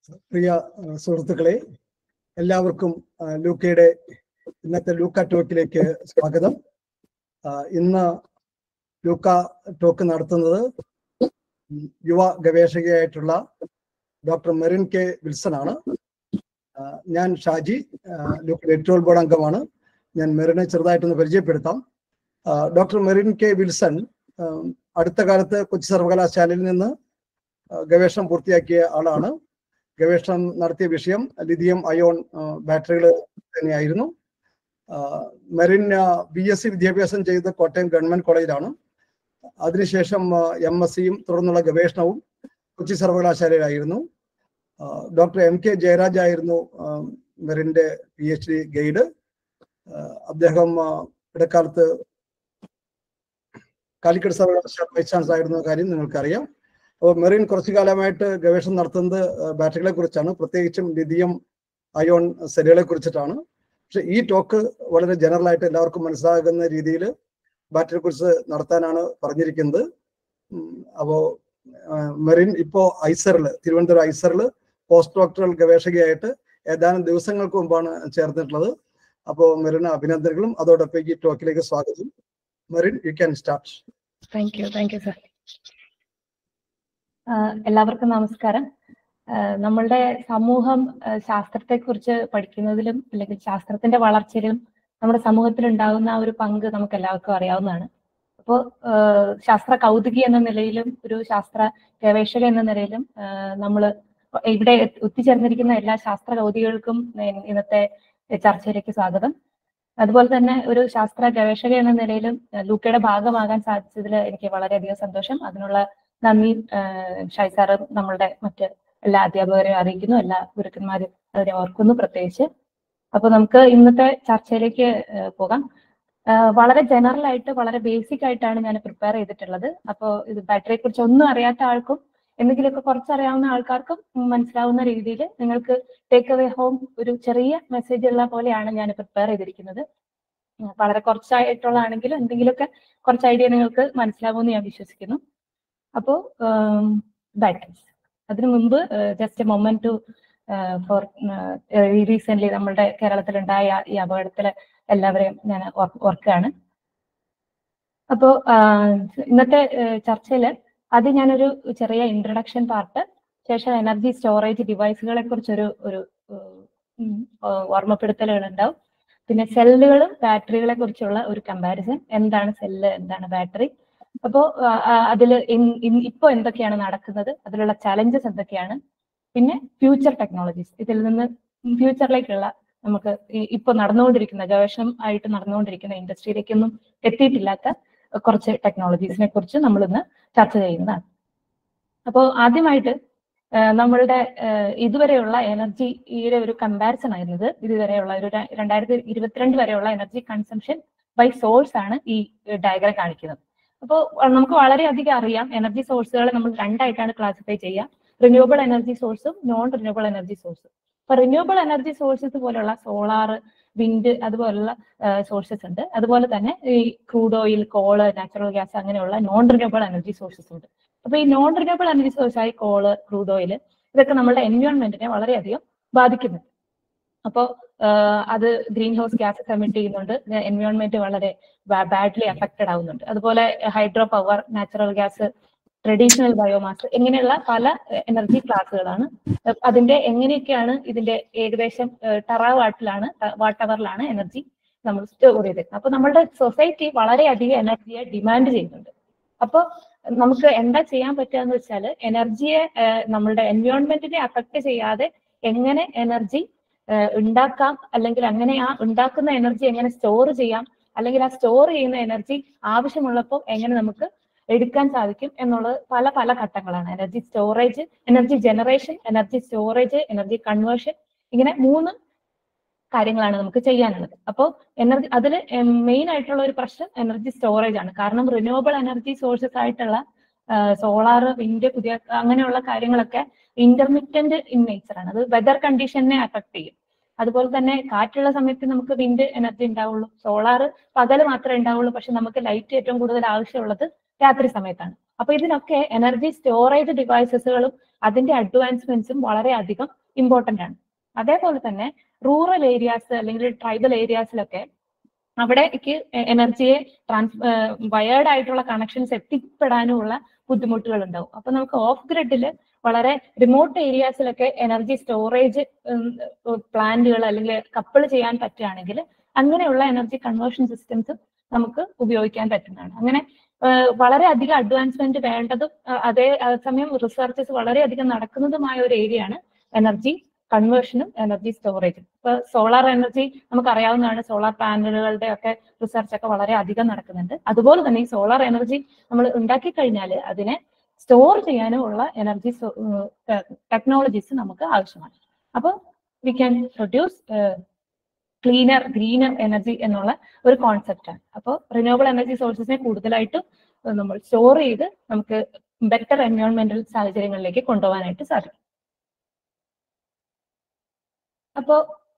പ്രിയ ആ, സുഹൃത്തുക്കളെ എല്ലാവർക്കും ആ, ലൂക്കയുടെ ഇന്നത്തെ ലൂക്ക ടോക്കിലേക്ക് സ്വാഗതം ആ, ഇന്ന് ലൂക്ക ടോക്ക് നടത്തുന്നത് ഉം, യുവ ഗവേഷകയായിട്ടുള്ള ഡോക്ടർ മെറിൻ കെ വിൽസൺ ആണ് ആ, ഞാൻ ഷാജി ആ, ലൂക്കയുടെ എഡിറ്റോറിയൽ ബോർഡ് അംഗമാണ് ഞാൻ മെറിനെ ചെറുതായിട്ടൊന്ന് പരിചയപ്പെടുത്താം ആ, ഡോക്ടർ മെറിൻ കെ വിൽസൺ ആ, അടുത്ത കാലത്ത് കൊച്ചി സർവകലാശാലയിൽ നിന്ന് ആ, ഗവേഷണം പൂർത്തിയാക്കിയ ആളാണ് ഗവേഷണം നടത്തിയ വിഷയം ലിഥിയം അയോൺ ബാറ്ററികൾ തന്നെയായിരുന്നു ആ, മെറിൻ ബി എസ് സി വിദ്യാഭ്യാസം ചെയ്ത് കോട്ടയം ഗവൺമെന്റ് കോളേജിലാണ് അതിനുശേഷം എം എസ് സിയും തുടർന്നുള്ള ഗവേഷണവും കൊച്ചി സർവകലാശാലയിലായിരുന്നു ആ, ഡോക്ടർ എം കെ ജയരാജ് ആയിരുന്നു ആ, മെറിന്റെ പി എച്ച് ഡി ഗൈഡ് ആ, അദ്ദേഹം ആ, ഇടക്കാലത്ത് കാലിക്കറ്റ് സർവകലാശാല വൈസ് ചാൻസലർ ആയിരുന്ന കാര്യം നിങ്ങൾക്കറിയാം അപ്പോൾ മെറിൻ കുറച്ചു കാലമായിട്ട് ഗവേഷണം നടത്തുന്നത് ആ, ബാറ്ററികളെ കുറിച്ചാണ് പ്രത്യേകിച്ചും ലിഥിയം അയോൺ സെല്ലുകളെ കുറിച്ചിട്ടാണ് പക്ഷെ ഈ ടോക്ക് വളരെ ജനറൽ ആയിട്ട് എല്ലാവർക്കും മനസ്സിലാകുന്ന രീതിയിൽ ബാറ്ററിയെ കുറിച്ച് നടത്താനാണ് പറഞ്ഞിരിക്കുന്നത് ഉം, അപ്പോ ആ, മെറിൻ ഇപ്പോ ഐസറിൽ തിരുവനന്തപുരം ഐസറിൽ പോസ്റ്റ് ഡോക്ടറൽ ഗവേഷകയായിട്ട് ഏതാനും ദിവസങ്ങൾക്ക് മുമ്പാണ് ചേർന്നിട്ടുള്ളത് അപ്പോൾ മെറിന് അഭിനന്ദനങ്ങളും അതോടൊപ്പം ഈ ടോക്കിലേക്ക് സ്വാഗതം Merin you can start thank you thank you sir എല്ലാവർക്കും നമസ്കാരം ആഹ് നമ്മളുടെ സമൂഹം ശാസ്ത്രത്തെ കുറിച്ച് പഠിക്കുന്നതിലും അല്ലെങ്കിൽ ശാസ്ത്രത്തിന്റെ വളർച്ചയിലും നമ്മുടെ സമൂഹത്തിൽ ഉണ്ടാകുന്ന ആ ഒരു പങ്ക് നമുക്ക് എല്ലാവർക്കും അറിയാവുന്നതാണ് അപ്പോൾ ശാസ്ത്ര കൗതുകി എന്ന നിലയിലും ഒരു ശാസ്ത്ര ഗവേഷക എന്ന നിലയിലും നമ്മൾ ഇവിടെ ഒത്തുചേർന്നിരിക്കുന്ന എല്ലാ ശാസ്ത്ര കൗതുകികൾക്കും ഇ- ഇന്നത്തെ ചർച്ചയിലേക്ക് സ്വാഗതം അതുപോലെ തന്നെ ഒരു ശാസ്ത്ര ഗവേഷക എന്ന നിലയിലും ഏഹ് ലൂക്കയുടെ ഭാഗമാകാൻ സാധിച്ചതിൽ എനിക്ക് വളരെയധികം സന്തോഷം അതിനുള്ള നന്ദി ഏഹ് ഷായ് സാറ് നമ്മളുടെ മറ്റ് എല്ലാ അധ്യാപകരെയും അറിയിക്കുന്നു എല്ലാ ഗുരുക്കന്മാരും അതിനെ ഓർക്കുന്നു പ്രത്യേകിച്ച് അപ്പൊ നമുക്ക് ഇന്നത്തെ ചർച്ചയിലേക്ക് ഏഹ് പോകാം ഏഹ് വളരെ ജനറൽ ആയിട്ട് വളരെ ബേസിക് ആയിട്ടാണ് ഞാൻ പ്രിപ്പയർ ചെയ്തിട്ടുള്ളത് അപ്പോൾ ഇത് ബാറ്ററിയെ കുറിച്ച് ഒന്നും അറിയാത്ത ആൾക്കും എന്തെങ്കിലുമൊക്കെ കുറച്ചറിയാവുന്ന ആൾക്കാർക്കും മനസ്സിലാവുന്ന രീതിയിൽ നിങ്ങൾക്ക് ടേക്ക് അവേ ഹോം ഒരു ചെറിയ മെസ്സേജ് ഉള്ള പോലെയാണ് ഞാൻ പ്രിപ്പയർ ചെയ്തിരിക്കുന്നത് ഉം വളരെ കുറച്ചായിട്ടുള്ളതാണെങ്കിലും എന്തെങ്കിലുമൊക്കെ കുറച്ച് ഐഡിയ നിങ്ങൾക്ക് മനസ്സിലാവുമെന്ന് ഞാൻ വിശ്വസിക്കുന്നു അപ്പോൾ ബാറ്ററീസ് അതിനു മുമ്പ് just moment to for recent നമ്മളുടെ കേരളത്തിലുണ്ടായ ഈ അപകടത്തിൽ എല്ലാവരെയും ഞാൻ ഓർ- ഓർക്കുകയാണ് അപ്പോ ഇന്നത്തെ ചർച്ചയിൽ അത് ഞാനൊരു ചെറിയ ഇൻട്രഡക്ഷൻ പാർട്ട് ശേഷം എനർജി സ്റ്റോറേജ് ഡിവൈസുകളെ കുറിച്ചൊരു ഒരു ഉം, ഓ- ഓർമ്മപ്പെടുത്തലുകൾ ഉണ്ടാവും പിന്നെ സെല്ലുകളും ബാറ്ററികളെ കുറിച്ചുള്ള ഒരു കമ്പാരിസൺ എന്താണ് സെല്ല് എന്താണ് ബാറ്ററി അപ്പോ അതിൽ ഇപ്പോ എന്തൊക്കെയാണ് നടക്കുന്നത് അതിലുള്ള ചലഞ്ചസ് എന്തൊക്കെയാണ് പിന്നെ ഫ്യൂച്ചർ ടെക്നോളജീസ് ഇതിൽ നിന്ന് ഫ്യൂച്ചറിലേക്കുള്ള നമുക്ക് ഈ- ഇപ്പൊ നടന്നുകൊണ്ടിരിക്കുന്ന ഗവേഷണം ആയിട്ട് നടന്നുകൊണ്ടിരിക്കുന്ന ഇൻഡസ്ട്രിയിലേക്കൊന്നും എത്തിയിട്ടില്ലാത്ത കുറച്ച് ടെക്നോളജീസിനെ കുറിച്ച് നമ്മൾ ഇന്ന് ചർച്ച ചെയ്യുന്നതാണ് അപ്പോൾ ആദ്യമായിട്ട് ആഹ് നമ്മളുടെ ആഹ് ഇതുവരെയുള്ള എനർജിയുടെ ഒരു കമ്പാരിസൺ ആയിരുന്നത് ഇതുവരെയുള്ള ഒരു ര- രണ്ടായിരത്തി ഇരുപത്തിരണ്ട് വരെയുള്ള എനർജി കൺസംഷൻ ബൈ സോഴ്സ് ആണ് ഈ ഡയഗ്രം കാണിക്കുന്നത് അപ്പോൾ നമുക്ക് വളരെയധികം അറിയാം എനർജി സോഴ്സുകളെ നമ്മൾ രണ്ടായിട്ടാണ് ക്ലാസിഫൈ ചെയ്യുക റിന്യൂവബിൾ എനർജി സോഴ്സും നോൺ റിന്യൂവബിൾ എനർജി സോഴ്സും അപ്പൊ റിന്യൂവബിൾ എനർജി സോഴ്സസ് പോലുള്ള സോളാർ വിൻഡ് അതുപോലുള്ള സോഴ്സസ് ഉണ്ട് അതുപോലെ തന്നെ ഈ crude oil coal natural gas അങ്ങനെയുള്ള നോൺ റിന്യൂവബിൾ എനർജി സോഴ്സസ് ഉണ്ട് അപ്പൊ ഈ നോൺ റിന്യൂവബിൾ എനർജി സോഴ്സ് ആയി കോള് ക്രൂഡ് ഓയിൽ ഇതൊക്കെ നമ്മുടെ എൻവയോൺമെന്റിനെ വളരെയധികം ബാധിക്കുന്നുണ്ട് അപ്പോൾ അത് ഗ്രീൻ ഹൗസ് ഗ്യാസസ് എമിറ്റ് ചെയ്യുന്നുണ്ട് എൻവയോൺമെന്റ് വളരെ ബാഡ്ലി അഫക്റ്റഡ് ആവുന്നുണ്ട് അതുപോലെ hydro power natural gas traditional biomass ഇങ്ങനെയുള്ള പല എനർജി ക്ലാസ്സുകളാണ് അതിന്റെ എങ്ങനെയൊക്കെയാണ് ഇതിന്റെ ഏകദേശം ടെറാ വാട്ടിലാണ് വാട്ട് അവറിലാണ് എനർജി നമ്മൾ സ്റ്റോർ ചെയ്തിരുന്നത് അപ്പൊ നമ്മുടെ സൊസൈറ്റി വളരെയധികം എനർജിയെ ഡിമാൻഡ് ചെയ്യുന്നുണ്ട് അപ്പോൾ നമുക്ക് എന്താ ചെയ്യാൻ പറ്റുക എന്ന് വെച്ചാൽ എനർജിയെ നമ്മളുടെ എൻവയോൺമെന്റിനെ അഫക്ട് ചെയ്യാതെ എങ്ങനെ എനർജി ഉണ്ടാക്കാം അല്ലെങ്കിൽ അങ്ങനെ ആ ഉണ്ടാക്കുന്ന എനർജി എങ്ങനെ സ്റ്റോർ ചെയ്യാം അല്ലെങ്കിൽ ആ സ്റ്റോർ ചെയ്യുന്ന എനർജി ആവശ്യമുള്ളപ്പോൾ എങ്ങനെ നമുക്ക് എടുക്കാൻ സാധിക്കും എന്നുള്ളത് പല പല ഘട്ടങ്ങളാണ് energy storage energy generation energy storage energy conversion ഇങ്ങനെ മൂന്ന് കാര്യങ്ങളാണ് നമുക്ക് ചെയ്യാനുള്ളത് അപ്പോൾ എനർജി അതിൽ മെയിൻ ആയിട്ടുള്ള ഒരു പ്രശ്നം എനർജി സ്റ്റോറേജ് ആണ് കാരണം റിന്യൂവബിൾ എനർജി സോഴ്സസ് ആയിട്ടുള്ള സോളാർ വിൻഡ് പുതിയ അങ്ങനെയുള്ള കാര്യങ്ങളൊക്കെ ഇന്റർമീഡിയന്റ് ഇൻ നേച്ചർ ആണ് അത് വെതർ കണ്ടീഷനെ അഫക്ട് ചെയ്യും അതുപോലെ തന്നെ കാറ്റുള്ള സമയത്ത് നമുക്ക് വിൻഡ് എനർജി ഉണ്ടാവുള്ളൂ സോളാർ പകൽ മാത്രമേ ഉണ്ടാവുള്ളൂ പക്ഷെ നമുക്ക് ലൈറ്റ് ഏറ്റവും കൂടുതൽ ആവശ്യമുള്ളത് രാത്രി സമയത്താണ് അപ്പൊ ഇതിനൊക്കെ എനർജി സ്റ്റോറേജ് ഡിവൈസസുകളും അതിന്റെ അഡ്വാൻസ്മെന്റ്സും വളരെയധികം ഇമ്പോർട്ടന്റ് ആണ് അതേപോലെ തന്നെ റൂറൽ ഏരിയാസ് അല്ലെങ്കിൽ ട്രൈബൽ ഏരിയാസിലൊക്കെ അവിടേക്ക് എനർജിയെ ട്രാൻസ് വയേർഡ് ആയിട്ടുള്ള കണക്ഷൻസ് എത്തിപ്പെടാനുമുള്ള ബുദ്ധിമുട്ടുകൾ ഉണ്ടാവും അപ്പൊ നമുക്ക് ഓഫ് ഗ്രിഡിൽ വളരെ റിമോട്ട് ഏരിയാസിലൊക്കെ എനർജി സ്റ്റോറേജ് പ്ലാന്റുകൾ അല്ലെങ്കിൽ കപ്പിൾ ചെയ്യാൻ പറ്റുകയാണെങ്കിൽ അങ്ങനെയുള്ള എനർജി കൺവേർഷൻ സിസ്റ്റംസ് നമുക്ക് ഉപയോഗിക്കാൻ പറ്റുന്നതാണ് അങ്ങനെ ഏഹ് വളരെ അധികം അഡ്വാൻസ്മെന്റ് വേണ്ടതും അഹ് അതേ സമയം റിസർച്ചസ് വളരെയധികം നടക്കുന്നതുമായ ഒരു ഏരിയ ആണ് എനർജി കൺവേർഷനും എനർജി സ്റ്റോറേജും ഇപ്പൊ സോളാർ എനർജി നമുക്കറിയാവുന്നതാണ് സോളാർ പാനലുകളുടെ ഒക്കെ റിസർച്ച് ഒക്കെ വളരെ അധികം നടക്കുന്നുണ്ട് അതുപോലെ തന്നെ ഈ സോളാർ എനർജി നമ്മൾ ഉണ്ടാക്കി കഴിഞ്ഞാൽ അതിനെ സ്റ്റോർ ചെയ്യാനും ഉള്ള എനർജി ടെക്നോളജീസ് നമുക്ക് ആവശ്യമാണ് അപ്പോൾ we can produce cleaner greener energy എന്നുള്ള ഒരു കോൺസെപ്റ്റ് ആണ് അപ്പോൾ റിന്യൂവബിൾ എനർജി സോഴ്സസിനെ കൂടുതലായിട്ടും ഏഹ് നമ്മൾ സ്റ്റോർ ചെയ്ത് നമുക്ക് ബെറ്റർ എൻവയോൺമെന്റൽ സാഹചര്യങ്ങളിലേക്ക് കൊണ്ടുപോകാനായിട്ട് സാധിക്കും അപ്പോ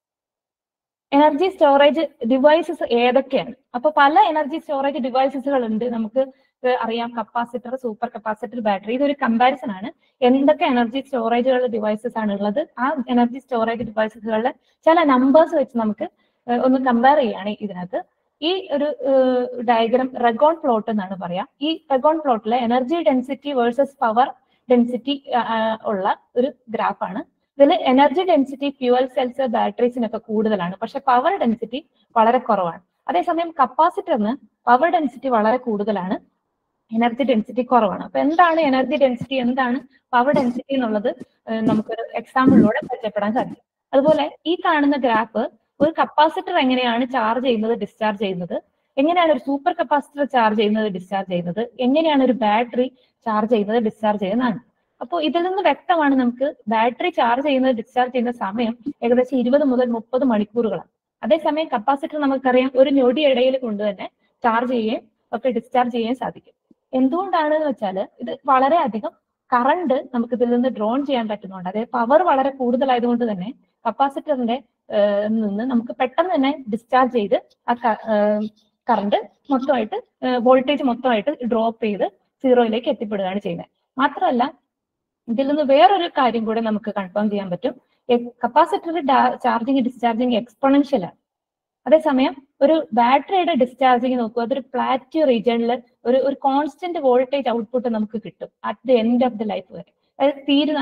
എനർജി സ്റ്റോറേജ് ഡിവൈസസ് ഏതൊക്കെയാണ് അപ്പൊ പല എനർജി സ്റ്റോറേജ് ഡിവൈസസുകൾ ഉണ്ട് നമുക്ക് ഇത് അറിയാം കപ്പാസിറ്റർ സൂപ്പർ കപ്പാസിറ്റർ ബാറ്ററി ഇതൊരു കമ്പാരിസൺ ആണ് എന്തൊക്കെ എനർജി സ്റ്റോറേജുകളുടെ ഡിവൈസസ് ആണ് ഉള്ളത് ആ എനർജി സ്റ്റോറേജ് ഡിവൈസസുകളുടെ ചില നമ്പേഴ്സ് വെച്ച് നമുക്ക് ഏഹ് ഒന്ന് കമ്പയർ ചെയ്യുകയാണ് ഇതിനകത്ത് ഈ ഒരു ഡയഗ്രാം റെഗോൺ പ്ലോട്ട് എന്നാണ് പറയാം ഈ റെഗോൺ പ്ലോട്ടിലെ energy density versus power density ഉള്ള ഒരു ഗ്രാഫാണ് ഇതിൽ എനർജി ഡെൻസിറ്റി ഫ്യൂവൽ സെൽസ് ബാറ്ററീസിനൊക്കെ കൂടുതലാണ് പക്ഷെ പവർ ഡെൻസിറ്റി വളരെ കുറവാണ് അതേസമയം കപ്പാസിറ്ററിന് പവർ ഡെൻസിറ്റി വളരെ കൂടുതലാണ് എനർജി ഡെൻസിറ്റി കുറവാണ് അപ്പൊ എന്താണ് എനർജി ഡെൻസിറ്റി എന്താണ് പവർ ഡെൻസിറ്റി എന്നുള്ളത് ഏഹ് നമുക്കൊരു എക്സാമ്പിളിലൂടെ പരിചയപ്പെടാൻ സാധിക്കും അതുപോലെ ഈ കാണുന്ന ഗ്രാഫ് ഒരു കപ്പാസിറ്റർ എങ്ങനെയാണ് ചാർജ് ചെയ്യുന്നത് ഡിസ്ചാർജ് ചെയ്യുന്നത് എങ്ങനെയാണ് ഒരു സൂപ്പർ കപ്പാസിറ്റർ ചാർജ് ചെയ്യുന്നത് ഡിസ്ചാർജ് ചെയ്യുന്നത് എങ്ങനെയാണ് ഒരു ബാറ്ററി ചാർജ് ചെയ്യുന്നത് ഡിസ്ചാർജ് ചെയ്യുന്നതാണ് അപ്പോൾ ഇതിൽ നിന്ന് വ്യക്തമാണ് നമുക്ക് ബാറ്ററി ചാർജ് ചെയ്യുന്നത് ഡിസ്ചാർജ് ചെയ്യുന്ന സമയം ഏകദേശം ഇരുപത് മുതൽ മുപ്പത് മണിക്കൂറുകളാണ് അതേസമയം കപ്പാസിറ്റർ നമുക്കറിയാം ഒരു ഞൊടി ഇടയിൽ കൊണ്ട് തന്നെ ചാർജ് ചെയ്യുകയും ഒക്കെ ഡിസ്ചാർജ് ചെയ്യാൻ സാധിക്കും എന്തുകൊണ്ടാണ് എന്ന് വെച്ചാൽ ഇത് വളരെ അധികം കറണ്ട് നമുക്ക് ഇതിൽ നിന്ന് ഡ്രോൺ ചെയ്യാൻ പറ്റുന്നുണ്ട് അതായത് പവർ വളരെ കൂടുതലായതുകൊണ്ട് തന്നെ കപ്പാസിറ്ററിന്റെ നിന്ന് നമുക്ക് പെട്ടെന്ന് തന്നെ ഡിസ്ചാർജ് ചെയ്ത് ആ കറണ്ട് മൊത്തമായിട്ട് വോൾട്ടേജ് മൊത്തമായിട്ട് ഡ്രോപ്പ് ചെയ്ത് സീറോയിലേക്ക് എത്തിപ്പെടുകയാണ് ചെയ്യുന്നത് മാത്രമല്ല ഇതിൽ നിന്ന് വേറൊരു കാര്യം കൂടെ നമുക്ക് കൺഫേം ചെയ്യാൻ പറ്റും കപ്പാസിറ്റർ ചാർജിങ് ഡിസ്ചാർജിങ് എക്സ്പൊണൻഷ്യൽ ആണ് അതേസമയം ഒരു ബാറ്ററിയുടെ ഡിസ്ചാർജിങ് നോക്കൂ അതൊരു പ്ലാറ്റ്യൂ റീജിയണിൽ ഒരു ഒരു കോൺസ്റ്റന്റ് വോൾട്ടേജ് ഔട്ട്പുട്ട് നമുക്ക് കിട്ടും at the end of the life വരെ അതായത് തീരുന്ന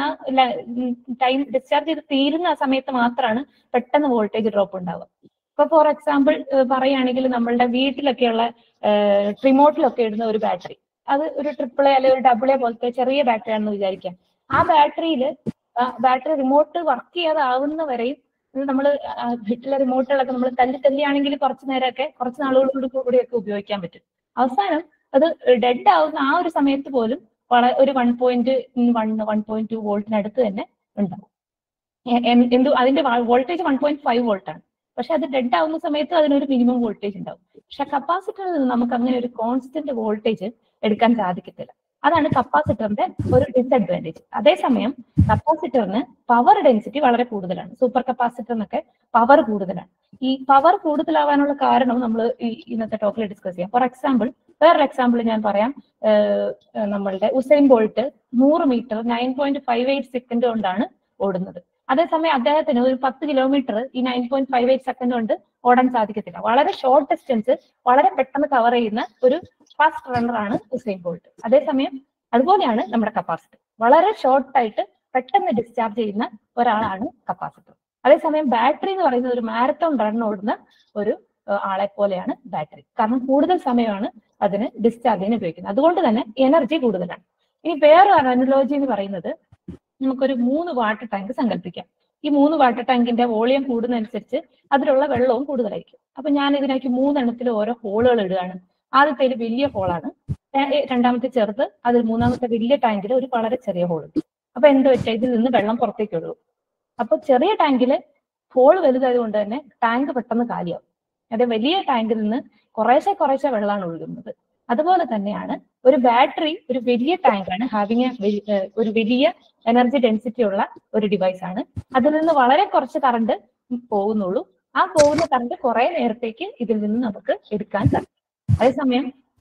ടൈം ഡിസ്ചാർജ് ചെയ്ത് തീരുന്ന ആ സമയത്ത് മാത്രമാണ് പെട്ടെന്ന് വോൾട്ടേജ് ഡ്രോപ്പ് ഉണ്ടാവുക ഇപ്പൊ ഫോർ എക്സാമ്പിൾ പറയുകയാണെങ്കിൽ നമ്മളുടെ വീട്ടിലൊക്കെയുള്ള റിമോട്ടിലൊക്കെ ഇടുന്ന ഒരു ബാറ്ററി അത് ഒരു ട്രിപ്പിൾ എ അല്ലെങ്കിൽ ഒരു ഡബിൾ എ പോലത്തെ ചെറിയ ബാറ്ററി ആണെന്ന് വിചാരിക്കാം ആ ബാറ്ററിയിൽ ബാറ്ററി റിമോട്ട് വർക്ക് ചെയ്യാതാവുന്ന വരെയും നമ്മൾ വീട്ടിലെ റിമോട്ടുകളൊക്കെ നമ്മൾ തല്ലി തല്ലിയാണെങ്കിൽ കുറച്ച് നേരമൊക്കെ കുറച്ച് നാളുകളോട് കൂടിയൊക്കെ ഉപയോഗിക്കാൻ പറ്റും അവസാനം അത് ഡെഡ് ആവുന്ന ആ ഒരു സമയത്ത് പോലും വളരെ ഒരു one point one one point two വോൾട്ടിനടുത്ത് തന്നെ ഉണ്ടാവും എന്ത് അതിന്റെ voltage one point five volt ആണ് പക്ഷെ അത് ഡെഡ് ആവുന്ന സമയത്ത് അതിനൊരു മിനിമം വോൾട്ടേജ് ഉണ്ടാവും പക്ഷെ കപ്പാസിറ്ററിൽ നിന്ന് നമുക്ക് അങ്ങനെ ഒരു കോൺസ്റ്റന്റ് വോൾട്ടേജ് എടുക്കാൻ സാധിക്കത്തില്ല അതാണ് കപ്പാസിറ്ററിന്റെ ഒരു ഡിസഡ്വാൻറ്റേജ് അതേസമയം കപ്പാസിറ്ററിന് പവർ ഡെൻസിറ്റി വളരെ കൂടുതലാണ് സൂപ്പർ കപ്പാസിറ്ററിനൊക്കെ പവർ കൂടുതലാണ് ഈ പവർ കൂടുതലാവാനുള്ള കാരണം നമ്മൾ ഈ ഇന്നത്തെ ടോക്കിൽ ഡിസ്കസ് ചെയ്യാം ഫോർ എക്സാമ്പിൾ വേറൊരു എക്സാമ്പിൾ ഞാൻ പറയാം നമ്മളുടെ ഉസൈൻ ബോൾട്ട് നൂറ് metre nine point five eight second കൊണ്ടാണ് ഓടുന്നത് അതേസമയം അദ്ദേഹത്തിന് ഒരു പത്ത് കിലോമീറ്റർ ഈ nine point five eight second കൊണ്ട് ഓടാൻ സാധിക്കത്തില്ല വളരെ ഷോർട്ട് ഡിസ്റ്റൻസ് വളരെ പെട്ടെന്ന് കവർ ചെയ്യുന്ന ഒരു ഫാസ്റ്റ് റണ്ണർ ആണ് ഉസൈൻ ബോൾട്ട് അതേസമയം അതുപോലെയാണ് നമ്മുടെ കപ്പാസിറ്റർ വളരെ ഷോർട്ട് ആയിട്ട് പെട്ടെന്ന് ഡിസ്ചാർജ് ചെയ്യുന്ന ഒരാളാണ് കപ്പാസിറ്റർ അതേസമയം ബാറ്ററി എന്ന് പറയുന്നത് ഒരു മാരത്തോൺ റൺ ഓടുന്ന ഒരു ആളെ പോലെയാണ് ബാറ്ററി കാരണം കൂടുതൽ സമയമാണ് അതിന് ഡിസ്ചാർജിന് ഉപയോഗിക്കുന്നത് അതുകൊണ്ട് തന്നെ എനർജി കൂടുതലാണ് ഇനി വേറെ അനലോജി എന്ന് പറയുന്നത് നമുക്കൊരു മൂന്ന് വാട്ടർ ടാങ്ക് സങ്കല്പിക്കാം ഈ മൂന്ന് വാട്ടർ ടാങ്കിന്റെ വോളിയം കൂടുന്നതനുസരിച്ച് അതിലുള്ള വെള്ളവും കൂടുതലായിരിക്കും അപ്പൊ ഞാൻ ഇതിനേക്ക് മൂന്നെണ്ണത്തിൽ ഓരോ ഹോളുകൾ ഇടുകയാണ് ആദ്യത്തേല് വലിയ ഹോളാണ് രണ്ടാമത്തെ ചെറുത് അതിൽ മൂന്നാമത്തെ വലിയ ടാങ്കിൽ ഒരു വളരെ ചെറിയ ഹോൾ അപ്പൊ എന്ത് വെച്ചാൽ ഇതിൽ നിന്ന് വെള്ളം പുറത്തേക്ക് ഒഴുകും അപ്പൊ ചെറിയ ടാങ്കില് ഹോൾ വലുതായത് കൊണ്ട് തന്നെ ടാങ്ക് പെട്ടെന്ന് കാലിയാവും അതെ വലിയ ടാങ്കിൽ നിന്ന് കുറേശ്ശെ കുറേശ്ശെ വെള്ളമാണ് ഒഴുകുന്നത് അതുപോലെ തന്നെയാണ് ഒരു ബാറ്ററി ഒരു വലിയ ടാങ്കാണ് ഹാവിങ് എ ഒരു വലിയ എനർജി ഡെൻസിറ്റി ഉള്ള ഒരു ഡിവൈസ് ആണ് അതിൽ നിന്ന് വളരെ കുറച്ച് കറണ്ട് പോകുന്നുള്ളൂ ആ പോകുന്ന കറണ്ട് കുറെ നേരത്തേക്ക് ഇതിൽ നിന്ന് നമുക്ക് എടുക്കാൻ സാധിക്കും അതേസമയം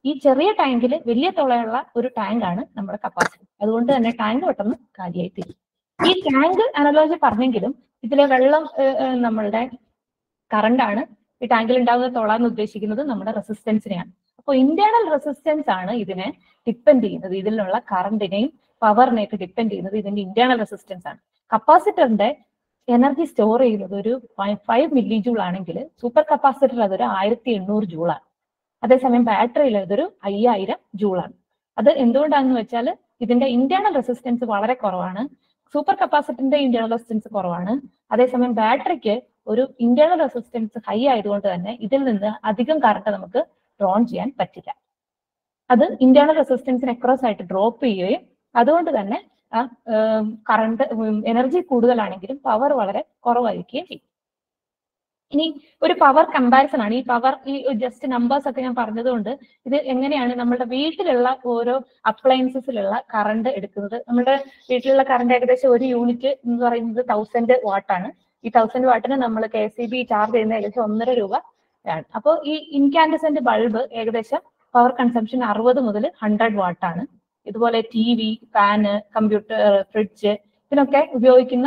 ഈ ചെറിയ ടാങ്കിൽ വലിയ തുളയുള്ള ഒരു ടാങ്ക് ആണ് നമ്മുടെ കപ്പാസിറ്റി അതുകൊണ്ട് തന്നെ ടാങ്ക് പെട്ടെന്ന് കാലിയായി തീരും ഈ ടാങ്ക് അനലോജി പറഞ്ഞെങ്കിലും ഇതിലെ വെള്ളം ഏഹ്, ഏഹ്, നമ്മളുടെ കറണ്ട് ആണ് ഈ ടാങ്കിൽ ഉണ്ടാകുന്ന തുള എന്ന് ഉദ്ദേശിക്കുന്നത് നമ്മുടെ റെസിസ്റ്റൻസിനെയാണ് അപ്പോൾ ഇന്റേണൽ റെസിസ്റ്റൻസ് ആണ് ഇതിനെ ഡിപ്പെൻഡ് ചെയ്യുന്നത് ഇതിലുള്ള കറണ്ടിനെയും പവറിനെയൊക്കെ ഡിപ്പെൻഡ് ചെയ്യുന്നത് ഇതിന്റെ ഇന്റേണൽ റെസിസ്റ്റൻസ് ആണ് കപ്പാസിറ്ററിന്റെ എനർജി സ്റ്റോർ ചെയ്യുന്നത് ഒരു ഫൈവ് മില്ലി ജൂൾ ആണെങ്കിൽ സൂപ്പർ കപ്പാസിറ്റർ അതൊരു ആയിരത്തി എണ്ണൂറ് ജൂളാണ് അതേസമയം ബാറ്ററിയിൽ അതൊരു അയ്യായിരം ജൂളാണ് അത് എന്തുകൊണ്ടാണെന്ന് വെച്ചാൽ ഇതിന്റെ ഇന്റേണൽ റെസിസ്റ്റൻസ് വളരെ കുറവാണ് സൂപ്പർ കപ്പാസിറ്ററിന്റെ ഇന്റേണൽ റെസിസ്റ്റൻസ് കുറവാണ് അതേസമയം ബാറ്ററിക്ക് ഒരു ഇന്റേണൽ റെസിസ്റ്റൻസ് ഹൈ ആയതുകൊണ്ട് തന്നെ ഇതിൽ നിന്ന് അധികം കറണ്ട് നമുക്ക് ഡ്രോൺ ചെയ്യാൻ പറ്റില്ല അത് ഇന്റേണൽ റെസിസ്റ്റൻസിന് അക്രോസ് ആയിട്ട് ഡ്രോപ്പ് ചെയ്യുകയും അതുകൊണ്ട് തന്നെ ആ കറണ്ട് എനർജി കൂടുതലാണെങ്കിലും പവർ വളരെ കുറവായിരിക്കുകയും ചെയ്യും ഇനി ഒരു പവർ കമ്പാരിസൺ ആണ് ഈ പവർ ഈ ജസ്റ്റ് നമ്പേഴ്സ് ഒക്കെ ഞാൻ പറഞ്ഞതുകൊണ്ട് ഇത് എങ്ങനെയാണ് നമ്മുടെ വീട്ടിലുള്ള ഓരോ അപ്ലയൻസസിലുള്ള കറണ്ട് എടുക്കുന്നത് നമ്മുടെ വീട്ടിലുള്ള കറണ്ട് ഏകദേശം ഒരു യൂണിറ്റ് എന്ന് പറയുന്നത് തൗസൻഡ് വാട്ടാണ് ഈ തൗസൻഡ് വാട്ടിന് നമ്മൾ കെ സി ബി ചാർജ് ചെയ്യുന്ന ഏകദേശം ഒന്നര രൂപ ആണ് അപ്പോൾ ഈ ഇൻകാൻഡസെന്റ് ബൾബ് ഏകദേശം പവർ കൺസംഷൻ അറുപത് മുതൽ ഹൺഡ്രഡ് വാട്ടാണ് ഇതുപോലെ ടി വി ഫാന് കമ്പ്യൂട്ടർ ഫ്രിഡ്ജ് ഇതിനൊക്കെ ഉപയോഗിക്കുന്ന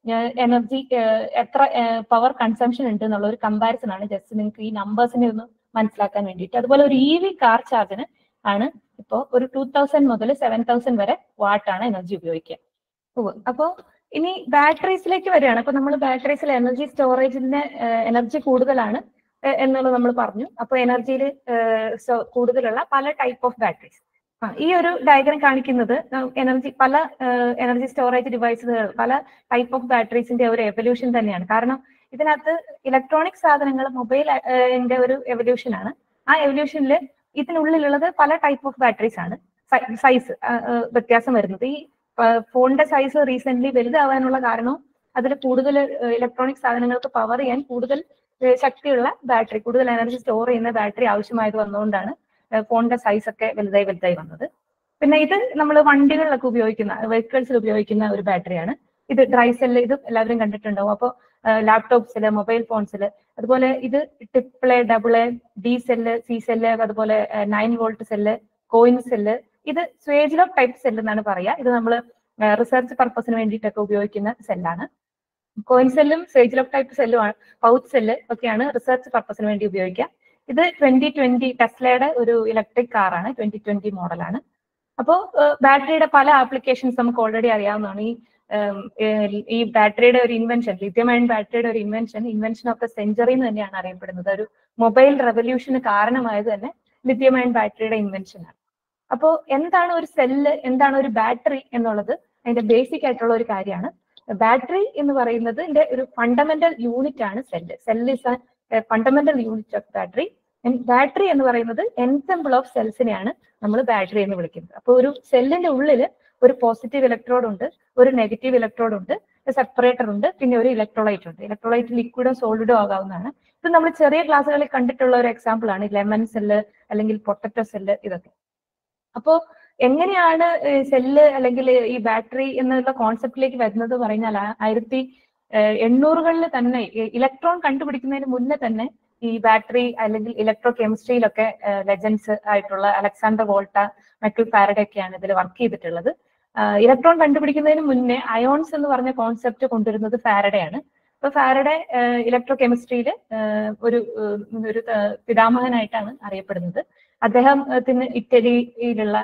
എനർജി എത്ര പവർ കൺസംഷൻ ഉണ്ട് എന്നുള്ള ഒരു കമ്പാരിസൺ ആണ് ജസ്റ്റ് നിങ്ങൾക്ക് ഈ നമ്പേഴ്സിനെ ഒന്ന് മനസ്സിലാക്കാൻ വേണ്ടിയിട്ട് അതുപോലെ ഒരു ഇ വി കാർ ചാർജിന് ആണ് ഇപ്പോൾ ഒരു ടൂ തൗസൻഡ് മുതൽ സെവൻ തൗസൻഡ് വരെ വാട്ടാണ് എനർജി ഉപയോഗിക്കുക ഉവ്വ്. അപ്പോ ഇനി ബാറ്ററീസിലേക്ക് വരികയാണ് അപ്പൊ നമ്മൾ ബാറ്ററീസിൽ എനർജി സ്റ്റോറേജിന്റെ എനർജി കൂടുതലാണ് എ- എന്നുള്ളത് നമ്മൾ പറഞ്ഞു അപ്പൊ എനർജിയിൽ കൂടുതലുള്ള പല ടൈപ്പ് ഓഫ് ബാറ്ററീസ് ആ ഈ ഒരു ഡയഗ്രം കാണിക്കുന്നത് എനർജി പല എനർജി സ്റ്റോറേജ് ഡിവൈസുകൾ പല ടൈപ്പ് ഓഫ് ബാറ്ററീസിന്റെ ഒരു എവല്യൂഷൻ തന്നെയാണ് കാരണം ഇതിനകത്ത് ഇലക്ട്രോണിക് സാധനങ്ങൾ മൊബൈലിന്റെ ഒരു എവല്യൂഷൻ ആണ് ആ എവല്യൂഷനിൽ ഇതിനുള്ളിലുള്ളത് പല ടൈപ്പ് ഓഫ് ബാറ്ററീസ് ആണ് സൈസ് വ്യത്യാസം വരുന്നത് ഈ ഫോണിന്റെ സൈസ് റീസെന്റ് വലുതാവാനുള്ള കാരണവും അതിൽ കൂടുതൽ ഇലക്ട്രോണിക് സാധനങ്ങൾക്ക് പവർ ചെയ്യാൻ കൂടുതൽ ഏഹ് ശക്തിയുള്ള ബാറ്ററി കൂടുതൽ എനർജി സ്റ്റോർ ചെയ്യുന്ന ബാറ്ററി ആവശ്യമായത് വന്നുകൊണ്ടാണ് ഏഹ് ഫോണിന്റെ സൈസ് ഒക്കെ വലുതായി വലുതായി വന്നത് പിന്നെ ഇത് നമ്മൾ വണ്ടികളിലൊക്കെ ഉപയോഗിക്കുന്ന വെഹിക്കിൾസിൽ ഉപയോഗിക്കുന്ന ഒരു ബാറ്ററിയാണ് ഇത് ഡ്രൈ സെല്ല് ഇത് എല്ലാവരും കണ്ടിട്ടുണ്ടാവും അപ്പോൾ ലാപ്ടോപ്സില് മൊബൈൽ ഫോൺസില് അതുപോലെ ഇത് triple A double A D cell C cell അതുപോലെ nine volt cell coin cell ഇത് സ്വേജിലോ ടൈപ്പ് സെല്ല് എന്നാണ് പറയുക ഇത് നമ്മൾ റിസർച്ച് പർപ്പസിന് വേണ്ടിയിട്ടൊക്കെ ഉപയോഗിക്കുന്ന സെല്ലാണ് കോയിൻ സെല്ലും സ്വേജിലോ ടൈപ്പ് സെല്ലും പൗച്ച് സെല്ല് ഒക്കെയാണ് റിസർച്ച് പർപ്പസിന് വേണ്ടി ഉപയോഗിക്കുക ഇത് ട്വന്റി ട്വന്റി ടെസ്ലയുടെ ഒരു ഇലക്ട്രിക് കാറാണ് ട്വന്റി ട്വന്റി മോഡലാണ് അപ്പോൾ ബാറ്ററിയുടെ പല ആപ്ലിക്കേഷൻസ് നമുക്ക് ഓൾറെഡി അറിയാവുന്നതാണ് ഈ ഉം, ഏഹ് ഈ ബാറ്ററിയുടെ ഒരു ഇൻവെൻഷൻ ലിഥിയം അയൺ ബാറ്ററിയുടെ ഒരു invention invention of the century എന്ന് തന്നെയാണ് അറിയപ്പെടുന്നത് ഒരു മൊബൈൽ റെവല്യൂഷന് കാരണമായത് തന്നെ ലിഥിയം അയൺ ബാറ്ററിയുടെ ഇൻവെൻഷൻ ആണ് അപ്പോൾ എന്താണ് ഒരു സെല്ല് എന്താണ് ഒരു ബാറ്ററി എന്നുള്ളത് അതിന്റെ ബേസിക് ആയിട്ടുള്ള ഒരു കാര്യമാണ് ബാറ്ററി എന്ന് പറയുന്നത് ഇതിന്റെ ഒരു ഫണ്ടമെന്റൽ യൂണിറ്റ് ആണ് cell cell is fundamental unit of battery battery എന്ന് പറയുന്നത് എൻസെമ്പിൾ ഓഫ് സെൽസിനെയാണ് നമ്മൾ ബാറ്ററി എന്ന് വിളിക്കുന്നത് അപ്പോൾ ഒരു സെല്ലിന്റെ ഉള്ളിൽ ഒരു പോസിറ്റീവ് ഇലക്ട്രോഡ് ഉണ്ട് ഒരു നെഗറ്റീവ് ഇലക്ട്രോഡ് ഉണ്ട് സെപ്പറേറ്റർ ഉണ്ട് പിന്നെ ഒരു ഇലക്ട്രോലൈറ്റ് ഉണ്ട് ഇലക്ട്രോലൈറ്റ് ലിക്വിഡോ സോളിഡോ ആകാവുന്നതാണ് ഇത് നമ്മൾ ചെറിയ ക്ലാസ്സുകളിൽ കണ്ടിട്ടുള്ള ഒരു എക്സാമ്പിൾ ആണ് ലെമൺ സെല്ല് അല്ലെങ്കിൽ പൊട്ടറ്റോ സെല്ല് ഇതൊക്കെ അപ്പോ എങ്ങനെയാണ് സെല്ല് അല്ലെങ്കിൽ ഈ ബാറ്ററി എന്നുള്ള കോൺസെപ്റ്റിലേക്ക് വരുന്നത് പറഞ്ഞാൽ ആ- ആയിരത്തി ഏഹ് എണ്ണൂറുകളിൽ തന്നെ ഇലക്ട്രോൺ കണ്ടുപിടിക്കുന്നതിന് മുന്നേ തന്നെ ഈ ബാറ്ററി അല്ലെങ്കിൽ ഇലക്ട്രോ കെമിസ്ട്രിയിലൊക്കെ ലെജൻസ് ആയിട്ടുള്ള അലക്സാണ്ടർ വോൾട്ട മൈക്കിൾ ഫാരഡെ ഒക്കെയാണ് ഇതിൽ വർക്ക് ചെയ്തിട്ടുള്ളത് ഇലക്ട്രോൺ കണ്ടുപിടിക്കുന്നതിന് മുന്നേ അയോൺസ് എന്ന് പറഞ്ഞ കോൺസെപ്റ്റ് കൊണ്ടുവരുന്നത് ഫാരഡെ ആണ് അപ്പൊ ഫാരഡെ ഇലക്ട്രോ കെമിസ്ട്രിയിൽ ഒരു ഏഹ്, ഒരു ഏഹ്, പിതാമഹനായിട്ടാണ് അറിയപ്പെടുന്നത് അദ്ദേഹത്തിന് ഇറ്റലിയിലുള്ള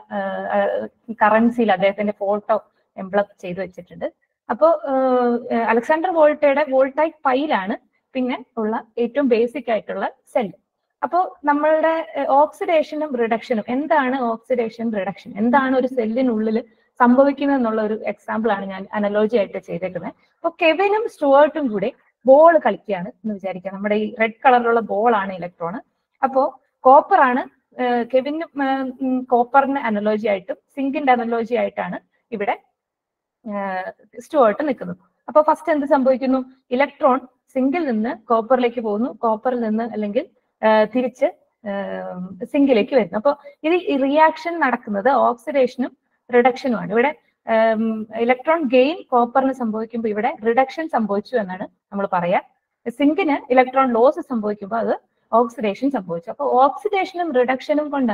കറൻസിയിൽ അദ്ദേഹത്തിന്റെ ഫോട്ടോ എംബ്ലം ചെയ്തു വെച്ചിട്ടുണ്ട് അപ്പോ അലക്സാണ്ടർ വോൾട്ടയുടെ വോൾട്ടൈക് പൈലാണ് പിന്നെ ഉള്ള ഏറ്റവും ബേസിക് ആയിട്ടുള്ള സെൽ അപ്പോൾ നമ്മളുടെ ഓക്സിഡേഷനും റിഡക്ഷനും എന്താണ് ഓക്സിഡേഷൻ റിഡക്ഷൻ എന്താണ് ഒരു സെല്ലിനുള്ളിൽ സംഭവിക്കുന്നത് എന്നുള്ള ഒരു എക്സാമ്പിൾ ആണ് ഞാൻ അനലോജി ആയിട്ട് ചെയ്തേക്കുന്നത് അപ്പോൾ കെവിനും സ്റ്റുവേർട്ടും കൂടെ ബോൾ കളിക്കുകയാണ് എന്ന് വിചാരിക്കുക നമ്മുടെ ഈ റെഡ് കളറിലുള്ള ബോൾ ആണ് ഇലക്ട്രോൺ അപ്പോ കോപ്പർ ആണ് ഏഹ് കെവിന് കോപ്പറിന് അനലോജി ആയിട്ടും സിങ്കിന്റെ അനലോജി ആയിട്ടാണ് ഇവിടെ സ്റ്റുവേർട്ട് നിൽക്കുന്നത് അപ്പൊ ഫസ്റ്റ് എന്ത് സംഭവിക്കുന്നു ഇലക്ട്രോൺ സിങ്കിൽ നിന്ന് കോപ്പറിലേക്ക് പോകുന്നു കോപ്പറിൽ നിന്ന് അല്ലെങ്കിൽ ഏഹ് തിരിച്ച് സിങ്കിലേക്ക് വരുന്നു അപ്പൊ ഇത് റിയാക്ഷൻ നടക്കുന്നത് ഓക്സിഡേഷനും റിഡക്ഷനുമാണ് ഇവിടെ ഇലക്ട്രോൺ ഗെയിൻ കോപ്പറിന് സംഭവിക്കുമ്പോൾ ഇവിടെ റിഡക്ഷൻ സംഭവിച്ചു എന്നാണ് നമ്മൾ പറയാ സിങ്കിന് ഇലക്ട്രോൺ ലോസ് സംഭവിക്കുമ്പോൾ അത് ഓക്സിഡേഷൻ സംഭവിച്ചു അപ്പൊ ഓക്സിഡേഷനും റിഡക്ഷനും കൊണ്ടാണ്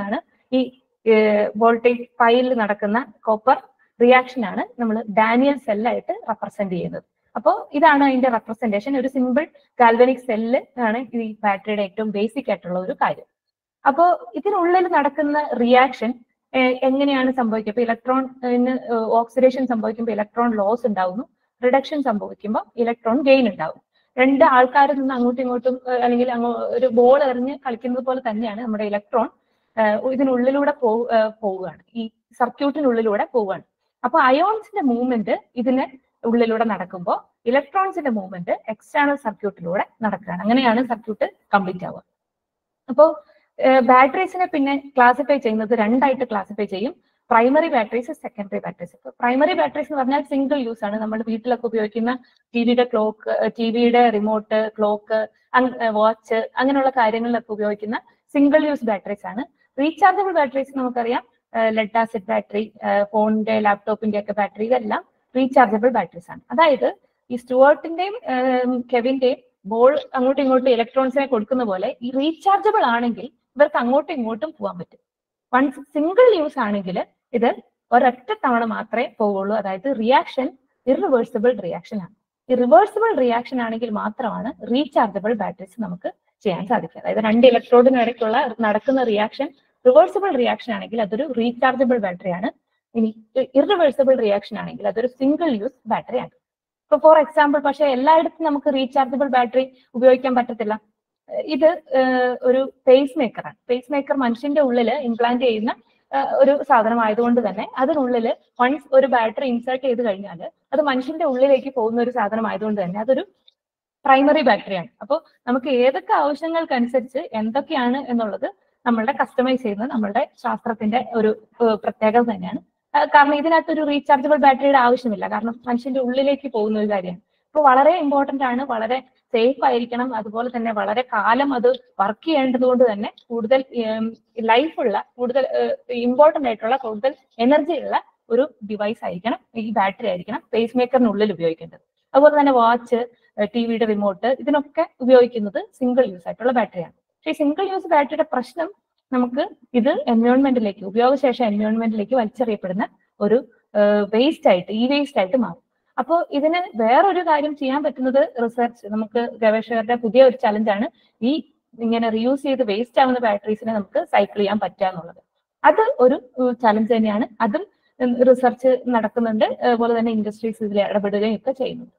ഈ വോൾട്ടേജ് ഫൈൽ നടക്കുന്ന കോപ്പർ റിയാക്ഷൻ ആണ് നമ്മൾ ഡാനിയൽ സെല്ലായിട്ട് റെപ്രസെന്റ് ചെയ്യുന്നത് അപ്പോൾ ഇതാണ് അതിന്റെ റെപ്രസെന്റേഷൻ ഒരു സിമ്പിൾ ഗാൽവനിക് സെല്ല് ആണ് ഈ ബാറ്ററിയുടെ ഏറ്റവും ബേസിക് ആയിട്ടുള്ള ഒരു കാര്യം അപ്പോൾ ഇതിനുള്ളിൽ നടക്കുന്ന റിയാക്ഷൻ എങ്ങനെയാണ് സംഭവിക്കുക ഇപ്പൊ ഇലക്ട്രോണിന് ഓക്സിഡേഷൻ സംഭവിക്കുമ്പോൾ ഇലക്ട്രോൺ ലോസ് ഉണ്ടാവുന്നു റിഡക്ഷൻ സംഭവിക്കുമ്പോൾ ഇലക്ട്രോൺ ഗെയിൻ ഉണ്ടാവും രണ്ട് ആൾക്കാരിൽ നിന്ന് അങ്ങോട്ടും ഇങ്ങോട്ടും ഏഹ് അല്ലെങ്കിൽ അങ്ങോ ഒരു ബോൾ എറിഞ്ഞ് കളിക്കുന്നത് പോലെ തന്നെയാണ് നമ്മുടെ ഇലക്ട്രോൺ ഇതിനുള്ളിലൂടെ പോ ഏഹ് പോവുകയാണ് ഈ സർക്യൂട്ടിനുള്ളിലൂടെ പോവുകയാണ് അപ്പൊ അയോൺസിന്റെ മൂവ്മെന്റ് ഇതിന് ഉള്ളിലൂടെ നടക്കുമ്പോൾ ഇലക്ട്രോൺസിന്റെ മൂവ്മെന്റ് എക്സ്റ്റേണൽ സർക്യൂട്ടിലൂടെ നടക്കുകയാണ് അങ്ങനെയാണ് സർക്യൂട്ട് കംപ്ലീറ്റ് ആവുക അപ്പോൾ ബാറ്ററീസിനെ പിന്നെ ക്ലാസിഫൈ ചെയ്യുന്നത് രണ്ടായിട്ട് ക്ലാസിഫൈ ചെയ്യും പ്രൈമറി ബാറ്ററീസ് സെക്കൻഡറി ബാറ്ററീസ് ഇപ്പൊ പ്രൈമറി ബാറ്ററീസ് എന്ന് പറഞ്ഞാൽ സിംഗിൾ യൂസ് ആണ് നമ്മൾ വീട്ടിലൊക്കെ ഉപയോഗിക്കുന്ന ടിവിയുടെ ക്ലോക്ക് ടിവിയുടെ റിമോട്ട് ക്ലോക്ക് വാച്ച് അങ്ങനെയുള്ള കാര്യങ്ങളിലൊക്കെ ഉപയോഗിക്കുന്ന സിംഗിൾ യൂസ് ബാറ്ററീസ് ആണ് റീചാർജബിൾ ബാറ്ററീസ് നമുക്കറിയാം ലെഡ് ആസിഡ് ബാറ്ററി ഫോണിന്റെ ലാപ്ടോപ്പിന്റെ ഒക്കെ ബാറ്ററി ഇതെല്ലാം റീചാർജബിൾ ബാറ്ററീസ് ആണ് അതായത് ഈ സ്റ്റുവർട്ടിന്റെയും കെവിന്റെയും ബോൾ അങ്ങോട്ടും ഇങ്ങോട്ടും ഇലക്ട്രോൺസിനെ കൊടുക്കുന്ന പോലെ ഈ റീചാർജബിൾ ആണെങ്കിൽ ഇവർക്ക് അങ്ങോട്ടും ഇങ്ങോട്ടും പോകാൻ പറ്റും വൺസ് സിംഗിൾ യൂസ് ആണെങ്കിൽ ഇത് ഒരൊറ്റ തവണ മാത്രമേ പോവുള്ളൂ അതായത് റിയാക്ഷൻ ഇറിവേഴ്സിബിൾ റിയാക്ഷൻ ആണ് ഈ റിവേഴ്സിബിൾ റിയാക്ഷൻ ആണെങ്കിൽ മാത്രമാണ് റീചാർജബിൾ ബാറ്ററീസ് നമുക്ക് ചെയ്യാൻ സാധിക്കുക അതായത് രണ്ട് ഇലക്ട്രോഡിന് ഇടയ്ക്കുള്ള നടക്കുന്ന റിയാക്ഷൻ റിവേഴ്സിബിൾ റിയാക്ഷൻ ആണെങ്കിൽ അതൊരു റീചാർജബിൾ ബാറ്ററി ആണ് ഇനി ഇറിവേഴ്സിബിൾ റിയാക്ഷൻ ആണെങ്കിൽ അതൊരു സിംഗിൾ യൂസ് ബാറ്ററി ആണ് ഇപ്പൊ ഫോർ എക്സാമ്പിൾ പക്ഷെ എല്ലായിടത്തും നമുക്ക് റീചാർജബിൾ ബാറ്ററി ഉപയോഗിക്കാൻ പറ്റത്തില്ല ഇത് ഒരു പേസ് മേക്കറാണ് പേസ് മേക്കർ മനുഷ്യന്റെ ഉള്ളിൽ ഇംപ്ലാന്റ് ചെയ്യുന്ന ഒരു സാധനം ആയതുകൊണ്ട് തന്നെ അതിനുള്ളിൽ വൺസ് ഒരു ബാറ്ററി ഇൻസേർട്ട് ചെയ്ത് കഴിഞ്ഞാൽ അത് മനുഷ്യന്റെ ഉള്ളിലേക്ക് പോകുന്ന ഒരു സാധനം ആയതുകൊണ്ട് തന്നെ അതൊരു പ്രൈമറി ബാറ്ററിയാണ് അപ്പോൾ നമുക്ക് ഏതൊക്കെ ആവശ്യങ്ങൾക്കനുസരിച്ച് എന്തൊക്കെയാണ് എന്നുള്ളത് നമ്മളുടെ കസ്റ്റമൈസ് ചെയ്യുന്നത് നമ്മളുടെ ശാസ്ത്രത്തിന്റെ ഒരു പ്രത്യേകത തന്നെയാണ് കാരണം ഇതിനകത്ത് ഒരു റീചാർജബിൾ ബാറ്ററിയുടെ ആവശ്യമില്ല കാരണം മനുഷ്യന്റെ ഉള്ളിലേക്ക് പോകുന്ന ഒരു കാര്യമാണ് അപ്പോൾ വളരെ ഇമ്പോർട്ടന്റ് ആണ് വളരെ സേഫ് ആയിരിക്കണം അതുപോലെ തന്നെ വളരെ കാലം അത് വർക്ക് ചെയ്യേണ്ടത് കൊണ്ട് തന്നെ കൂടുതൽ ലൈഫുള്ള കൂടുതൽ ഇമ്പോർട്ടന്റ് ആയിട്ടുള്ള കൂടുതൽ എനർജി ഉള്ള ഒരു ഡിവൈസ് ആയിരിക്കണം ഈ ബാറ്ററി ആയിരിക്കണം പേസ് മേക്കറിനുള്ളിൽ ഉപയോഗിക്കേണ്ടത് അതുപോലെ തന്നെ വാച്ച് ടി വിയുടെ റിമോട്ട് ഇതിനൊക്കെ ഉപയോഗിക്കുന്നത് സിംഗിൾ യൂസ് ആയിട്ടുള്ള ബാറ്ററിയാണ് പക്ഷേ സിംഗിൾ യൂസ് ബാറ്ററിയുടെ പ്രശ്നം നമുക്ക് ഇത് എൻവയോൺമെന്റിലേക്ക് ഉപയോഗശേഷം എൻവയോൺമെന്റിലേക്ക് വലിച്ചെറിയപ്പെടുന്ന ഒരു വേസ്റ്റ് ആയിട്ട് ഈ വേസ്റ്റ് ആയിട്ട് മാറും അപ്പോൾ ഇതിന് വേറൊരു കാര്യം ചെയ്യാൻ പറ്റുന്നത് റിസർച്ച് നമുക്ക് ഗവേഷകരുടെ പുതിയ ഒരു ചലഞ്ചാണ് ഈ ഇങ്ങനെ റിയൂസ് ചെയ്ത് വേസ്റ്റ് ആവുന്ന ബാറ്ററീസിനെ നമുക്ക് സൈക്കിൾ ചെയ്യാൻ പറ്റുക എന്നുള്ളത് അത് ഒരു ചലഞ്ച് തന്നെയാണ് അതും റിസർച്ച് നടക്കുന്നുണ്ട് അതുപോലെ തന്നെ ഇൻഡസ്ട്രീസ് ഇതിൽ ഇടപെടുകയും ഒക്കെ ചെയ്യുന്നുണ്ട്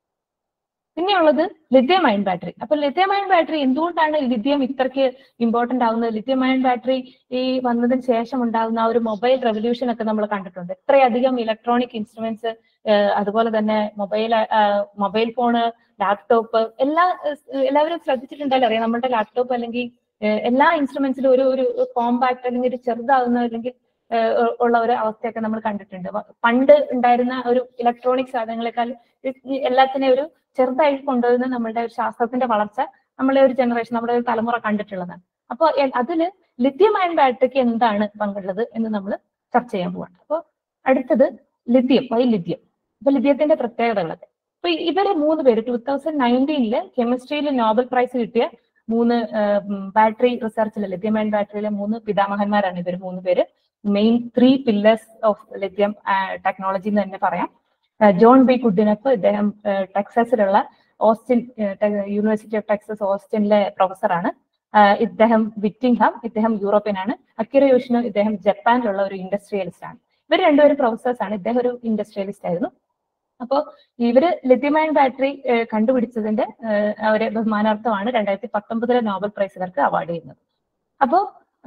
പിന്നെയുള്ളത് ലിഥിയം അയൺ ബാറ്ററി അപ്പൊ ലിഥിയം അയൺ ബാറ്ററി എന്തുകൊണ്ടാണ് ലിഥിയം ഇത്രയ്ക്ക് ഇമ്പോർട്ടന്റ് ആവുന്നത് ലിഥിയം അയൺ ബാറ്ററി ഈ വന്നതിന് ശേഷം ഉണ്ടാകുന്ന ആ ഒരു മൊബൈൽ റെവല്യൂഷൻ ഒക്കെ നമ്മൾ കണ്ടിട്ടുണ്ട് ഇത്രയധികം ഇലക്ട്രോണിക് ഇൻസ്ട്രുമെന്റ്സ് അതുപോലെ തന്നെ മൊബൈൽ മൊബൈൽ ഫോണ് ലാപ്ടോപ്പ് എല്ലാ എല്ലാവരും ശ്രദ്ധിച്ചിട്ടുണ്ടല്ലോ അറിയാം നമ്മുടെ ലാപ്ടോപ്പ് അല്ലെങ്കിൽ എല്ലാ ഇൻസ്ട്രുമെന്റ്സിലും ഒരു ഒരു കോമ്പാക്ട് അല്ലെങ്കിൽ ഒരു ചെറുതാകുന്ന അല്ലെങ്കിൽ ഉള്ള ഒരു അവസ്ഥയൊക്കെ നമ്മൾ കണ്ടിട്ടുണ്ട് പണ്ട് ഉണ്ടായിരുന്ന ഒരു ഇലക്ട്രോണിക് സാധനങ്ങളെക്കാൾ എല്ലാത്തിനെയും ഒരു ചെറുതായി കൊണ്ടുവരുന്ന നമ്മളുടെ ഒരു ശാസ്ത്രത്തിന്റെ വളർച്ച നമ്മളെ ഒരു ജനറേഷൻ നമ്മുടെ ഒരു തലമുറ കണ്ടിട്ടുള്ളതാണ് അപ്പോൾ അതില് ലിഥിയം അയൺ ബാറ്ററിക്ക് എന്താണ് പങ്കുള്ളത് എന്ന് നമ്മൾ ചർച്ച ചെയ്യാൻ പോവാണ് അപ്പോൾ അടുത്തത് ലിഥിയം വൈ ലിഥിയം അപ്പൊ ലിഥിയത്തിന്റെ പ്രത്യേകതകളൊക്കെ അപ്പൊ ഇവര് മൂന്ന് പേര് ടൂ തൗസൻഡ് നയൻറ്റീനില് കെമിസ്ട്രിയിൽ നോബൽ പ്രൈസ് കിട്ടിയ മൂന്ന് ബാറ്ററി റിസർച്ചിലെ ലിഥിയം അയൺ ബാറ്ററിയിലെ മൂന്ന് പിതാമഹന്മാരാണ് ഇവർ മൂന്ന് പേര് main three pillars of lithium technology എന്ന് തന്നെ പറയാം ജോൺ ബി കുഡിനപ്പ് ഇദ്ദേഹം ടെക്സസിലുള്ള ഓസ്റ്റിൻ യൂണിവേഴ്സിറ്റി ഓഫ് ടെക്സസ് ഓസ്റ്റിനിലെ പ്രൊഫസറാണ് ഇദ്ദേഹം വിറ്റിംഗ്ഹാം ഇദ്ദേഹം യൂറോപ്യനാണ് അക്കിറ യോഷിനോ ഇദ്ദേഹം ജപ്പാനിലുള്ള ഒരു ഇൻഡസ്ട്രിയലിസ്റ്റ് ആണ് ഇവർ രണ്ടുപേരും പ്രൊഫസേഴ്സ് ആണ് ഇദ്ദേഹം ഒരു ഇൻഡസ്ട്രിയലിസ്റ്റ് ആയിരുന്നു അപ്പോൾ ഇവര് ലിഥിയം അയൺ ബാറ്ററി കണ്ടുപിടിച്ചതിന്റെ ഒരു ബഹുമാനാർത്ഥമാണ് രണ്ടായിരത്തി പത്തൊമ്പതിലെ നോബൽ പ്രൈസ് ഇവർക്ക് അവാർഡ് ചെയ്യുന്നത് അപ്പോൾ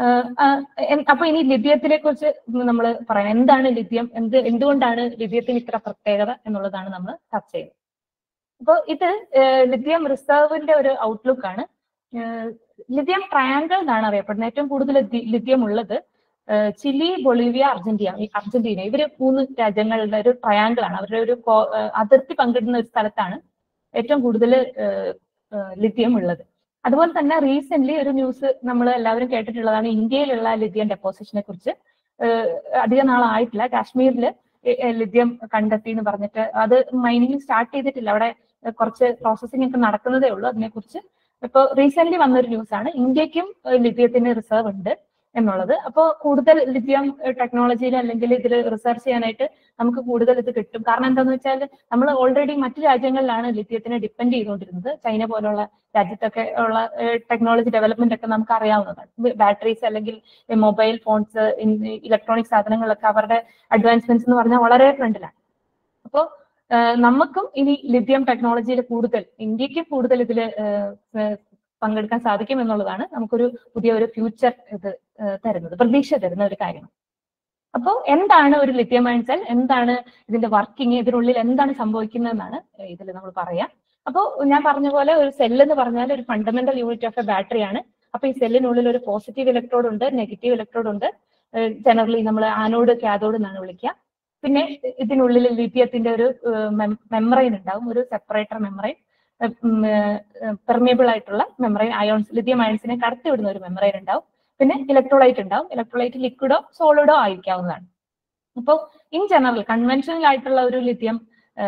അപ്പൊ ഇനി ലിഥിയത്തിനെ കുറിച്ച് നമ്മൾ പറയാം എന്താണ് ലിഥിയം എന്ത് എന്തുകൊണ്ടാണ് ലിഥിയത്തിന് ഇത്ര പ്രത്യേകത എന്നുള്ളതാണ് നമ്മൾ ചർച്ച ചെയ്യുന്നത് അപ്പോൾ ഇത് ലിഥിയം റിസർവിന്റെ ഒരു ഔട്ട്ലുക്ക് ആണ് ലിഥിയം ട്രയാങ്കിൾ എന്നാണ് അറിയപ്പെടുന്നത് ഏറ്റവും കൂടുതൽ ലിഥിയം ഉള്ളത് ചിലി ബൊളീവിയ അർജന്റീന അർജന്റീന ഇവര് മൂന്ന് രാജ്യങ്ങളുടെ ഒരു ട്രയാങ്കിൾ ആണ് അവരുടെ ഒരു അതിർത്തി പങ്കിടുന്ന ഒരു സ്ഥലത്താണ് ഏറ്റവും കൂടുതൽ ലിഥിയം ഉള്ളത് അതുപോലെ തന്നെ റീസെന്റ് ഒരു ന്യൂസ് നമ്മൾ എല്ലാവരും കേട്ടിട്ടുള്ളതാണ് ഇന്ത്യയിലുള്ള ലിഥിയം ഡെപ്പോസിഷനെ കുറിച്ച് അധിക നാളായിട്ടില്ല കാശ്മീരിൽ ലിഥിയം കണ്ടെത്തി എന്ന് പറഞ്ഞിട്ട് അത് മൈനിങ് സ്റ്റാർട്ട് ചെയ്തിട്ടില്ല അവിടെ കുറച്ച് പ്രോസസ്സിംഗ് ഒക്കെ നടക്കുന്നതേ ഉള്ളൂ അതിനെക്കുറിച്ച് ഇപ്പൊ റീസെന്റ് വന്നൊരു ന്യൂസ് ആണ് ഇന്ത്യക്കും ലിഥിയത്തിന് റിസർവ് ഉണ്ട് എന്നുള്ളത് അപ്പോൾ കൂടുതൽ ലിഥിയം ടെക്നോളജിയിൽ അല്ലെങ്കിൽ ഇതിൽ റിസർച്ച് ചെയ്യാനായിട്ട് നമുക്ക് കൂടുതൽ ഇത് കിട്ടും കാരണം എന്താന്ന് വെച്ചാൽ നമ്മൾ ഓൾറെഡി മറ്റു രാജ്യങ്ങളിലാണ് ലിഥിയത്തിനെ ഡിപ്പെൻഡ് ചെയ്തുകൊണ്ടിരുന്നത് ചൈന പോലുള്ള രാജ്യത്തൊക്കെ ഉള്ള ടെക്നോളജി ഡെവലപ്മെന്റ് ഒക്കെ നമുക്ക് അറിയാവുന്നതാണ് ബാറ്ററീസ് അല്ലെങ്കിൽ മൊബൈൽ ഫോൺസ് ഇലക്ട്രോണിക് സാധനങ്ങളൊക്കെ അവരുടെ അഡ്വാൻസ്മെന്റ്സ് എന്ന് പറഞ്ഞാൽ വളരെ ഫ്രണ്ടിലാണ് അപ്പോൾ നമുക്കും ഇനി ലിഥിയം ടെക്നോളജിയിൽ കൂടുതൽ ഇന്ത്യക്ക് കൂടുതൽ ഇതിൽ പങ്കെടുക്കാൻ സാധിക്കും എന്നുള്ളതാണ് നമുക്കൊരു പുതിയ ഒരു ഫ്യൂച്ചർ ഇത് ഏഹ് തരുന്നത് പ്രതീക്ഷ തരുന്ന ഒരു കാര്യം അപ്പോൾ എന്താണ് ഒരു ലിഥിയം അയൺ സെൽ എന്താണ് ഇതിന്റെ വർക്കിംഗ് ഇതിനുള്ളിൽ എന്താണ് സംഭവിക്കുന്നതെന്നാണ് ഇതിൽ നമ്മൾ പറയാം അപ്പോൾ ഞാൻ പറഞ്ഞ പോലെ ഒരു സെൽ എന്ന് പറഞ്ഞാൽ ഒരു fundamental unit of a battery ആണ് അപ്പൊ ഈ സെല്ലിനുള്ളിൽ ഒരു പോസിറ്റീവ് ഇലക്ട്രോഡ് ഉണ്ട് നെഗറ്റീവ് ഇലക്ട്രോഡ് ഉണ്ട് ജനറലി നമ്മൾ ആനോഡ് കാഥോഡ് എന്നാണ് വിളിക്കുക പിന്നെ ഇതിനുള്ളിൽ ലിഥിയത്തിന്റെ ഒരു മെമ്മറൈൻ ഉണ്ടാവും ഒരു സെപ്പറേറ്റർ മെമ്മറൈൻ പെർമിയബിൾ ആയിട്ടുള്ള മെമ്മറൈൻ അയോൺസ് ലിഥിയം അയൺസിനെ കടത്തിവിടുന്ന ഒരു മെമ്മറൈൻ ഉണ്ടാവും പിന്നെ ഇലക്ട്രോലൈറ്റ് ഉണ്ടാവും ഇലക്ട്രോലൈറ്റ് ലിക്വിഡോ സോളിഡോ ആയിരിക്കാവുന്നതാണ് അപ്പോൾ ഇൻ ജനറൽ കൺവെൻഷണൽ ആയിട്ടുള്ള ഒരു ലിഥിയം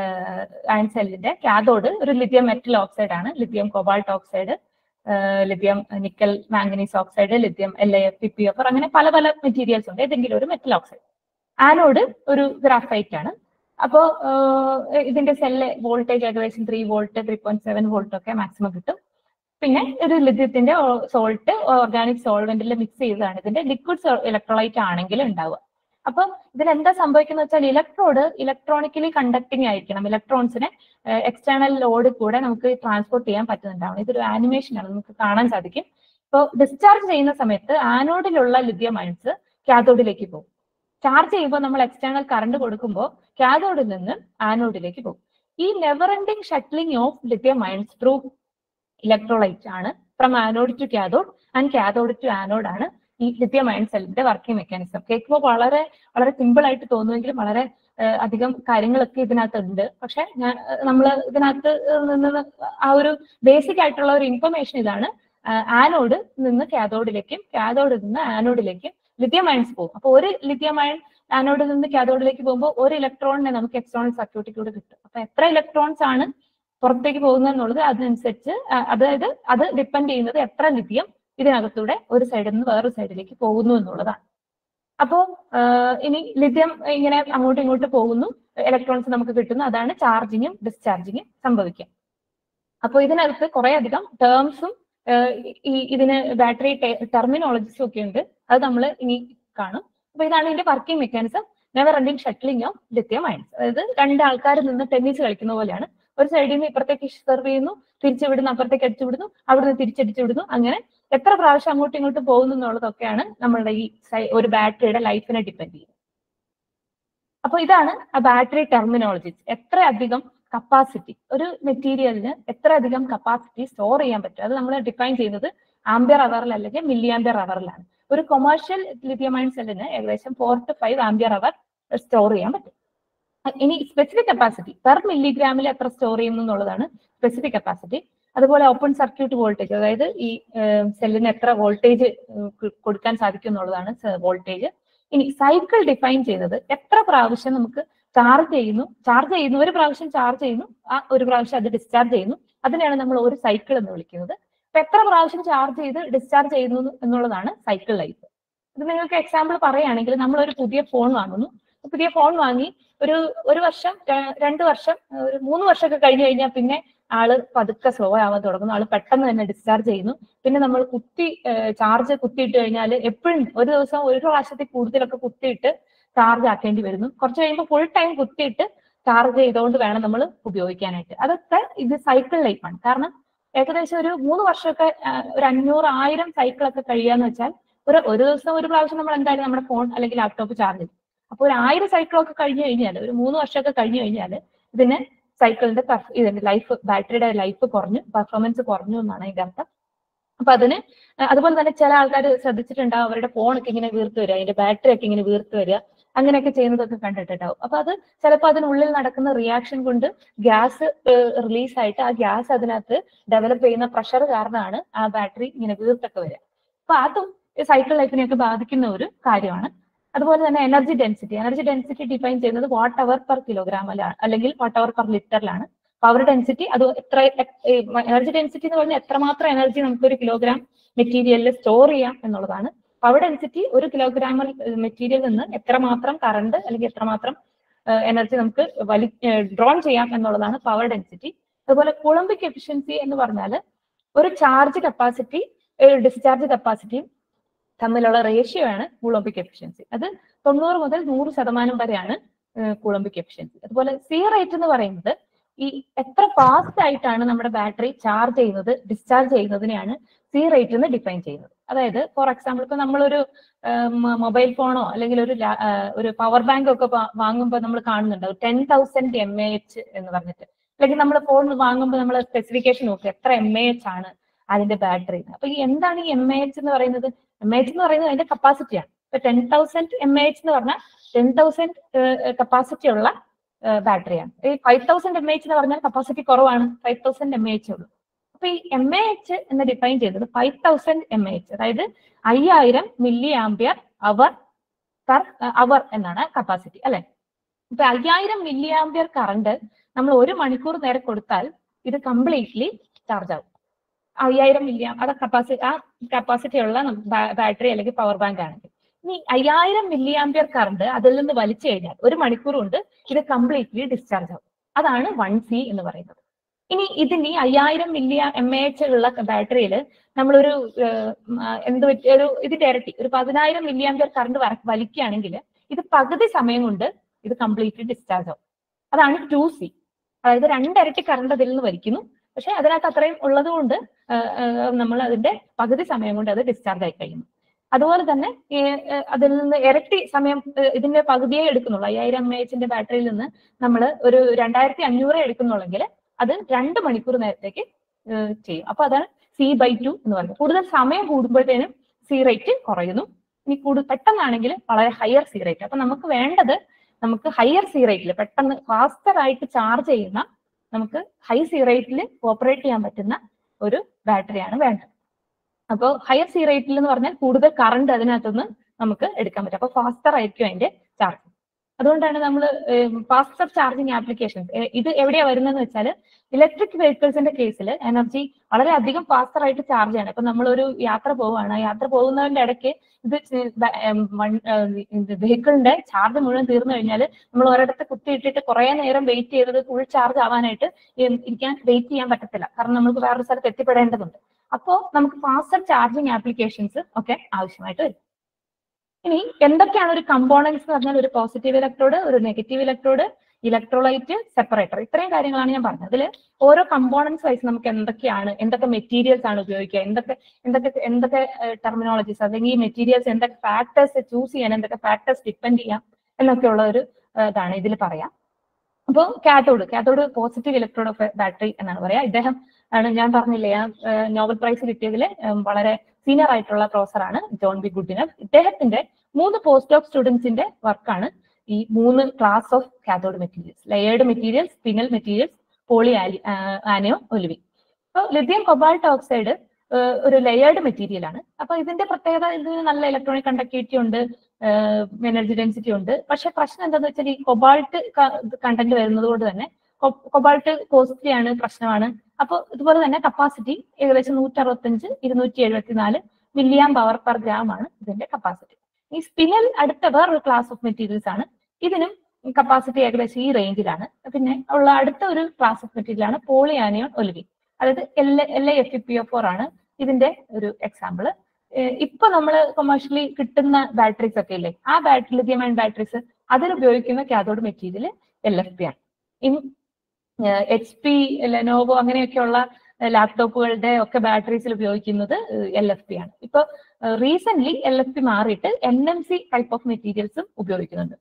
അയൺ സെല്ലിന്റെ കാഥോഡ് ഒരു ലിഥിയം മെറ്റൽ ഓക്സൈഡ് ആണ് lithium cobalt oxide lithium nickel manganese oxide lithium L I F P P F അങ്ങനെ പല പല മെറ്റീരിയൽസ് ഉണ്ട് ഏതെങ്കിലും ഒരു മെറ്റൽ ഓക്സൈഡ് ആനോഡ് ഒരു ഗ്രാഫൈറ്റ് ആണ് അപ്പോ ഇതിന്റെ സെല്ല് വോൾട്ടേജ് ഏകദേശം three volt three point seven volt ഒക്കെ മാക്സിമം കിട്ടും പിന്നെ ഒരു ലിഥിയത്തിന്റെ സോൾട്ട് ഓർഗാനിക് സോൾവെന്റിൽ മിക്സ് ചെയ്തതാണ് ഇതിന്റെ ലിക്വിഡ് ഇലക്ട്രോലൈറ്റ് ആണെങ്കിൽ ഉണ്ടാവുക അപ്പൊ ഇതിൽ എന്താ സംഭവിക്കുന്നത് വെച്ചാൽ ഇലക്ട്രോഡ് ഇലക്ട്രോണിക്കലി കണ്ടക്ടിങ് ആയിരിക്കണം ഇലക്ട്രോൺസിനെ എക്സ്റ്റേണൽ ലോഡ് കൂടെ നമുക്ക് ട്രാൻസ്പോർട്ട് ചെയ്യാൻ പറ്റുന്നുണ്ടാവണം ഇതൊരു ആനിമേഷൻ ആണ് നമുക്ക് കാണാൻ സാധിക്കും ഇപ്പോൾ ഡിസ്ചാർജ് ചെയ്യുന്ന സമയത്ത് ആനോഡിലുള്ള ലിഥിയം അയൺസ് കാഥോഡിലേക്ക് പോകും ചാർജ് ചെയ്യുമ്പോൾ നമ്മൾ എക്സ്റ്റേണൽ കറണ്ട് കൊടുക്കുമ്പോൾ കാഥോഡിൽ നിന്ന് ആനോഡിലേക്ക് പോകും ഈ never ending shuttling of lithium ions through electrolyte ആണ് from anode to cathode and cathode to anode ആണ് ഈ ലിഥിയം അയൺ സെല്ലിന്റെ വർക്കിംഗ് മെക്കാനിസം കേൾക്കുമ്പോൾ വളരെ വളരെ സിമ്പിൾ ആയിട്ട് തോന്നുമെങ്കിലും വളരെ അധികം കാര്യങ്ങളൊക്കെ ഇതിനകത്ത് ഉണ്ട് പക്ഷെ ഞാൻ നമ്മൾ ഇതിനകത്ത് നിന്ന് ആ ഒരു ബേസിക് ആയിട്ടുള്ള ഒരു ഇൻഫർമേഷൻ ഇതാണ് ആനോഡ് നിന്ന് കാഥോഡിലേക്കും കാഥോഡിൽ നിന്ന് ആനോഡിലേക്കും ലിഥിയം അയൺസ് പോകും അപ്പൊ ഒരു ലിഥിയം അയൺ ആനോഡിൽ നിന്ന് കാഥോഡിലേക്ക് പോകുമ്പോൾ ഒരു ഇലക്ട്രോണിനെ നമുക്ക് എക്സ്റ്റേണൽ സർക്യൂട്ടിലൂടെ കിട്ടും അപ്പൊ എത്ര ഇലക്ട്രോൺസ് ആണ് പുറത്തേക്ക് പോകുന്നത് എന്നുള്ളത് അതിനനുസരിച്ച് അതായത് അത് ഡിപ്പെൻഡ് ചെയ്യുന്നത് എത്ര ലിഥിയം ഇതിനകത്തൂടെ ഒരു സൈഡിൽ നിന്ന് വേറൊരു സൈഡിലേക്ക് പോകുന്നു എന്നുള്ളതാണ് അപ്പോ ഇനി ലിഥിയം ഇങ്ങനെ അങ്ങോട്ടും ഇങ്ങോട്ടും പോകുന്നു ഇലക്ട്രോൺസ് നമുക്ക് കിട്ടുന്നു അതാണ് ചാർജിങ്ങും ഡിസ്ചാർജിങ്ങും സംഭവിക്കുക അപ്പോൾ ഇതിനകത്ത് കുറെ അധികം ടേംസും ഈ ഇതിന് ബാറ്ററി ടെർമിനോളജീസും ഒക്കെ ഉണ്ട് അത് നമ്മൾ ഇനി കാണും അപ്പൊ ഇതാണ് ഇതിന്റെ working mechanism never ending shuttling of lithium ions അതായത് രണ്ട് ആൾക്കാർ നിന്ന് ടെന്നീസ് കളിക്കുന്ന പോലെയാണ് ഒരു സൈഡിൽ നിന്ന് ഇപ്പുറത്തേക്ക് സെർവ് ചെയ്യുന്നു തിരിച്ചു വിടുന്നു അപ്പുറത്തേക്ക് അടിച്ചു വിടുന്നു അവിടുന്ന് തിരിച്ചടിച്ചു വിടുന്നു അങ്ങനെ എത്ര പ്രാവശ്യം അങ്ങോട്ടും ഇങ്ങോട്ടും പോകുന്നു എന്നുള്ളതൊക്കെയാണ് നമ്മളുടെ ഈ ഒരു ബാറ്ററിയുടെ ലൈഫിനെ ഡിപ്പെൻഡ് ചെയ്യുന്നത് അപ്പൊ ഇതാണ് ആ ബാറ്ററി ടെർമിനോളജീസ് എത്ര അധികം കപ്പാസിറ്റി ഒരു മെറ്റീരിയലിന് എത്ര അധികം കപ്പാസിറ്റി സ്റ്റോർ ചെയ്യാൻ പറ്റും അത് നമ്മൾ ഡിഫൈൻ ചെയ്യുന്നത് ആംബിയർ അവറിൽ അല്ലെങ്കിൽ മില്ലി ആംബിയർ അവറിലാണ് ഒരു കൊമേഴ്ഷ്യൽ ലിഥിയമൈൻ സെല്ലിന് ഏകദേശം four to five ampere hour store ചെയ്യാൻ പറ്റും ഇനി സ്പെസിഫിക് കപ്പാസിറ്റി പെർ മില്ലിഗ്രാമിൽ എത്ര സ്റ്റോർ ചെയ്യുന്നു എന്നുള്ളതാണ് സ്പെസിഫിക് കപ്പാസിറ്റി അതുപോലെ ഓപ്പൺ സർക്യൂട്ട് വോൾട്ടേജ് അതായത് ഈ സെല്ലിന് എത്ര വോൾട്ടേജ് കൊടുക്കാൻ സാധിക്കും എന്നുള്ളതാണ് വോൾട്ടേജ് ഇനി സൈക്കിൾ ഡിഫൈൻ ചെയ്യുന്നത് എത്ര പ്രാവശ്യം നമുക്ക് ചാർജ് ചെയ്യുന്നു ചാർജ് ചെയ്യുന്നു ഒരു പ്രാവശ്യം ചാർജ് ചെയ്യുന്നു ആ ഒരു പ്രാവശ്യം അത് ഡിസ്ചാർജ് ചെയ്യുന്നു അതിനെയാണ് നമ്മൾ ഒരു സൈക്കിൾ എന്ന് വിളിക്കുന്നത് അപ്പൊ എത്ര പ്രാവശ്യം ചാർജ് ചെയ്ത് ഡിസ്ചാർജ് ചെയ്യുന്നു എന്നുള്ളതാണ് സൈക്കിൾ ലൈഫ് ഇത് നിങ്ങൾക്ക് എക്സാമ്പിൾ പറയുകയാണെങ്കിൽ നമ്മൾ ഒരു പുതിയ ഫോൺ വാങ്ങുന്നു പുതിയ ഫോൺ വാങ്ങി ഒരു ഒരു വർഷം രണ്ട് വർഷം ഒരു മൂന്ന് വർഷമൊക്കെ കഴിഞ്ഞു കഴിഞ്ഞാൽ പിന്നെ ആള് പതുക്കെ സ്ലോ ആവാൻ തുടങ്ങുന്നു ആള് പെട്ടെന്ന് തന്നെ ഡിസ്ചാർജ് ചെയ്യുന്നു പിന്നെ നമ്മൾ കുത്തി ചാർജ് കുത്തിയിട്ട് കഴിഞ്ഞാൽ എപ്പോഴും ഒരു ദിവസം ഒരു പ്രാവശ്യത്തിൽ കൂടുതലൊക്കെ കുത്തിയിട്ട് ചാർജ് ആക്കേണ്ടി വരുന്നു കുറച്ച് കഴിയുമ്പോൾ ഫുൾ ടൈം കുത്തിയിട്ട് ചാർജ് ചെയ്തുകൊണ്ട് വേണം നമ്മൾ ഉപയോഗിക്കാനായിട്ട് അതൊക്കെ ഇത് സൈക്കിൾ ലൈഫാണ് കാരണം ഏകദേശം ഒരു മൂന്ന് വർഷമൊക്കെ ഒരു അഞ്ഞൂറ് ആയിരം സൈക്കിളൊക്കെ കഴിയാന്ന് വെച്ചാൽ ഒരു ഒരു ദിവസം ഒരു പ്രാവശ്യം നമ്മൾ എന്തായാലും നമ്മുടെ ഫോൺ അല്ലെങ്കിൽ ലാപ്ടോപ്പ് ചാർജ് ചെയ്യും അപ്പോൾ ഒരു ആയിരം സൈക്കിളൊക്കെ കഴിഞ്ഞു കഴിഞ്ഞാൽ ഒരു മൂന്ന് വർഷമൊക്കെ കഴിഞ്ഞു കഴിഞ്ഞാൽ ഇതിന് സൈക്കിളിന്റെ ഇതിന്റെ ലൈഫ് ബാറ്ററിയുടെ ലൈഫ് കുറഞ്ഞു പെർഫോമൻസ് കുറഞ്ഞു എന്നാണ് അതിന്റെ അർത്ഥം അപ്പൊ അതിന് അതുപോലെ തന്നെ ചില ആൾക്കാർ ശ്രദ്ധിച്ചിട്ടുണ്ടാവും അവരുടെ ഫോണൊക്കെ ഇങ്ങനെ വീർത്ത് വരിക അതിന്റെ ബാറ്ററി ഒക്കെ ഇങ്ങനെ വീർത്ത് വരിക അങ്ങനെയൊക്കെ ചെയ്യുന്നതൊക്കെ കണ്ടിട്ടുണ്ടാവും അപ്പൊ അത് ചിലപ്പോൾ അതിനുള്ളിൽ നടക്കുന്ന റിയാക്ഷൻ കൊണ്ട് ഗ്യാസ് റിലീസ് ആയിട്ട് ആ ഗ്യാസ് അതിനകത്ത് ഡെവലപ്പ് ചെയ്യുന്ന പ്രഷർ കാരണമാണ് ആ ബാറ്ററി ഇങ്ങനെ വീർത്തൊക്കെ വരിക അപ്പൊ അതും സൈക്കിൾ ലൈഫിനെയൊക്കെ ബാധിക്കുന്ന ഒരു കാര്യമാണ് അതുപോലെ തന്നെ energy density energy density define ചെയ്യുന്നത് വാട്ട് അവർ പെർ കിലോഗ്രാം അല്ലെങ്കിൽ വാട്ട് അവർ പെർ ലിറ്ററിലാണ് പവർ ഡെൻസിറ്റി അത് എത്ര എനർജി ഡെൻസിറ്റി എന്ന് പറഞ്ഞാൽ എത്രമാത്രം എനർജി നമുക്ക് ഒരു കിലോഗ്രാം മെറ്റീരിയലിൽ സ്റ്റോർ ചെയ്യാം എന്നുള്ളതാണ് പവർ ഡെൻസിറ്റി ഒരു കിലോഗ്രാം മെറ്റീരിയൽ നിന്ന് എത്രമാത്രം കറണ്ട് അല്ലെങ്കിൽ എത്രമാത്രം എനർജി നമുക്ക് വലി ഡ്രോൺ ചെയ്യാം എന്നുള്ളതാണ് പവർ ഡെൻസിറ്റി അതുപോലെ കുളമ്പിക് എഫിഷ്യൻസി എന്ന് പറഞ്ഞാൽ ഒരു ചാർജ് കപ്പാസിറ്റി ഡിസ്ചാർജ് കപ്പാസിറ്റിയും തമ്മിലുള്ള റേഷ്യോ ആണ് കൂളംബിക് എഫിഷ്യൻസി അത് തൊണ്ണൂറ് മുതൽ നൂറ് ശതമാനം വരെയാണ് കൂളംബിക് എഫിഷ്യൻസി അതുപോലെ സി റേറ്റ് എന്ന് പറയുന്നത് ഈ എത്ര ഫാസ്റ്റ് ആയിട്ടാണ് നമ്മുടെ ബാറ്ററി ചാർജ് ചെയ്യുന്നത് ഡിസ്ചാർജ് ചെയ്യുന്നതിനെയാണ് സി റേറ്റ് എന്ന് ഡിഫൈൻ ചെയ്യുന്നത് അതായത് ഫോർ എക്സാമ്പിൾ ഇപ്പൊ നമ്മളൊരു മൊബൈൽ ഫോണോ അല്ലെങ്കിൽ ഒരു ലാ- ആ, ഒരു പവർ ബാങ്ക് ഒക്കെ വാങ്ങുമ്പോൾ നമ്മൾ കാണുന്നുണ്ട് ten thousand M A H എന്ന് പറഞ്ഞിട്ട് അല്ലെങ്കിൽ നമ്മൾ ഫോൺ വാങ്ങുമ്പോൾ നമ്മൾ സ്പെസിഫിക്കേഷൻ നോക്കുക എത്ര എം എ എച്ച് ആണ് അതിന്റെ ബാറ്ററി അപ്പൊ ഈ എന്താണ് ഈ എം എ എച്ച് എന്ന് പറയുന്നത് എം എ എച്ച് എന്ന് പറയുന്നത് അതിന്റെ കപ്പാസിറ്റിയാണ് ഇപ്പൊ ten thousand M A H എന്ന് പറഞ്ഞാൽ ടെൻ തൗസൻഡ് കപ്പാസിറ്റി ഉള്ള ബാറ്ററിയാണ് ഈ five thousand M A H എന്ന് പറഞ്ഞാൽ കപ്പാസിറ്റി കുറവാണ് five thousand M A H ഉള്ളൂ അപ്പൊ ഈ എം എ എച്ച് എന്ന് ഡിഫൈൻ ചെയ്തത് five thousand M A H അതായത് അയ്യായിരം milli ampere hour per hour എന്നാണ് കപ്പാസിറ്റി അല്ലെ ഇപ്പൊ അയ്യായിരം മില്ലി ആംബിയർ കറണ്ട് നമ്മൾ ഒരു മണിക്കൂർ നേരം കൊടുത്താൽ ഇത് കംപ്ലീറ്റ്ലി ചാർജ് ആവും അയ്യായിരം മില്ലി അത് കപ്പാസിറ്റി ആ കപ്പാസിറ്റി ഉള്ള ബാറ്ററി അല്ലെങ്കിൽ പവർ ബാങ്ക് ആണെങ്കിൽ ഇനി അയ്യായിരം മില്ലി ആംബിയർ കറണ്ട് അതിൽ നിന്ന് വലിച്ചു കഴിഞ്ഞാൽ ഒരു മണിക്കൂർ കൊണ്ട് ഇത് കംപ്ലീറ്റ്ലി ഡിസ്ചാർജ് ആവും അതാണ് വൺ സി എന്ന് പറയുന്നത് ഇനി ഇതിന് ഈ അയ്യായിരം മില്ലി എം എ എച്ച് ഉള്ള ബാറ്ററിയിൽ നമ്മളൊരു ഏഹ്, ഉം, ആ, എന്ത് പറ്റി ഒരു ഇതിന്റെ ഇരട്ടി ഒരു പതിനായിരം മില്ലി ആംബിയർ കറണ്ട് വലിക്കുകയാണെങ്കിൽ ഇത് പകുതി സമയം കൊണ്ട് ഇത് കംപ്ലീറ്റ്ലി ഡിസ്ചാർജ് ആവും അതാണ് ടു സി അതായത് രണ്ടിരട്ടി കറണ്ട് അതിൽ നിന്ന് വലിക്കുന്നു പക്ഷെ അതിനകത്ത് അത്രയും ഉള്ളത് കൊണ്ട് നമ്മൾ അതിന്റെ പകുതി സമയം കൊണ്ട് അത് ഡിസ്ചാർജ് ആയി കഴിയുന്നു അതുപോലെ തന്നെ ഈ, ഏഹ്, അതിൽ നിന്ന് ഇരട്ടി സമയം ഏഹ്, ഇതിന്റെ പകുതിയെ എടുക്കുന്നുള്ളൂ അയ്യായിരം എം എച്ചിന്റെ ബാറ്ററിയിൽ നിന്ന് നമ്മൾ ഒരു രണ്ടായിരത്തി അഞ്ഞൂറ് എടുക്കുന്നുള്ളെങ്കിൽ അത് രണ്ട് മണിക്കൂർ നേരത്തേക്ക് ഏഹ്, ചെയ്യും അപ്പൊ അതാണ് സി ബൈ ടു എന്ന് പറയുന്നത് കൂടുതൽ സമയം കൂടുമ്പോഴത്തേനും സി റേറ്റ് കുറയുന്നു ഇനി കൂടുതൽ പെട്ടെന്നാണെങ്കിൽ വളരെ ഹയർ സി റേറ്റ് അപ്പൊ നമുക്ക് വേണ്ടത് നമുക്ക് ഹയർ സി റേറ്റിൽ പെട്ടെന്ന് ഫാസ്റ്റർ ആയിട്ട് ചാർജ് ചെയ്യുന്ന നമുക്ക് ഹൈ സി റേറ്റിൽ ഓപ്പറേറ്റ് ചെയ്യാൻ പറ്റുന്ന ഒരു ബാറ്ററിയാണ് വേണ്ടത് അപ്പോൾ ഹയർ സി റേറ്റിൽ എന്ന് പറഞ്ഞാൽ കൂടുതൽ കറണ്ട് അതിനകത്തുനിന്ന് നമുക്ക് എടുക്കാൻ പറ്റും അപ്പൊ ഫാസ്റ്റർ ആയിരിക്കും അതിന്റെ ചാർജ് അതുകൊണ്ടാണ് നമ്മൾ ഫാസ്റ്റർ ചാർജിങ് ആപ്ലിക്കേഷൻസ് ഇത് എവിടെയാ വരുന്നതെന്ന് വെച്ചാൽ ഇലക്ട്രിക് വെഹിക്കിൾസിന്റെ കേസിൽ എനർജി വളരെ അധികം ഫാസ്റ്റർ ആയിട്ട് ചാർജ് ചെയ്യണം ഇപ്പൊ നമ്മളൊരു യാത്ര പോവുകയാണ് ആ യാത്ര പോകുന്നതിന്റെ ഇടയ്ക്ക് ഇത് വെഹിക്കിളിന്റെ ചാർജ് മുഴുവൻ തീർന്നു കഴിഞ്ഞാൽ നമ്മൾ ഒരിടത്ത് കുത്തിയിട്ടിട്ട് കുറെ നേരം വെയിറ്റ് ചെയ്തത് ഫുൾ ചാർജ് ആവാനായിട്ട് ഇ- ഇരിക്കാൻ വെയിറ്റ് ചെയ്യാൻ പറ്റത്തില്ല കാരണം നമുക്ക് വേറൊരു സ്ഥലത്ത് എത്തിപ്പെടേണ്ടതുണ്ട് അപ്പോ നമുക്ക് ഫാസ്റ്റർ ചാർജിങ് ആപ്ലിക്കേഷൻസ് ഒക്കെ ആവശ്യമായിട്ട് വരും ഇനി എന്തൊക്കെയാണ് ഒരു കമ്പോണൻസ് എന്ന് പറഞ്ഞാൽ ഒരു പോസിറ്റീവ് ഇലക്ട്രോഡ് ഒരു നെഗറ്റീവ് ഇലക്ട്രോഡ് ഇലക്ട്രോലൈറ്റ് സെപ്പറേറ്റർ ഇത്രയും കാര്യങ്ങളാണ് ഞാൻ പറഞ്ഞത് അതിൽ ഓരോ കമ്പോണൻസ് വൈസ് നമുക്ക് എന്തൊക്കെയാണ് എന്തൊക്കെ മെറ്റീരിയൽസ് ആണ് ഉപയോഗിക്കുക എന്തൊക്കെ എന്തൊക്കെ എന്തൊക്കെ ടെർമിനോളജീസ് അല്ലെങ്കിൽ ഈ മെറ്റീരിയൽസ് എന്തൊക്കെ ഫാക്ടേഴ്സ് ചൂസ് ചെയ്യാൻ എന്തൊക്കെ ഫാക്ടേഴ്സ് ഡിപ്പെൻഡ് ചെയ്യാം എന്നൊക്കെയുള്ള ഒരു ഏഹ്, ഇതാണ് ഇതിൽ പറയാം അപ്പോൾ cathode cathode positive electrode of battery എന്നാണ് പറയാ ഇദ്ദേഹം ആണ് ഞാൻ പറഞ്ഞില്ലേ ആ ഏഹ്, നോബൽ പ്രൈസ് കിട്ടിയതിൽ വളരെ സീനിയർ ആയിട്ടുള്ള പ്രൊഫസറാണ് ജോൺ ബി ഗുഡിനഫ് ഇദ്ദേഹത്തിന്റെ മൂന്ന് പോസ്റ്റ് ഡോക് സ്റ്റുഡൻസിന്റെ വർക്കാണ് ഈ മൂന്ന് class of cathode materials layered materials spinel materials polyanion olivine അപ്പോൾ ലിഥിയം കൊബാൾട്ട് ഓക്സൈഡ് ഒരു ലെയേർഡ് മെറ്റീരിയൽ ആണ് അപ്പൊ ഇതിന്റെ പ്രത്യേകത ഇതിന് നല്ല ഇലക്ട്രോണിക് കണ്ടക്ടിവിറ്റി ഉണ്ട് എനർജി ഡെൻസിറ്റി ഉണ്ട് പക്ഷെ പ്രശ്നം എന്താണെന്ന് വെച്ചാൽ ഈ കൊബാൾട്ട് കണ്ടന്റ് വരുന്നത് കൊണ്ട് തന്നെ കൊബാൾട്ട് കോസ്റ്റ്ലി ആണ് പ്രശ്നമാണ് അപ്പോൾ ഇതുപോലെ തന്നെ കപ്പാസിറ്റി ഏകദേശം നൂറ്റി അറുപത്തഞ്ച് ഇരുന്നൂറ്റി എഴുപത്തിനാല് മില്ലിയാം പവർ പെർ ഗ്രാം ആണ് ഇതിന്റെ കപ്പാസിറ്റി ഈ സ്പിനൽ അടുത്ത വേറൊരു ക്ലാസ് ഓഫ് മെറ്റീരിയൽസ് ആണ് ഇതിനും കപ്പാസിറ്റി ഏകദേശം ഈ റേഞ്ചിലാണ് പിന്നെ ഉള്ള അടുത്ത ഒരു ക്ലാസ് ഓഫ് മെറ്റീരിയൽ ആണ് പോളിയാനിയോൺ ഒലിവി അതായത് L L F P O four ആണ് ഇതിന്റെ ഒരു എക്സാമ്പിൾ ഇപ്പൊ നമ്മൾ കൊമേഴ്ഷ്യലി കിട്ടുന്ന ബാറ്ററീസ് ഒക്കെ ഇല്ലേ ആ ബാറ്ററി ലിഥിയം അയൺ ബാറ്ററീസ് അതിൽ ഉപയോഗിക്കുന്ന cathode material L F P ആണ് ഇൻ എച്ച് പി ലെനോവോ അങ്ങനെയൊക്കെയുള്ള ലാപ്ടോപ്പുകളുടെ ഒക്കെ ബാറ്ററീസിൽ ഉപയോഗിക്കുന്നത് എൽ എഫ് പി ആണ് ഇപ്പൊ റീസെന്റ് എൽ എഫ് പി മാറിയിട്ട് N M C type of മെറ്റീരിയൽസും ഉപയോഗിക്കുന്നുണ്ട്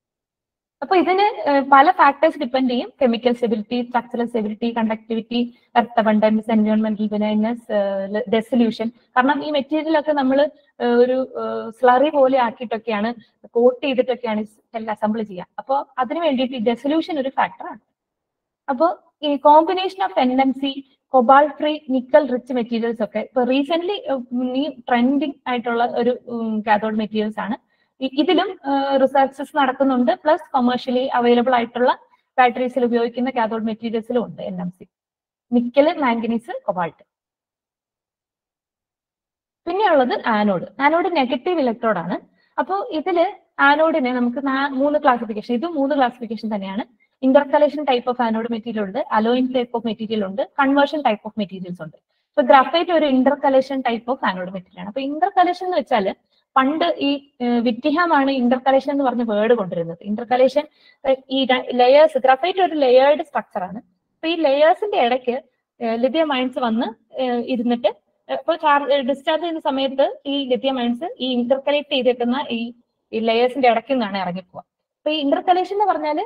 അപ്പൊ ഇതിന് ഏഹ്, പല ഫാക്ടേഴ്സ് ഡിപ്പെൻഡ് ചെയ്യും chemical stability structural stability conductivity earth abundance എൻവയോൺമെന്റൽ ബിനൈനസ് ഡെസൊല്യൂഷൻ കാരണം ഈ മെറ്റീരിയൽ ഒക്കെ നമ്മൾ ഒരു സ്ലറി പോലെ ആക്കിയിട്ടൊക്കെയാണ് കോട്ട് ചെയ്തിട്ടൊക്കെയാണ് എല്ലാം അസംബിൾ ചെയ്യുക അപ്പോൾ അതിന് വേണ്ടിയിട്ട് ഈ ഡെസൊല്യൂഷൻ ഒരു ഫാക്ടറാണ് അപ്പോൾ ഈ combination of N M C cobalt free nickel rich materials ഒക്കെ ഇപ്പൊ റീസെന്റ് ഈ ട്രെൻഡിങ് ആയിട്ടുള്ള ഒരു കാഥോഡ് മെറ്റീരിയൽസ് ആണ് ഇ- ഇതിലും റിസർച്ചസ് നടക്കുന്നുണ്ട് പ്ലസ് കൊമേഴ്ഷ്യലി അവൈലബിൾ ആയിട്ടുള്ള ബാറ്ററീസിൽ ഉപയോഗിക്കുന്ന കാഥോഡ് മെറ്റീരിയൽസിലും ഉണ്ട് N M C nickel manganese cobalt പിന്നെയുള്ളത് ആനോഡ് ആനോഡ് നെഗറ്റീവ് ഇലക്ട്രോഡ് ആണ് അപ്പോൾ ഇതില് ആനോഡിനെ നമുക്ക് നാ- മൂന്ന് ക്ലാസിഫിക്കേഷൻ ഇത് മൂന്ന് ക്ലാസിഫിക്കേഷൻ തന്നെയാണ് intercalation type of anode material ഉണ്ട് അലോയിൻ ടൈപ്പ് ഓഫ് മെറ്റീരിയൽ ഉണ്ട് കൺവേർഷൻ ടൈപ്പ് ഓഫ് മെറ്റീരിയൽസ് ഉണ്ട് ഇപ്പൊ ഗ്രഫൈറ്റ് ഒരു intercalation type of anode material ആണ് അപ്പൊ ഇന്റർകലേഷൻ എന്ന് വെച്ചാൽ പണ്ട് ഈ വിറ്റിഹാമാണ് ഇന്റർകലേഷൻ എന്ന് പറഞ്ഞ വേർഡ് കൊണ്ടുവരുന്നത് ഇന്റർകലേഷൻ ഈ ലെയേഴ്സ് ഗ്രഫൈറ്റ് ഒരു ലെയേർഡ് സ്ട്രക്ചർ ആണ് അപ്പൊ ഈ ലെയേഴ്സിന്റെ ഇടയ്ക്ക് ലിഥിയം മൈൻസ് വന്ന് ഏഹ് ഇരുന്നിട്ട് ഇപ്പോൾ ചാർജ് ഡിസ്ചാർജ് ചെയ്യുന്ന സമയത്ത് ഈ ലിഥിയം മൈൻസ് ഈ ഇന്റർകലേറ്റ് ചെയ്തേക്കുന്ന ഈ ഈ ലെയേഴ്സിന്റെ ഇടയ്ക്ക് നിന്നാണ് ഇറങ്ങിപ്പോവുക അപ്പൊ ഈ ഇന്റർകലേഷൻ എന്ന് പറഞ്ഞാല്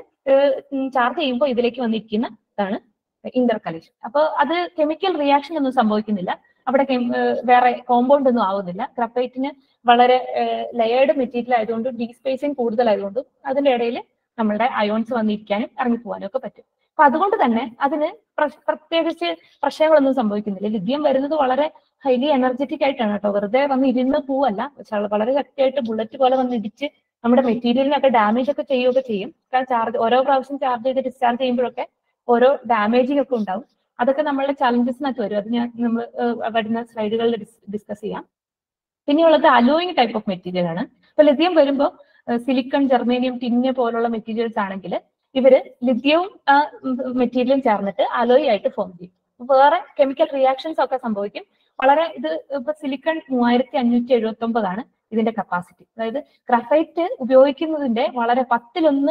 ചാർജ് ചെയ്യുമ്പോൾ ഇതിലേക്ക് വന്നിരിക്കുന്ന ഇതാണ് ഇന്റർകലേഷൻ അപ്പൊ അത് കെമിക്കൽ റിയാക്ഷൻ ഒന്നും സംഭവിക്കുന്നില്ല അവിടെ chem- ഏഹ് വേറെ കോമ്പൗണ്ട് ഒന്നും ആവുന്നില്ല ഗ്രഫൈറ്റിന് വളരെ ലെയേർഡ് മെറ്റീരിയൽ ആയതുകൊണ്ടും ഡീ സ്പേസിങ് കൂടുതലായതുകൊണ്ടും അതിന്റെ ഇടയിൽ നമ്മളുടെ അയോൺസ് വന്നിരിക്കാനും ഇറങ്ങിപ്പോവാനും ഒക്കെ പറ്റും അപ്പൊ അതുകൊണ്ട് തന്നെ അതിന് പ്ര- പ്രത്യേകിച്ച് പ്രശ്നങ്ങളൊന്നും സംഭവിക്കുന്നില്ല ലിഥിയം വരുന്നത് വളരെ ഹൈലി എനർജറ്റിക് ആയിട്ടാണ് കേട്ടോ വെറുതെ വന്ന് ഇരുന്ന് പോവല്ല പക്ഷെ വളരെ ശക്തിയായിട്ട് ബുള്ളറ്റ് പോലെ വന്ന് ഇടിച്ച് നമ്മുടെ മെറ്റീരിയലിനൊക്കെ ഡാമേജ് ഒക്കെ ചെയ്യുകയൊക്കെ ചെയ്യും കാരണം ചാർജ് ഓരോ പ്രാവശ്യം ചാർജ് ചെയ്ത് ഡിസ്ചാർജ് ചെയ്യുമ്പോഴൊക്കെ ഓരോ ഡാമേജിങ് ഒക്കെ ഉണ്ടാവും അതൊക്കെ നമ്മളുടെ ചലഞ്ചസിനകത്ത് വരും അത് ഞാൻ നമ്മൾ വരുന്ന സ്ലൈഡുകളിൽ ഡിസ്കസ് ചെയ്യാം പിന്നെയുള്ളത് അലോയിങ് ടൈപ്പ് ഓഫ് മെറ്റീരിയൽ ആണ് ഇപ്പൊ ലിഥിയം വരുമ്പോൾ സിലിക്കൺ ജെർമേനിയം ടിന്ന് പോലുള്ള മെറ്റീരിയൽസ് ആണെങ്കിൽ ഇവര് ലിഥിയവും മെറ്റീരിയലും ചേർന്നിട്ട് അലോയ് ആയിട്ട് ഫോം ചെയ്യും അപ്പൊ വേറെ കെമിക്കൽ റിയാക്ഷൻസ് ഒക്കെ സംഭവിക്കും വളരെ ഇത് ഇപ്പൊ സിലിക്കൺ മൂവായിരത്തി അഞ്ഞൂറ്റി എഴുപത്തി ഒമ്പതാണ് ഇതിന്റെ കപ്പാസിറ്റി അതായത് ഗ്രഫൈറ്റ് ഉപയോഗിക്കുന്നതിന്റെ വളരെ പത്തിലൊന്ന്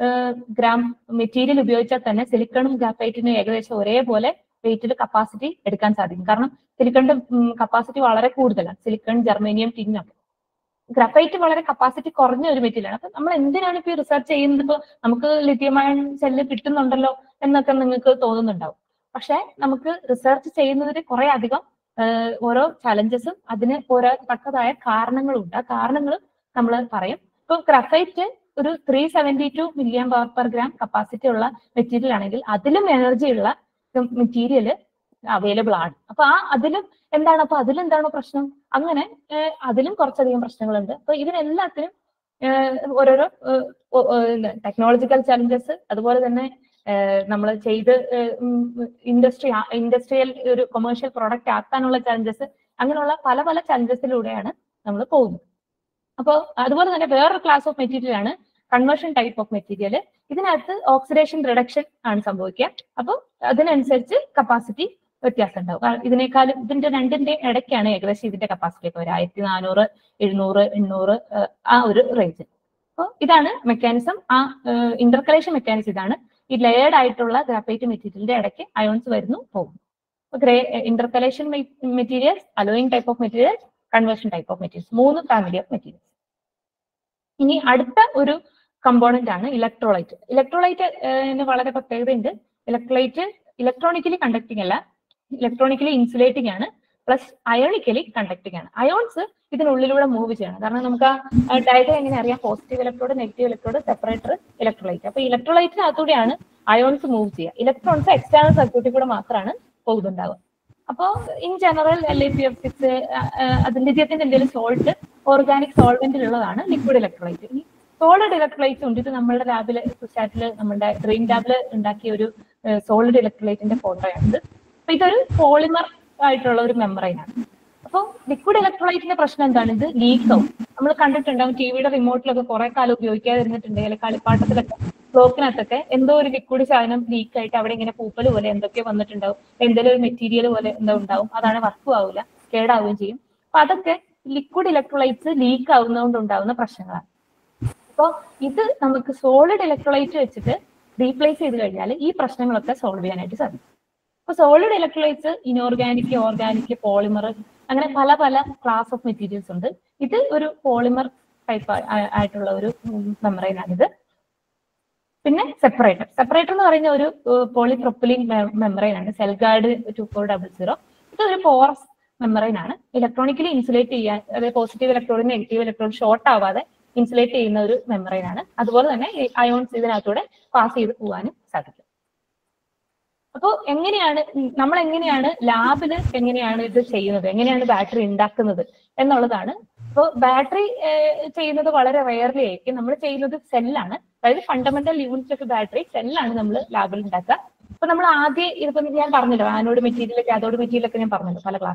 ഗ്രാം മെറ്റീരിയൽ ഉപയോഗിച്ചാൽ തന്നെ സിലിക്കണും ഗ്രാഫൈറ്റിനും ഏകദേശം ഒരേപോലെ വെയിറ്റിൽ കപ്പാസിറ്റി എടുക്കാൻ സാധിക്കും കാരണം സിലിക്കണിന്റെ കപ്പാസിറ്റി വളരെ കൂടുതലാണ് സിലിക്കൺ ജർമേനിയം ടിന്നൊക്കെ ഗ്രഫൈറ്റ് വളരെ കപ്പാസിറ്റി കുറഞ്ഞ ഒരു മെറ്റീരിയൽ ആണ് അപ്പൊ നമ്മൾ എന്തിനാണ് ഇപ്പൊ റിസർച്ച് ചെയ്യുന്നത് ഇപ്പൊ നമുക്ക് ലിഥിയം അയൺ സെല്ല് കിട്ടുന്നുണ്ടല്ലോ എന്നൊക്കെ നിങ്ങൾക്ക് തോന്നുന്നുണ്ടാവും പക്ഷെ നമുക്ക് റിസർച്ച് ചെയ്യുന്നതിന് കുറെ അധികം ആഹ് ഓരോ ചലഞ്ചസും അതിന് ഓരോ തക്കതായ കാരണങ്ങളും ഉണ്ട് ആ കാരണങ്ങൾ നമ്മൾ പറയും ഇപ്പൊ ഗ്രഫൈറ്റ് ഒരു three seventy two million power per gram capacity ഉള്ള മെറ്റീരിയൽ ആണെങ്കിൽ അതിലും എനർജി ഉള്ള മെറ്റീരിയൽ അവൈലബിൾ ആണ് അപ്പൊ ആ അതിലും എന്താണ് അപ്പൊ അതിലെന്താണോ പ്രശ്നം അങ്ങനെ ഏഹ് അതിലും കുറച്ചധികം പ്രശ്നങ്ങളുണ്ട് അപ്പൊ ഇതിനെല്ലാത്തിനും ഏഹ് ഓരോരോ ടെക്നോളജിക്കൽ ചലഞ്ചസ് അതുപോലെ തന്നെ നമ്മൾ ചെയ്ത് ഇൻഡസ്ട്രി ഇൻഡസ്ട്രിയൽ ഒരു കൊമേഴ്ഷ്യൽ പ്രോഡക്റ്റ് ആക്കാനുള്ള ചലഞ്ചസ് അങ്ങനെയുള്ള പല പല ചലഞ്ചസിലൂടെയാണ് നമ്മൾ പോകുന്നത് അപ്പോൾ അതുപോലെ തന്നെ വേറൊരു ക്ലാസ് ഓഫ് മെറ്റീരിയൽ ആണ് കൺവേർഷൻ ടൈപ്പ് ഓഫ് മെറ്റീരിയൽ ഇതിനകത്ത് ഓക്സിഡേഷൻ റിഡക്ഷൻ ആണ് സംഭവിക്കുക അപ്പോൾ അതിനനുസരിച്ച് കപ്പാസിറ്റി വ്യത്യാസം ഉണ്ടാവും കാരണം ഇതിനേക്കാളും ഇതിന്റെ രണ്ടിന്റെ ഇടയ്ക്കാണ് ഏകദേശം ഇതിന്റെ കപ്പാസിറ്റി ഒക്കെ വരും ആയിരത്തി നാനൂറ് എഴുന്നൂറ് എണ്ണൂറ് ഏഹ് ആ ഒരു റേഞ്ച് അപ്പോൾ ഇതാണ് മെക്കാനിസം ആ ഇന്റർകലേഷൻ മെക്കാനിസം ഇതാണ് ഈ ലെയേർഡ് ആയിട്ടുള്ള ഗ്രാഫൈറ്റ് മെറ്റീരിയലിന്റെ ഇടയ്ക്ക് അയോൺസ് വരുന്നു പോകും ഗ്രേ intercalation materials alloying type of materials conversion type of materials മൂന്ന് ഫാമിലി ഓഫ് മെറ്റീരിയൽസ് ഇനി അടുത്ത ഒരു കമ്പോണന്റ് ആണ് ഇലക്ട്രോലൈറ്റ് ഇലക്ട്രോലൈറ്റ് വളരെ പ്രത്യേകതയുണ്ട് ഇലക്ട്രോലൈറ്റ് ഇലക്ട്രോണിക്കലി കണ്ടക്ടിങ് അല്ല ഇലക്ട്രോണിക്കലി ഇൻസുലേറ്റിംഗ് ആണ് പ്ലസ് അയോണിക്കലി കണ്ടക്ടിങ് ആണ് അയോൺസ് ഇതിനുള്ളിലൂടെ മൂവ് ചെയ്യണം കാരണം നമുക്ക് ആ ഡയഗ്രം എങ്ങനെ അറിയാം positive electrode negative electrode separator electrolyte അപ്പൊ ഇലക്ട്രോലൈറ്റിനകത്തൂടെയാണ് അയോൺസ് മൂവ് ചെയ്യുക ഇലക്ട്രോൺസ് എക്സ്റ്റേണൽ സർക്യൂട്ടിൽ കൂടെ മാത്രമാണ് പോകുന്നുണ്ടാവുക അപ്പോൾ in general L I P F six അതിന്റെ ലിഥിയത്തിന്റെ എന്തെങ്കിലും സോൾട്ട് ഓർഗാനിക് സോൾവെന്റിലുള്ളതാണ് ലിക്വിഡ് ഇലക്ട്രോലൈറ്റ് ഇനി സോളിഡ് ഇലക്ട്രോലൈറ്റ് ഉണ്ട് ഇത് നമ്മളുടെ ലാബില് സുഷാറ്റില് നമ്മുടെ ഡ്രീം ലാബില് ഉണ്ടാക്കിയ ഒരു സോളിഡ് ഇലക്ട്രോലൈറ്റിന്റെ ഫോട്ടോയാണിത് അപ്പൊ ഇതൊരു പോളിമർ ആയിട്ടുള്ള ഒരു മെമ്പറൈൻ ആണ് അപ്പോൾ ലിക്വിഡ് ഇലക്ട്രോലൈറ്റിന്റെ പ്രശ്നം എന്താണ് ഇത് ലീക്ക് ആവും നമ്മൾ കണ്ടിട്ടുണ്ടാവും ടിവിയുടെ റിമോട്ടിലൊക്കെ കുറെ കാലം ഉപയോഗിക്കാതിരുന്നിട്ടുണ്ട് അല്ലെങ്കിൽ കളിപ്പാട്ടത്തിലൊക്കെ ബ്ലോക്കിനകത്തൊക്കെ എന്തോ ഒരു ലിക്വിഡ് സാധനം ലീക്ക് ആയിട്ട് അവിടെ ഇങ്ങനെ പൂപ്പൽ പോലെ എന്തൊക്കെ വന്നിട്ടുണ്ടാവും എന്തെങ്കിലും ഒരു മെറ്റീരിയൽ പോലെ എന്തോ ഉണ്ടാവും അതാണ് വർക്കും ആവില്ല കേടാവുകയും ചെയ്യും അപ്പൊ അതൊക്കെ ലിക്വിഡ് ഇലക്ട്രോലൈറ്റ്സ് ലീക്ക് ആവുന്നതുകൊണ്ട് ഉണ്ടാവുന്ന പ്രശ്നങ്ങളാണ് അപ്പോൾ ഇത് നമുക്ക് സോളിഡ് ഇലക്ട്രോലൈറ്റ് വെച്ചിട്ട് റീപ്ലേസ് ചെയ്ത് കഴിഞ്ഞാൽ ഈ പ്രശ്നങ്ങളൊക്കെ സോൾവ് ചെയ്യാനായിട്ട് സാധിക്കും അപ്പൊ solid electrolytes inorganic organic polymer അങ്ങനെ പല പല ക്ലാസ് ഓഫ് മെറ്റീരിയൽസ് ഉണ്ട് ഇത് ഒരു പോളിമർ ടൈപ്പ് ആയിട്ടുള്ള ഒരു മെമ്മറൈൻ ആണിത് പിന്നെ സെപ്പറേറ്റർ സെപ്പറേറ്റർ എന്ന് പറയുന്ന ഒരു പോളിപ്രൊപ്പിലിൻ മെമ്മറൈൻ ആണ് Celgard two four double zero ഇത് ഒരു പോറസ് മെമ്മറൈൻ ആണ് ഇലക്ട്രോണിക്കലി ഇൻസുലേറ്റ് ചെയ്യാൻ അതായത് positive electrode negative electrode short ആവാതെ ഇൻസുലേറ്റ് ചെയ്യുന്ന ഒരു മെമ്മറൈൻ ആണ് അതുപോലെ തന്നെ അയോൺസ് ഇതിനകത്തൂടെ പാസ് ചെയ്ത് പോകാനും സാധിക്കും അപ്പോൾ എങ്ങനെയാണ് നമ്മൾ എങ്ങനെയാണ് ലാബിൽ എങ്ങനെയാണ് ഇത് ചെയ്യുന്നത് എങ്ങനെയാണ് ബാറ്ററി ഉണ്ടാക്കുന്നത് എന്നുള്ളതാണ് അപ്പോൾ ബാറ്ററി ചെയ്യുന്നത് വളരെ റെയർലി ആയിരിക്കും നമ്മൾ ചെയ്യുന്നത് സെല്ലാണ് അതായത് ഫണ്ടമെന്റൽ യൂണിറ്റ് ഓഫ് ബാറ്ററി സെല്ലാണ് നമ്മൾ ലാബിൽ ഉണ്ടാക്കുക അപ്പൊ നമ്മൾ ആദ്യം ഇതിപ്പോ ഞാൻ പറഞ്ഞല്ലോ ആനോഡ് മെറ്റീരിയൽ കാഥോഡ് മെറ്റീരിയൽ ഒക്കെ ഞാൻ പറഞ്ഞല്ലോ പല ക്ലാസ്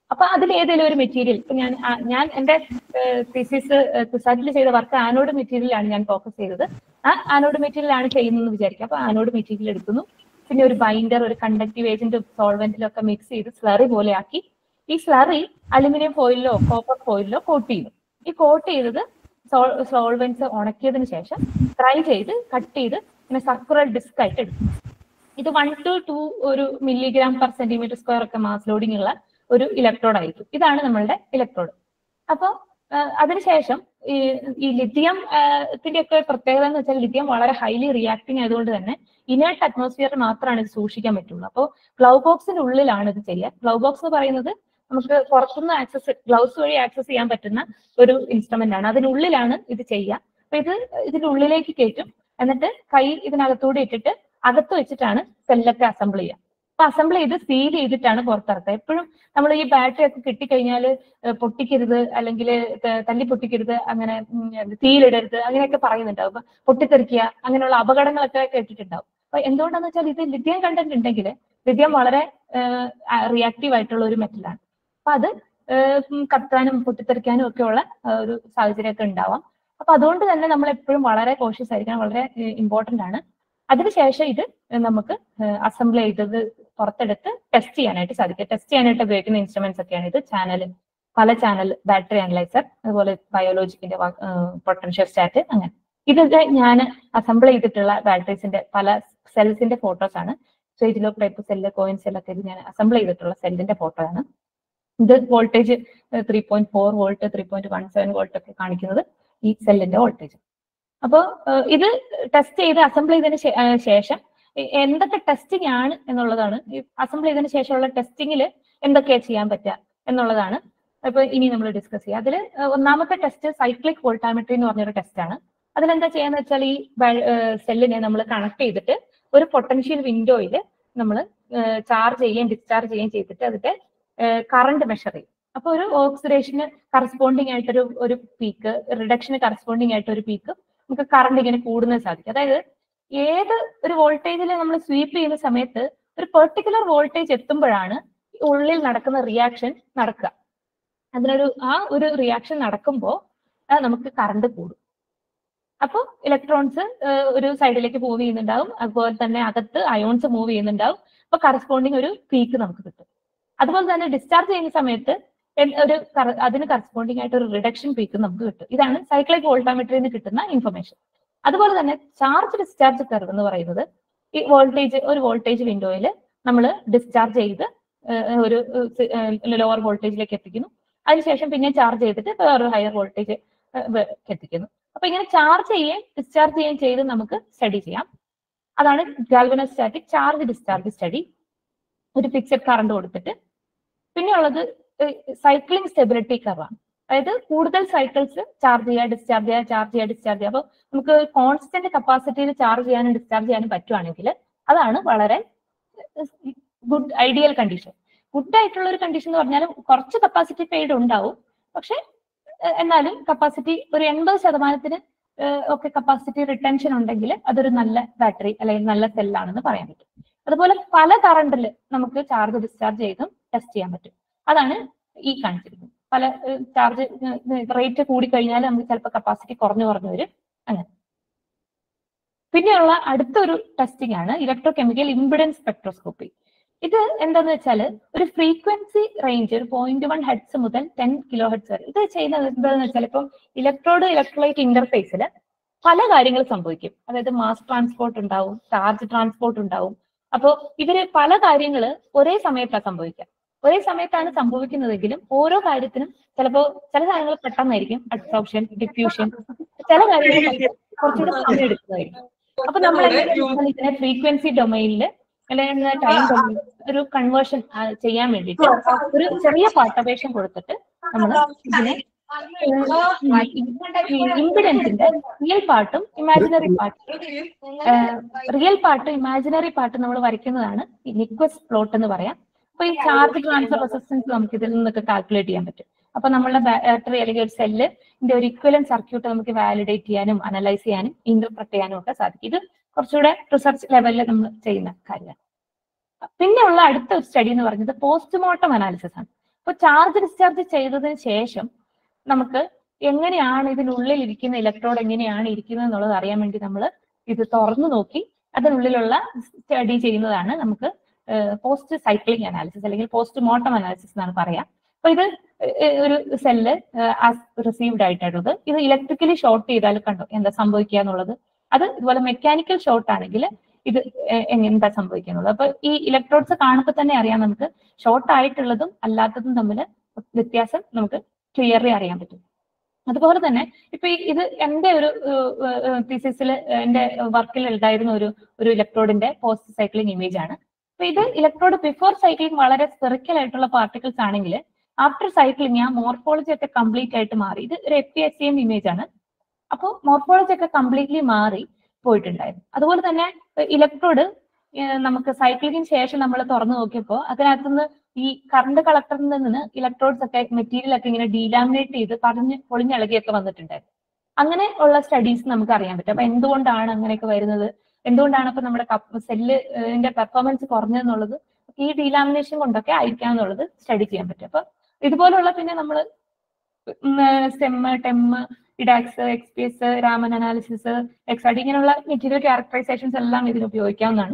അപ്പൊ അതിൽ ഏതെങ്കിലും ഒരു മെറ്റീരിയൽ ഇപ്പൊ ഞാൻ ആ, ഞാൻ എന്റെ തീസിസ് കുസാറ്റിൽ ചെയ്ത വർക്ക് ആനോഡ് മെറ്റീരിയലാണ് ഞാൻ ഫോക്കസ് ചെയ്തത് ആ ആനോഡ് മെറ്റീരിയൽ ആണ് ചെയ്യുന്നതെന്ന് വിചാരിക്കുക അപ്പൊ ആനോഡ് മെറ്റീരിയൽ എടുക്കുന്നു പിന്നെ ഒരു ബൈൻഡർ ഒരു കണ്ടക്റ്റീവ് ഏജന്റും സോൾവെന്റിലും ഒക്കെ മിക്സ് ചെയ്ത് സ്ലറി പോലെ ആക്കി ഈ സ്ലറി അലുമിനിയം ഫോയിലോ കോപ്പർ ഫോയിലോ കോട്ട് ചെയ്തു ഈ കോട്ട് ചെയ്തത് സോൾവെന്റ്സ് ഉണക്കിയതിന് ശേഷം ഫ്രൈ ചെയ്ത് കട്ട് ചെയ്ത് ഇങ്ങനെ സർക്കുലർ ഡിസ്ക് ആയിട്ട് എടുക്കും ഇത് വൺ ടു ടു ഒരു മില്ലിഗ്രാം പെർ സെന്റിമീറ്റർ സ്ക്വയർ ഒക്കെ മാസ് ലോഡിംഗ് ഉള്ള ഒരു ഇലക്ട്രോഡ് ആയിരിക്കും ഇതാണ് നമ്മളുടെ ഇലക്ട്രോഡ് അപ്പോൾ അതിനുശേഷം ഈ ഈ ലിഥിയം ത്തിന്റെ ഒക്കെ പ്രത്യേകത എന്ന് വെച്ചാൽ ലിഥിയം വളരെ ഹൈലി റിയാക്ടിങ് ആയതുകൊണ്ട് തന്നെ ഇനേർട്ട് അറ്റ്മോസ്ഫിയറിൽ മാത്രമാണ് ഇത് സൂക്ഷിക്കാൻ പറ്റുള്ളൂ അപ്പോൾ ഗ്ലൗ ബോക്സിന്റെ ഉള്ളിലാണ് ഇത് ചെയ്യുക ഗ്ലൗ ബോക്സ് എന്ന് പറയുന്നത് നമുക്ക് പുറത്തുനിന്ന് ആക്സസ് ഗ്ലൗസ് വഴി ആക്സസ് ചെയ്യാൻ പറ്റുന്ന ഒരു ഇൻസ്ട്രുമെന്റ് ആണ് അതിനുള്ളിലാണ് ഇത് ചെയ്യുക അപ്പൊ ഇത് ഇതിന്റെ ഉള്ളിലേക്ക് കയറ്റും എന്നിട്ട് കൈ ഇതിനകത്തൂടെ ഇട്ടിട്ട് അകത്ത് വെച്ചിട്ടാണ് സെല്ലൊക്കെ അസംബിൾ ചെയ്യുക അപ്പൊ അസംബിൾ ചെയ്ത് സീൽ ചെയ്തിട്ടാണ് പുറത്തിറക്കുക എപ്പോഴും നമ്മൾ ഈ ബാറ്ററി ഒക്കെ കിട്ടിക്കഴിഞ്ഞാൽ പൊട്ടിക്കരുത് അല്ലെങ്കിൽ തല്ലി പൊട്ടിക്കരുത് അങ്ങനെ ഉം, തീയിലിടരുത് അങ്ങനെയൊക്കെ പറയുന്നുണ്ടാവും അപ്പൊ പൊട്ടിത്തെറിക്കുക അങ്ങനെയുള്ള അപകടങ്ങളൊക്കെ കേട്ടിട്ടുണ്ടാവും അപ്പൊ എന്തുകൊണ്ടാന്ന് വെച്ചാൽ ഇത് ലിഥിയം കണ്ടന്റ് ഉണ്ടെങ്കിൽ ലിഥിയം വളരെ റിയാക്റ്റീവ് ആയിട്ടുള്ള ഒരു മെറ്റലാണ് അപ്പൊ അത് ഏഹ്, ഉം, കത്താനും പൊട്ടിത്തെറിക്കാനും ഒക്കെ ഉള്ള ആ, ഒരു സാഹചര്യമൊക്കെ ഉണ്ടാവാം അപ്പൊ അതുകൊണ്ട് തന്നെ നമ്മൾ എപ്പോഴും വളരെ കോഷ്യസ് ആയിരിക്കണം വളരെ ഇമ്പോർട്ടന്റ് ആണ് അതിനുശേഷം ഇത് നമുക്ക് അസംബിൾ ചെയ്തത് പുറത്തെടുത്ത് ടെസ്റ്റ് ചെയ്യാനായിട്ട് സാധിക്കും ടെസ്റ്റ് ചെയ്യാനായിട്ട് ഉപയോഗിക്കുന്ന ഇൻസ്ട്രുമെന്റ്സ് ഒക്കെയാണ് ഇത് ചാനൽ പല ചാനൽ ബാറ്ററി അനലൈസർ അതുപോലെ ബയോളജിക്കിന്റെ പൊട്ടൻഷ്യൽ സ്റ്റാറ്റ് അങ്ങനെ ഇതൊക്കെ ഞാൻ അസംബിൾ ചെയ്തിട്ടുള്ള ബാറ്ററീസിന്റെ പല സെൽസിന്റെ ഫോട്ടോസ് ആണ് സോ ടൈപ്പ് സെല്ല് കോയിൻ സെല്ലൊക്കെ ഇത് ഞാൻ അസംബിൾ ചെയ്തിട്ടുള്ള സെല്ലിന്റെ ഫോട്ടോ ആണ് ഇത് voltage three point four volt three point one seven volt ഒക്കെ കാണിക്കുന്നത് ഈ സെല്ലിന്റെ വോൾട്ടേജ് അപ്പോൾ ഇത് ടെസ്റ്റ് ചെയ്ത് അസംബിൾ ചെയ്തതിന് ശേ- ആ, ശേഷം എ- എന്തൊക്കെ ടെസ്റ്റിംഗ് ആണ് എന്നുള്ളതാണ് ഈ അസംബിൾ ചെയ്തതിന് ശേഷമുള്ള ടെസ്റ്റിംഗിൽ എന്തൊക്കെയാ ചെയ്യാൻ പറ്റുക എന്നുള്ളതാണ് ഇപ്പൊ ഇനി നമ്മൾ ഡിസ്കസ് ചെയ്യുക അതിൽ ഒന്നാമത്തെ ടെസ്റ്റ് സൈക്ലിക് വോൾട്ടാമെട്രി എന്ന് പറഞ്ഞൊരു ടെസ്റ്റ് ആണ് അതിലെന്താ ചെയ്യാന്ന് വെച്ചാൽ ഈ സെല്ലിനെ നമ്മൾ കണക്ട് ചെയ്തിട്ട് ഒരു പൊട്ടൻഷ്യൽ വിൻഡോയിൽ നമ്മൾ ചാർജ് ചെയ്യുകയും ഡിസ്ചാർജ് ചെയ്യുകയും ചെയ്തിട്ട് അതിന്റെ കറണ്ട് മെഷർ ചെയ്യും അപ്പൊ ഒരു ഓക്സിഡേഷന് കറസ്പോണ്ടിങ് ആയിട്ടൊരു ഒരു പീക്ക് റിഡക്ഷന് കറസ്പോണ്ടിങ് ആയിട്ട് ഒരു പീക്ക് നമുക്ക് കറണ്ട് ഇങ്ങനെ കൂടുന്നത് സാധിക്കും അതായത് ഏത് ഒരു വോൾട്ടേജിൽ നമ്മൾ സ്വീപ്പ് ചെയ്യുന്ന സമയത്ത് ഒരു പെർട്ടിക്കുലർ വോൾട്ടേജ് എത്തുമ്പോഴാണ് ഉള്ളിൽ നടക്കുന്ന റിയാക്ഷൻ നടക്കുക അതിനൊരു ആ ഒരു റിയാക്ഷൻ നടക്കുമ്പോൾ നമുക്ക് കറണ്ട് കൂടും അപ്പോൾ ഇലക്ട്രോൺസ് ഒരു സൈഡിലേക്ക് മൂവ് ചെയ്യുന്നുണ്ടാവും അതുപോലെ തന്നെ അകത്ത് അയോൺസ് മൂവ് ചെയ്യുന്നുണ്ടാവും അപ്പൊ കറസ്പോണ്ടിങ് ഒരു പീക്ക് നമുക്ക് കിട്ടും അതുപോലെ തന്നെ ഡിസ്ചാർജ് ചെയ്യുന്ന സമയത്ത് എൻ- ഒരു കറ- അതിന് കറസ്പോണ്ടിങ് ആയിട്ട് ഒരു റിഡക്ഷൻ പീക്ക് നമുക്ക് കിട്ടും ഇതാണ് സൈക്ലിക് വോൾട്ടാമെട്രിയിൽ നിന്ന് കിട്ടുന്ന ഇൻഫർമേഷൻ അതുപോലെ തന്നെ ചാർജ് ഡിസ്ചാർജ് കർവ് എന്ന് പറയുന്നത് ഈ വോൾട്ടേജ് ഒരു വോൾട്ടേജ് വിൻഡോയിൽ നമ്മൾ ഡിസ്ചാർജ് ചെയ്ത് ഏഹ് ഒരു ലോവർ വോൾട്ടേജിലേക്ക് എത്തിക്കുന്നു അതിനുശേഷം പിന്നെ ചാർജ് ചെയ്തിട്ട് വേറൊരു ഹയർ വോൾട്ടേജ് എത്തിക്കുന്നു അപ്പൊ ഇങ്ങനെ ചാർജ് ചെയ്യുകയും ഡിസ്ചാർജ് ചെയ്യുകയും ചെയ്ത് നമുക്ക് സ്റ്റഡി ചെയ്യാം അതാണ് ഗാൽവനോസ്റ്റാറ്റിക് ചാർജ് ഡിസ്ചാർജ് സ്റ്റഡി ഒരു ഫിക്സഡ് കറണ്ട് കൊടുത്തിട്ട് പിന്നെ ഉള്ളത് സൈക്ലിംഗ് സ്റ്റെബിലിറ്റി കർവാണ് അതായത് കൂടുതൽ സൈക്കിൾസ് ചാർജ് ചെയ്യുക ഡിസ്ചാർജ് ചെയ്യുക ചാർജ് ചെയ്യുക ഡിസ്ചാർജ് ചെയ്യുക അപ്പോൾ നമുക്ക് കോൺസ്റ്റന്റ് കപ്പാസിറ്റിയിൽ ചാർജ് ചെയ്യാനും ഡിസ്ചാർജ് ചെയ്യാനും പറ്റുവാണെങ്കിൽ അതാണ് വളരെ ഗുഡ് ഐഡിയൽ കണ്ടീഷൻ ഗുഡ് ആയിട്ടുള്ള ഒരു കണ്ടീഷൻ എന്ന് പറഞ്ഞാൽ കുറച്ച് കപ്പാസിറ്റി ഫെയ്ഡ് ഉണ്ടാവും പക്ഷെ ഏഹ് എന്നാലും കപ്പാസിറ്റി ഒരു എൺപത് ശതമാനത്തിന് ഏഹ് ഒക്കെ കപ്പാസിറ്റി റിട്ടൻഷൻ ഉണ്ടെങ്കിൽ അതൊരു നല്ല ബാറ്ററി അല്ലെങ്കിൽ നല്ല സെല്ലാണെന്ന് പറയാൻ പറ്റും അതുപോലെ പല കറണ്ടിൽ നമുക്ക് ചാർജ് ഡിസ്ചാർജ് ചെയ്തും ടെസ്റ്റ് ചെയ്യാൻ പറ്റും അതാണ് ഈ കാണിച്ചിരിക്കുന്നത് പല ചാർജ് റേറ്റ് കൂടിക്കഴിഞ്ഞാൽ നമുക്ക് ചിലപ്പോൾ കപ്പാസിറ്റി കുറഞ്ഞു കുറഞ്ഞു വരും അങ്ങനെ പിന്നെയുള്ള അടുത്തൊരു ടെസ്റ്റിംഗ് ആണ് ഇലക്ട്രോ കെമിക്കൽ ഇമ്പിഡൻസ് സ്പെക്ട്രോസ്കോപ്പി ഇത് എന്താന്ന് വെച്ചാൽ ഒരു ഫ്രീക്വൻസി റേഞ്ച് ഒരു പോയിന്റ് വൺ ഹെഡ്സ് മുതൽ ടെൻ കിലോ ഹെഡ്സ് വരെ ഇത് ചെയ്യുന്നത് എന്താണെന്ന് വെച്ചാൽ ഇപ്പം ഇലക്ട്രോഡ് ഇലക്ട്രോലൈറ്റ് ഇന്റർഫേസിൽ പല കാര്യങ്ങൾ സംഭവിക്കും അതായത് മാസ് ട്രാൻസ്പോർട്ട് ഉണ്ടാവും ചാർജ് ട്രാൻസ്പോർട്ട് ഉണ്ടാവും അപ്പോൾ ഇവര് പല കാര്യങ്ങൾ ഒരേ സമയത്താണ് സംഭവിക്കുക ഒരേ സമയത്താണ് സംഭവിക്കുന്നതെങ്കിലും ഓരോ കാര്യത്തിനും ചിലപ്പോൾ ചില കാര്യങ്ങൾ പെട്ടെന്നായിരിക്കും അബ്സോർപ്ഷൻ ഡിഫ്യൂഷൻ ചില കാര്യങ്ങൾ കുറച്ചുകൂടെ സമയം എടുക്കുന്നതായിരിക്കും അപ്പൊ നമ്മൾ എങ്ങനെയാണ് ഇതിനെ ഫ്രീക്വൻസി ഡൊമൈനിൽ അല്ലെങ്കിൽ ടൈം ഡൊമൈൻ ഒരു കൺവേർഷൻ ചെയ്യാൻ വേണ്ടിയിട്ട് ഒരു ചെറിയ പാർട്ടബേഷൻ കൊടുത്തിട്ട് നമ്മൾ ഇതിനെ ഇമ്പിഡൻസിന്റെ റിയൽ പാർട്ടും ഇമാജിനറി പാർട്ടും റിയൽ പാർട്ടും ഇമാജിനറി പാർട്ടും നമ്മൾ വരയ്ക്കുന്നതാണ് ഈ നിക്വസ് പ്ലോട്ട് എന്ന് പറയാം അപ്പൊ ഈ ചാർജ് ട്രാൻസ്ഫർ റെസിസ്റ്റൻസ് നമുക്ക് ഇതിൽ നിന്നൊക്കെ കാൽക്കുലേറ്റ് ചെയ്യാൻ പറ്റും അപ്പൊ നമ്മളുടെ ബാറ്ററി അല്ലെങ്കിൽ ഒരു സെല്ലിന്റെ ഒരു ഇക്വലൻ സർക്യൂട്ട് നമുക്ക് വാലിഡേറ്റ് ചെയ്യാനും അനലൈസ് ചെയ്യാനും ഇന്റർപ്രറ്റ് ചെയ്യാനും ഒക്കെ സാധിക്കും ഇത് കുറച്ചുകൂടെ റിസർച്ച് ലെവലിൽ നമ്മൾ ചെയ്യുന്ന കാര്യമാണ് പിന്നെയുള്ള അടുത്ത ഒരു സ്റ്റഡി എന്ന് പറയുന്നത് പോസ്റ്റ്മോർട്ടം അനാലിസിസ് ആണ് അപ്പൊ ചാർജ് ഡിസ്ചാർജ് ചെയ്തതിന് ശേഷം നമുക്ക് എങ്ങനെയാണ് ഇതിനുള്ളിൽ ഇരിക്കുന്ന ഇലക്ട്രോഡ് എങ്ങനെയാണ് ഇരിക്കുന്നത് എന്നുള്ളത് അറിയാൻ വേണ്ടി നമ്മൾ ഇത് തുറന്നു നോക്കി അതിനുള്ളിലുള്ള സ്റ്റഡി ചെയ്യുന്നതാണ് നമുക്ക് പോസ്റ്റ് സൈക്ലിംഗ് അനാലിസിസ് അല്ലെങ്കിൽ പോസ്റ്റ് മോർട്ടം അനാലിസിസ് എന്നാണ് പറയാം അപ്പൊ ഇത് ഏഹ് ഒരു സെല്ല് റിസീവ്ഡ് ആയിട്ടുള്ളത് ഇത് ഇലക്ട്രിക്കലി ഷോർട്ട് ചെയ്താൽ കണ്ടോ എന്താ സംഭവിക്കുക എന്നുള്ളത് അത് ഇതുപോലെ മെക്കാനിക്കൽ ഷോർട്ട് ആണെങ്കിൽ ഇത് എ- എങ്ങ- എന്താ സംഭവിക്കുക എന്നുള്ളത് അപ്പൊ ഈ ഇലക്ട്രോഡ്സ് കാണുമ്പോൾ തന്നെ അറിയാം നമുക്ക് ഷോർട്ട് ആയിട്ടുള്ളതും അല്ലാത്തതും തമ്മിൽ വ്യത്യാസം നമുക്ക് ക്ലിയർലി അറിയാൻ പറ്റും അതുപോലെ തന്നെ ഇപ്പൊ ഈ ഇത് എന്റെ ഒരു തീസിസിൽ എന്റെ വർക്കിൽ ഉണ്ടായിരുന്ന ഒരു ഒരു ഇലക്ട്രോഡിന്റെ പോസ്റ്റ് സൈക്ലിംഗ് ഇമേജ് ആണ് അപ്പൊ ഇത് ഇലക്ട്രോഡ് ബിഫോർ സൈക്ലിംഗ് വളരെ സ്പെറിക്കൽ ആയിട്ടുള്ള പാർട്ടിക്കിൾസ് ആണെങ്കിൽ ആഫ്റ്റർ സൈക്ലിംഗ് ആ മോർഫോളജി ഒക്കെ കംപ്ലീറ്റ് ആയിട്ട് മാറി ഇത് ഒരു F P S C M image ആണ് അപ്പോൾ മോർഫോളജി ഒക്കെ കംപ്ലീറ്റ്ലി മാറി പോയിട്ടുണ്ടായിരുന്നു അതുപോലെ തന്നെ ഇലക്ട്രോഡ് നമുക്ക് സൈക്ലിങ്ങിന് ശേഷം നമ്മൾ തുറന്നു നോക്കിയപ്പോൾ അതിനകത്തുനിന്ന് ഈ കറണ്ട് കളക്ടറിൽ നിന്ന് ഇലക്ട്രോഡ്സ് ഒക്കെ മെറ്റീരിയൽ ഒക്കെ ഇങ്ങനെ ഡീലാമിനേറ്റ് ചെയ്ത് പറഞ്ഞ് പൊളിഞ്ഞിളകിയൊക്കെ വന്നിട്ടുണ്ടായിരുന്നു അങ്ങനെ ഉള്ള സ്റ്റഡീസ് നമുക്ക് അറിയാൻ പറ്റും അപ്പൊ എന്തുകൊണ്ടാണ് അങ്ങനെയൊക്കെ വരുന്നത് എന്തുകൊണ്ടാണ് ഇപ്പൊ നമ്മുടെ സെല്ലിന്റെ പെർഫോമൻസ് കുറഞ്ഞതെന്നുള്ളത് ഈ ഡീലാമിനേഷൻ കൊണ്ടൊക്കെ ആയിരിക്കാം എന്നുള്ളത് സ്റ്റഡി ചെയ്യാൻ പറ്റും അപ്പൊ ഇതുപോലുള്ള പിന്നെ നമ്മൾ SEM TEM EDAX X P S Raman analysis XRD ഇങ്ങനെയുള്ള മെറ്റീരിയൽ ക്യാരക്ടറൈസേഷൻസ് എല്ലാം ഇതിന് ഉപയോഗിക്കാവുന്നതാണ്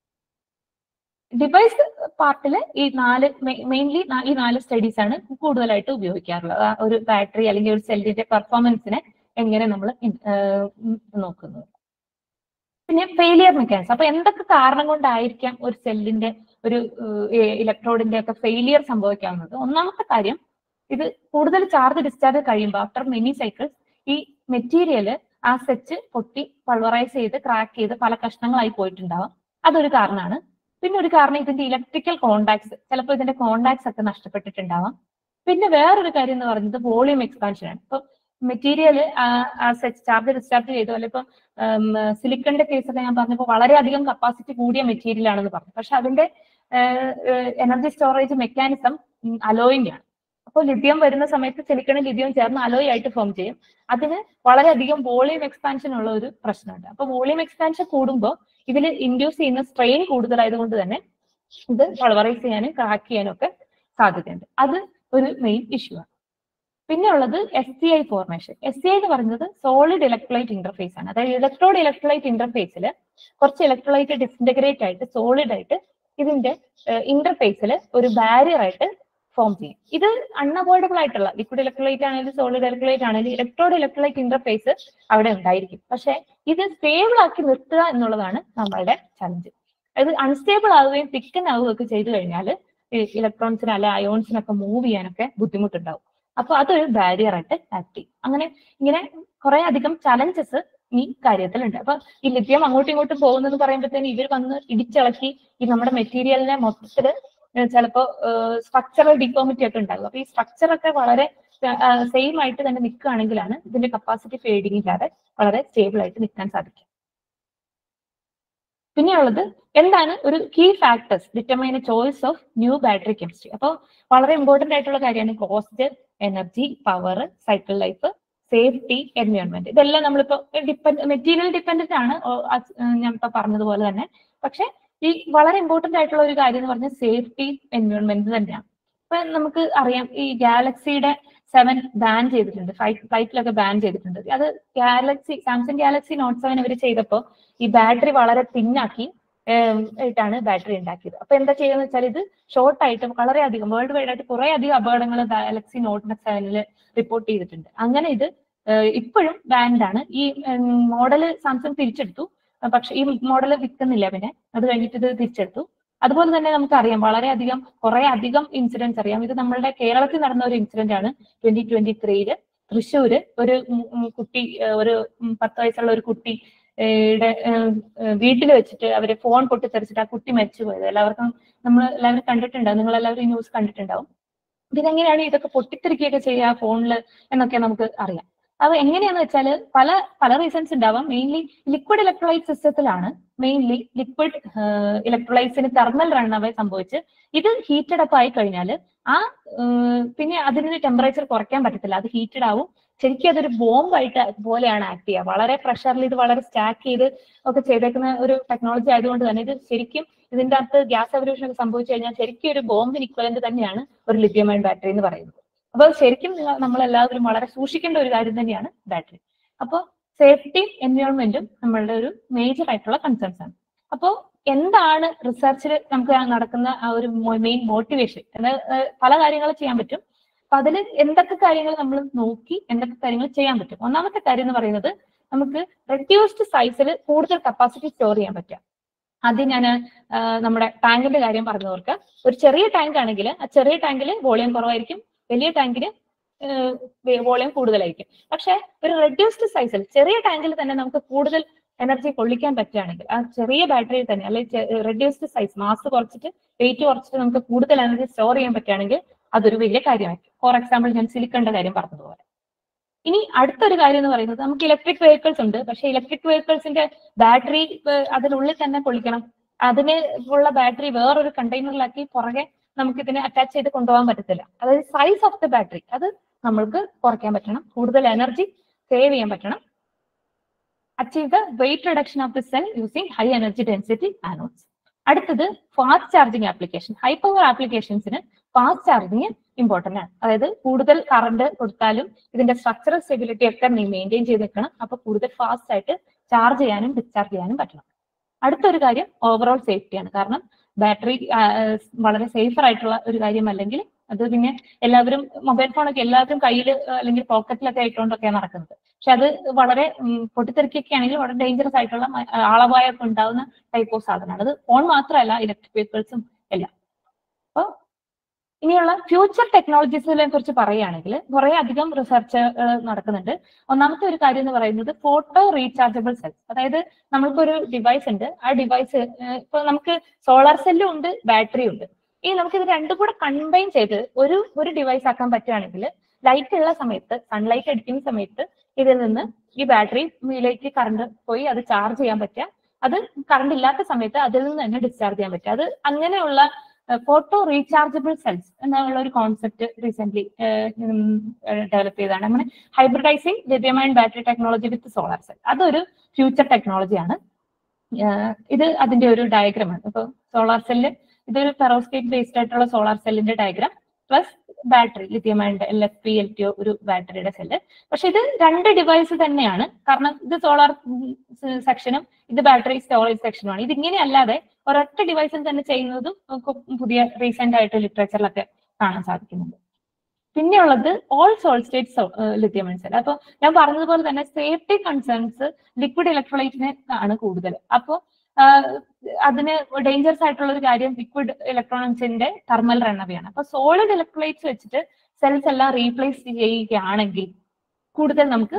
ഡിവൈസ് പാർട്ടിൽ ഈ നാല് മെയിൻലി ഈ നാല് സ്റ്റഡീസ് ആണ് കൂടുതലായിട്ട് ഉപയോഗിക്കാറുള്ളത് ആ ഒരു ബാറ്ററി അല്ലെങ്കിൽ ഒരു സെല്ലിന്റെ പെർഫോമൻസിനെ എങ്ങനെ നമ്മൾ നോക്കുന്നത് പിന്നെ ഫെയിലിയർ മെക്കാനിസം അപ്പൊ എന്തൊക്കെ കാരണം കൊണ്ടായിരിക്കാം ഒരു സെല്ലിന്റെ ഒരു ഇലക്ട്രോഡിന്റെ ഒക്കെ ഫെയിലിയർ സംഭവിക്കാവുന്നത് ഒന്നാമത്തെ കാര്യം ഇത് കൂടുതൽ ചാർജ് ഡിസ്ചാർജ് കഴിയുമ്പോൾ ആഫ്റ്റർ മെനി സൈക്കിൾസ് ഈ മെറ്റീരിയൽ ആ സെറ്റ് പൊട്ടി പൾവറൈസ് ചെയ്ത് ക്രാക്ക് ചെയ്ത് പല കഷ്ണങ്ങളായി പോയിട്ടുണ്ടാവാം അതൊരു കാരണമാണ് പിന്നെ ഒരു കാരണം ഇതിന്റെ ഇലക്ട്രിക്കൽ കോണ്ടാക്ട്സ് ചിലപ്പോൾ ഇതിന്റെ കോണ്ടാക്ട്സ് ഒക്കെ നഷ്ടപ്പെട്ടിട്ടുണ്ടാവാം പിന്നെ വേറൊരു കാര്യം എന്ന് പറയുന്നത് വോളിയം എക്സ്പാൻഷൻ ആണ് ഇപ്പൊ മെറ്റീരിയൽ ചാർജ് ഡിസ്ചാർജ് ചെയ്തു അല്ലെ ഇപ്പം സിലിക്കണിന്റെ കേസൊക്കെ ഞാൻ പറഞ്ഞപ്പോൾ വളരെയധികം കപ്പാസിറ്റി കൂടിയ മെറ്റീരിയൽ ആണെന്ന് പറഞ്ഞു പക്ഷെ അതിന്റെ എനർജി സ്റ്റോറേജ് മെക്കാനിസം അലോയിങ് ആണ് അപ്പോൾ ലിഥിയം വരുന്ന സമയത്ത് സിലിക്കണും ലിഥിയം ചേർന്ന് അലോയ് ആയിട്ട് ഫോം ചെയ്യും അതിന് വളരെയധികം വോളിയം എക്സ്പാൻഷൻ ഉള്ള ഒരു പ്രശ്നമുണ്ട് അപ്പൊ വോളിയം എക്സ്പാൻഷൻ കൂടുമ്പോൾ ഇതിൽ ഇൻഡ്യൂസ് ചെയ്യുന്ന സ്ട്രെയിൻ കൂടുതലായതുകൊണ്ട് തന്നെ ഇത് വളറൈസ് ചെയ്യാനും ക്രാക്ക് ചെയ്യാനും ഒക്കെ സാധ്യതയുണ്ട് അത് ഒരു മെയിൻ ഇഷ്യൂ ആണ് പിന്നെ ഉള്ളത് S C I formation S C I എന്ന് പറയുന്നത് സോളിഡ് ഇലക്ട്രോലൈറ്റ് ഇന്റർഫേസ് ആണ് അതായത് ഇലക്ട്രോഡ് ഇലക്ട്രോലൈറ്റ് ഇന്റർഫേസിൽ കുറച്ച് ഇലക്ട്രോലൈറ്റ് ഡിസിന്റഗ്രേറ്റ് ആയിട്ട് സോളിഡ് ആയിട്ട് ഇതിന്റെ ഇന്റർഫേസിൽ ഒരു ബാരിയർ ആയിട്ട് ഫോം ചെയ്യും ഇത് അൺഅവോയ്ഡബിൾ ആയിട്ടുള്ള ലിക്വിഡ് ഇലക്ട്രോലൈറ്റ് ആണെങ്കിലും സോളിഡ് ഇലക്ട്രോലൈറ്റ് ആണെങ്കിലും ഇലക്ട്രോഡ് ഇലക്ട്രോലൈറ്റ് ഇന്റർഫേസ് അവിടെ ഉണ്ടായിരിക്കും പക്ഷെ ഇത് സ്റ്റേബിൾ ആക്കി നിർത്തുക എന്നുള്ളതാണ് നമ്മളുടെ ചലഞ്ച് അത് അൺസ്റ്റേബിൾ ആവുകയും തിക്കൻ ആവുകയും ഒക്കെ ചെയ്തു കഴിഞ്ഞാൽ ഇലക്ട്രോൺസിന് അല്ലെ അയോൺസിനൊക്കെ മൂവ് ചെയ്യാനൊക്കെ ബുദ്ധിമുട്ടുണ്ടാവും അപ്പൊ അതൊരു ബാരിയർ ആയിട്ട് ആക്ട് ചെയ്യും അങ്ങനെ ഇങ്ങനെ കുറെ അധികം ചലഞ്ചസ് ഈ കാര്യത്തിലുണ്ട് അപ്പൊ ഈ ലിഥിയം അങ്ങോട്ടും ഇങ്ങോട്ടും പോകുന്നെന്ന് പറയുമ്പോഴത്തേന് ഇവർ വന്ന് ഇടിച്ചിളക്കി ഈ നമ്മുടെ മെറ്റീരിയലിനെ മൊത്തത്തില് ചിലപ്പോ സ്ട്രക്ചറൽ ഡിഫോമിറ്റി ഒക്കെ ഉണ്ടാകും അപ്പൊ ഈ സ്ട്രക്ചർ ഒക്കെ വളരെ സെയിം ആയിട്ട് തന്നെ നിൽക്കുകയാണെങ്കിലാണ് ഇതിന്റെ കപ്പാസിറ്റി ഫേഡിങ് ഇല്ലാതെ വളരെ സ്റ്റേബിൾ ആയിട്ട് നിൽക്കാൻ സാധിക്കും പിന്നെയുള്ളത് എന്താണ് ഒരു key factors determine choice of new battery chemistry അപ്പോൾ വളരെ ഇമ്പോർട്ടന്റ് ആയിട്ടുള്ള കാര്യമാണ് cost energy power cycle life safety environment ഇതെല്ലാം നമ്മളിപ്പോ ഡിപ്പെൻഡ് മെറ്റീരിയൽ ഡിപ്പെൻഡന്റ് ആണ് ഞാൻ ഇപ്പൊ പറഞ്ഞതുപോലെ തന്നെ പക്ഷെ ഈ വളരെ ഇമ്പോർട്ടന്റ് ആയിട്ടുള്ള ഒരു കാര്യം എന്ന് പറഞ്ഞാൽ സേഫ്റ്റി എൻവയോൺമെന്റ് തന്നെയാണ് ഇപ്പൊ നമുക്ക് അറിയാം ഈ ഗാലക്സിയുടെ സെവൻ ബാൻ ചെയ്തിട്ടുണ്ട് ഫ്ലൈറ്റിലൊക്കെ ബാൻ ചെയ്തിട്ടുണ്ട് അത് Galaxy Samsung Galaxy Note seven അവർ ചെയ്തപ്പോൾ ഈ ബാറ്ററി വളരെ തിന്നാക്കി ആയിട്ടാണ് ബാറ്ററി ഉണ്ടാക്കിയത് അപ്പൊ എന്താ ചെയ്യുന്നത് വെച്ചാൽ ഇത് ഷോർട്ട് ആയിട്ട് വളരെയധികം വേൾഡ് വൈഡ് ആയിട്ട് കുറെ അധികം അപകടങ്ങൾ ഗാലക്സി നോട്ട് സെവനിൽ റിപ്പോർട്ട് ചെയ്തിട്ടുണ്ട് അങ്ങനെ ഇത് ഇപ്പോഴും ബാൻഡ് ആണ് ഈ മോഡൽ സാംസങ് തിരിച്ചെടുത്തു പക്ഷെ ഈ മോഡൽ വിൽക്കുന്നില്ല പിന്നെ അത് കഴിഞ്ഞിട്ട് ഇത് തിരിച്ചെടുത്തു അതുപോലെ തന്നെ നമുക്കറിയാം വളരെയധികം കുറെ അധികം ഇൻസിഡൻസ് അറിയാം ഇത് നമ്മളുടെ കേരളത്തിൽ നടന്ന ഒരു ഇൻസിഡന്റ് ആണ് ട്വന്റി ട്വന്റി ത്രീയില് തൃശ്ശൂര് ഒരു കുട്ടി ഒരു പത്ത് വയസ്സുള്ള ഒരു കുട്ടി വീട്ടിൽ വെച്ചിട്ട് അവര് ഫോൺ പൊട്ടിത്തെറിച്ചിട്ട് ആ കുട്ടി മരിച്ചു പോയത് എല്ലാവർക്കും നമ്മൾ എല്ലാവരും കണ്ടിട്ടുണ്ടാവും നിങ്ങൾ എല്ലാവരും ഈ ന്യൂസ് കണ്ടിട്ടുണ്ടാവും ഇതെങ്ങനെയാണ് ഇതൊക്കെ പൊട്ടിത്തെറിക്കുകയൊക്കെ ചെയ്യുക ഫോണിൽ എന്നൊക്കെ നമുക്ക് അറിയാം അത് എങ്ങനെയാന്ന് വെച്ചാൽ പല പല റീസൺസ് ഉണ്ടാവാം മെയിൻലി ലിക്വിഡ് ഇലക്ട്രോലൈറ്റ് സിസ്റ്റത്തിലാണ് മെയിൻലി ലിക്വിഡ് ഇലക്ട്രോലൈറ്റ്സിന് തെർമൽ റണ്ണവേ സംഭവിച്ച് ഇത് ഹീറ്റഡ് അപ്പ് ആയി കഴിഞ്ഞാൽ ആ പിന്നെ അതിന് ടെമ്പറേച്ചർ കുറയ്ക്കാൻ പറ്റത്തില്ല അത് ഹീറ്റഡ് ആവും ശരിക്കും അതൊരു ബോംബായിട്ട് പോലെയാണ് ആക്ട് ചെയ്യുക വളരെ പ്രഷറിൽ ഇത് വളരെ സ്റ്റാക്ക് ചെയ്ത് ഒക്കെ ചെയ്തേക്കുന്ന ഒരു ടെക്നോളജി ആയതുകൊണ്ട് തന്നെ ഇത് ശരിക്കും ഇതിന്റെ അകത്ത് ഗ്യാസ് എവല്യൂഷൻ ഒക്കെ സംഭവിച്ചു കഴിഞ്ഞാൽ ശരിക്കും ഒരു ബോംബിന് ഇക്വലന്റ് തന്നെയാണ് ഒരു ലിഥിയം അയൺ ബാറ്ററി എന്ന് പറയുന്നത് അപ്പോൾ ശരിക്കും നിങ്ങൾ- നമ്മളെല്ലാവരും വളരെ സൂക്ഷിക്കേണ്ട ഒരു കാര്യം തന്നെയാണ് ബാറ്ററി അപ്പോൾ സേഫ്റ്റിയും എൻവയോൺമെന്റും നമ്മളുടെ ഒരു മേജർ ആയിട്ടുള്ള കൺസേൺസ് ആണ് അപ്പോൾ എന്താണ് റിസർച്ചിൽ നമുക്ക് ആ നടക്കുന്ന ആ ഒരു മെയിൻ മോട്ടിവേഷൻ എന്ന് ഏഹ് പല കാര്യങ്ങൾ ചെയ്യാൻ പറ്റും അപ്പൊ അതിൽ എന്തൊക്കെ കാര്യങ്ങൾ നമ്മൾ നോക്കി എന്തൊക്കെ കാര്യങ്ങൾ ചെയ്യാൻ പറ്റും ഒന്നാമത്തെ കാര്യം എന്ന് പറയുന്നത് നമുക്ക് റെഡ്യൂസ്ഡ് സൈസിൽ കൂടുതൽ കപ്പാസിറ്റി സ്റ്റോർ ചെയ്യാൻ പറ്റുക ആദ്യം ഞാൻ നമ്മുടെ ടാങ്കിന്റെ കാര്യം പറഞ്ഞു ഓർക്കുക ഒരു ചെറിയ ടാങ്ക് ആണെങ്കിൽ ആ ചെറിയ ടാങ്കിൽ വോളിയം കുറവായിരിക്കും വലിയ ടാങ്കിൽ വോളിയം കൂടുതലായിരിക്കും പക്ഷെ ഒരു റെഡ്യൂസ്ഡ് സൈസിൽ ചെറിയ ടാങ്കിൽ തന്നെ നമുക്ക് കൂടുതൽ എനർജി കൊള്ളിക്കാൻ പറ്റുകയാണെങ്കിൽ ആ ചെറിയ ബാറ്ററിയിൽ തന്നെ അല്ലെങ്കിൽ റെഡ്യൂസ്ഡ് സൈസ് മാസ് കുറച്ചിട്ട് വെയിറ്റ് കുറച്ചിട്ട് നമുക്ക് കൂടുതൽ എനർജി സ്റ്റോർ ചെയ്യാൻ പറ്റുകയാണെങ്കിൽ അതൊരു വലിയ കാര്യമായിരിക്കും ഫോർ എക്സാമ്പിൾ ഞാൻ സിലിക്കണിന്റെ കാര്യം പറഞ്ഞതുപോലെ ഇനി അടുത്തൊരു കാര്യം എന്ന് പറയുന്നത് നമുക്ക് ഇലക്ട്രിക് വെഹിക്കിൾസ് ഉണ്ട് പക്ഷെ ഇലക്ട്രിക് വെഹിക്കിൾസിന്റെ ബാറ്ററി അതിനുള്ളിൽ തന്നെ കൊള്ളിക്കണം അതിന് ഉള്ള ബാറ്ററി വേറൊരു കണ്ടെയ്നറിലാക്കി പുറകെ നമുക്ക് ഇതിനെ അറ്റാച്ച് ചെയ്ത് കൊണ്ടുപോകാൻ പറ്റത്തില്ല അതായത് സൈസ് ഓഫ് ദ ബാറ്ററി അത് നമ്മൾക്ക് കുറയ്ക്കാൻ പറ്റണം കൂടുതൽ എനർജി സേവ് ചെയ്യാൻ പറ്റണം achieve the weight reduction of the cell using high energy density anodes അടുത്തത് fast charging application high power ആപ്ലിക്കേഷൻസിന് ഫാസ്റ്റ് ചാർജിങ് ഇമ്പോർട്ടന്റ് ആണ് അതായത് കൂടുതൽ കറണ്ട് കൊടുത്താലും ഇതിന്റെ സ്ട്രക്ചറൽ സ്റ്റെബിലിറ്റി ഒക്കെ മെയിൻറ്റെയിൻ ചെയ്ത് നിൽക്കണം അപ്പൊ കൂടുതൽ ഫാസ്റ്റ് ആയിട്ട് ചാർജ് ചെയ്യാനും ഡിസ്ചാർജ് ചെയ്യാനും പറ്റണം അടുത്തൊരു കാര്യം ഓവറോൾ സേഫ്റ്റിയാണ് കാരണം ബാറ്ററി വളരെ സേഫർ ആയിട്ടുള്ള ഒരു കാര്യമല്ലെങ്കിൽ അത് പിന്നെ എല്ലാവരും മൊബൈൽ ഫോണൊക്കെ എല്ലാവരും കയ്യിൽ അല്ലെങ്കിൽ പോക്കറ്റിലൊക്കെ ആയിക്കൊണ്ടൊക്കെയാണ് നടക്കുന്നത് പക്ഷെ അത് വളരെ ഉം, പൊട്ടിത്തെറിക്കൊക്കെ ആണെങ്കിൽ വളരെ ഡേഞ്ചറസ് ആയിട്ടുള്ള മ- ആളപായമൊക്കെ ഉണ്ടാവുന്ന ടൈപ്പ് ഓഫ് സാധനമാണ് അത് ഫോൺ മാത്രമല്ല ഇലക്ട്രിക് വെഹിക്കിൾസും എല്ലാം അപ്പോൾ ഇനിയുള്ള ഫ്യൂച്ചർ ടെക്നോളജീസിനെ കുറിച്ച് പറയുകയാണെങ്കിൽ കുറെ അധികം റിസർച്ച് നടക്കുന്നുണ്ട് ഒന്നാമത്തെ ഒരു കാര്യം എന്ന് പറയുന്നത് ഫോട്ടോ റീചാർജബിൾ സെൽസ് അതായത് നമ്മൾക്കൊരു ഡിവൈസ് ഉണ്ട് ആ ഡിവൈസ് ഇപ്പൊ നമുക്ക് സോളാർ സെല്ലും ഉണ്ട് ബാറ്ററി ഉണ്ട് ഈ നമുക്ക് ഇത് രണ്ടും കൂടെ കമ്പൈൻ ചെയ്ത് ഒരു ഒരു ഡിവൈസ് ആക്കാൻ പറ്റുകയാണെങ്കിൽ ലൈറ്റ് ഉള്ള സമയത്ത് സൺലൈറ്റ് അടിക്കുന്ന സമയത്ത് ഇതിൽ നിന്ന് ഈ ബാറ്ററിയിലേക്ക് കറണ്ട് പോയി അത് ചാർജ് ചെയ്യാൻ പറ്റുക അത് കറണ്ട് ഇല്ലാത്ത സമയത്ത് അതിൽ നിന്ന് തന്നെ ഡിസ്ചാർജ് ചെയ്യാൻ പറ്റുക അത് അങ്ങനെയുള്ള ഫോട്ടോ റീചാർജബിൾ സെൽസ് എന്നുള്ള ഒരു കോൺസെപ്റ്റ് റീസെന്റ് ഡെവലപ്പ് ചെയ്തതാണ് അങ്ങനെ hybridising lithium ion battery technology with solar cell അതൊരു ഫ്യൂച്ചർ ടെക്നോളജിയാണ് ഇത് അതിന്റെ ഒരു ഡയഗ്രാം ആണ് ഇപ്പൊ സോളാർ സെല്ല് ഇതൊരു പെറോസ്കേറ്റ് ബേസ്ഡ് ആയിട്ടുള്ള സോളാർ സെല്ലിന്റെ diagram plus battery lithium ion L F P L T O ഒരു ബാറ്ററിയുടെ സെല്ല് പക്ഷെ ഇത് രണ്ട് ഡിവൈസ് തന്നെയാണ് കാരണം ഇത് സോളാർ സെക്ഷനും ഇത് ബാറ്ററി സ്റ്റോറേജ് സെക്ഷനുമാണ് ഇത് ഇങ്ങനെ അല്ലാതെ ഒരൊറ്റ ഡിവൈസിൽ തന്നെ ചെയ്യുന്നതും നമുക്ക് പുതിയ റീസെന്റ് ആയിട്ട് ലിറ്ററേച്ചറിലൊക്കെ കാണാൻ സാധിക്കുന്നുണ്ട് പിന്നെയുള്ളത് all solid state lithium ion cell അപ്പോൾ ഞാൻ പറഞ്ഞതുപോലെ തന്നെ സേഫ്റ്റി കൺസേൺസ് ലിക്വിഡ് ഇലക്ട്രോലൈറ്റിന് ആണ് കൂടുതൽ അപ്പോൾ അതിന് ഡേഞ്ചറസ് ആയിട്ടുള്ള ഒരു കാര്യം ലിക്വിഡ് ഇലക്ട്രോണിക്സിന്റെ തെർമൽ റണ്ണവയാണ് അപ്പൊ സോളിഡ് ഇലക്ട്രോലൈറ്റ്സ് വെച്ചിട്ട് സെൽസ് എല്ലാം റീപ്ലേസ് ചെയ്യുകയാണെങ്കിൽ കൂടുതൽ നമുക്ക്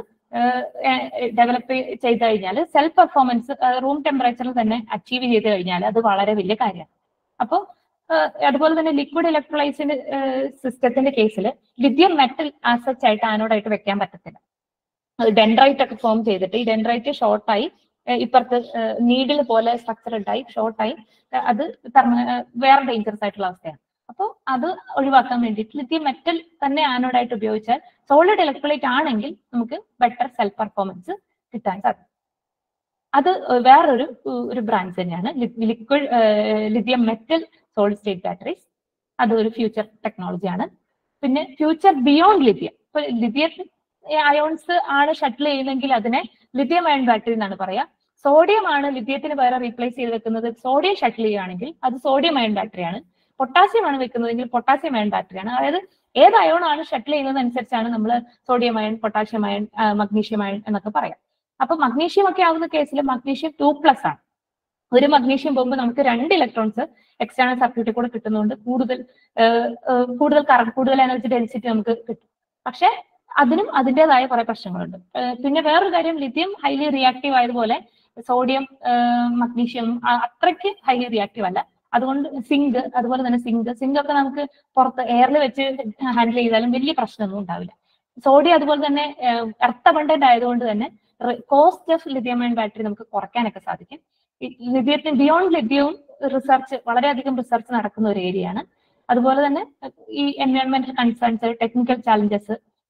ഡെവലപ്പ് ചെയ്ത് കഴിഞ്ഞാൽ സെൽഫ് പെർഫോമൻസ് റൂം ടെമ്പറേച്ചറിൽ തന്നെ അച്ചീവ് ചെയ്ത് കഴിഞ്ഞാൽ അത് വളരെ വലിയ കാര്യമാണ് അപ്പോൾ അതുപോലെ തന്നെ ലിക്വിഡ് ഇലക്ട്രോലൈസിന്റെ സിസ്റ്റത്തിന്റെ കേസിൽ ലിഥിയം മെറ്റൽ ആസച്ച് ആയിട്ട് ആനോഡായിട്ട് വെക്കാൻ പറ്റത്തില്ല ഡെൻഡ്രൈറ്റ് ഒക്കെ ഫോം ചെയ്തിട്ട് ഈ ഡെൻഡ്രൈറ്റ് ഷോർട്ടായി ഇപ്പുറത്ത് നീഡിൽ പോലെ സ്ട്രക്ചർ ഉണ്ടായി ഷോർട്ടായി അത് വേറെ ഡേഞ്ചറസ് ആയിട്ടുള്ള അവസ്ഥയാണ് അപ്പോൾ അത് ഒഴിവാക്കാൻ വേണ്ടിയിട്ട് ലിഥിയം മെറ്റൽ തന്നെ ആനോഡായിട്ട് ഉപയോഗിച്ചാൽ സോളിഡ് ഇലക്ട്രോലൈറ്റ് ആണെങ്കിൽ നമുക്ക് ബെറ്റർ സെൽഫ് പെർഫോമൻസ് കിട്ടാൻ സാധിക്കും അത് വേറൊരു ഒരു ബ്രാഞ്ച് തന്നെയാണ് liquid lithium metal solid state batteries അത് ഒരു ഫ്യൂച്ചർ ടെക്നോളജിയാണ് പിന്നെ ഫ്യൂച്ചർ ബിയോണ്ട് ലിഥിയം ഇപ്പൊ ലിഥിയം അയോൺസ് ആണ് ഷട്ടിൽ ചെയ്യുന്നെങ്കിൽ അതിനെ ലിഥിയം അയൺ ബാറ്ററി എന്നാണ് പറയാ സോഡിയം ആണ് ലിഥിയത്തിന് വേറെ റീപ്ലേസ് ചെയ്ത് വെക്കുന്നത് സോഡിയം ഷട്ടിൽ ചെയ്യുകയാണെങ്കിൽ അത് സോഡിയം അയൺ ബാറ്ററിയാണ് പൊട്ടാസ്യം ആണ് വെക്കുന്നതെങ്കിൽ പൊട്ടാസ്യം അയൺ ബാറ്ററിയാണ് അതായത് ഏത് അയോൺ ആണ് ഷട്ടിൽ ചെയ്യുന്നത് അനുസരിച്ചാണ് നമ്മൾ sodium ion potassium ion magnesium ion എന്നൊക്കെ പറയാം അപ്പൊ മഗ്നീഷ്യം ഒക്കെ ആവുന്ന കേസിൽ മഗ്നീഷ്യം ടു പ്ലസ് ആണ് ഒരു മഗ്നീഷ്യം പോകുമ്പോൾ നമുക്ക് രണ്ട് ഇലക്ട്രോൺസ് എക്സ്റ്റേണൽ സർക്യൂട്ടിൽ കൂടെ കിട്ടുന്നതുകൊണ്ട് കൂടുതൽ കൂടുതൽ കറണ്ട് കൂടുതൽ എനർജി ഡെൻസിറ്റി നമുക്ക് കിട്ടും പക്ഷെ അതിനും അതിൻ്റെതായ കുറെ പ്രശ്നങ്ങളുണ്ട് പിന്നെ വേറൊരു കാര്യം ലിഥിയം ഹൈലി റിയാക്റ്റീവ് ആയതുപോലെ സോഡിയം മഗ്നീഷ്യം അത്രയ്ക്ക് ഹൈലി റിയാക്റ്റീവ് അല്ല അതുകൊണ്ട് സിങ്ക് അതുപോലെ തന്നെ സിങ്ക് സിങ്ക് ഒക്കെ നമുക്ക് പുറത്ത് എയറിൽ വെച്ച് ഹാൻഡിൽ ചെയ്താലും വലിയ പ്രശ്നമൊന്നും ഉണ്ടാവില്ല സോഡിയം അതുപോലെ തന്നെ എർത്ത് അബണ്ടന്റ് ആയതുകൊണ്ട് തന്നെ cost of lithium ion battery നമുക്ക് കുറയ്ക്കാനൊക്കെ സാധിക്കും ലിഥിയത്തിന് ബിയോണ്ട് ലിഥിയവും റിസർച്ച് വളരെയധികം റിസർച്ച് നടക്കുന്ന ഒരു ഏരിയയാണ് അതുപോലെ തന്നെ ഈ എൻവയോൺമെന്റൽ കൺസേൺസ് ടെക്നിക്കൽ ചാലഞ്ചസ്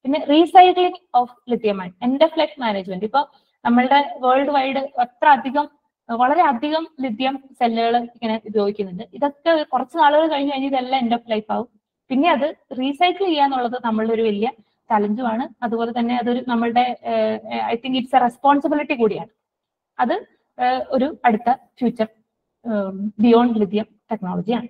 പിന്നെ recycling of lithium ion end of life management ഇപ്പൊ നമ്മളുടെ വേൾഡ് വൈഡ് എത്ര അധികം വളരെ അധികം ലിഥിയം സെല്ലുകൾ ഇങ്ങനെ ഉപയോഗിക്കുന്നുണ്ട് ഇതൊക്കെ കുറച്ച് നാളുകൾ കഴിഞ്ഞ് കഴിഞ്ഞ് ഇതെല്ലാം എൻഡ് ഓഫ് ലൈഫ് ആവും പിന്നെ അത് റീസൈക്കിൾ ചെയ്യാന്നുള്ളത് നമ്മളുടെ ഒരു വലിയ ചലഞ്ചുമാണ് അതുപോലെ തന്നെ അതൊരു നമ്മളുടെ I think it's a responsibility കൂടിയാണ് അത് ഏഹ്, ഒരു അടുത്ത ഫ്യൂച്ചർ ബിയോണ്ട് ലിഥിയം ടെക്നോളജിയാണ്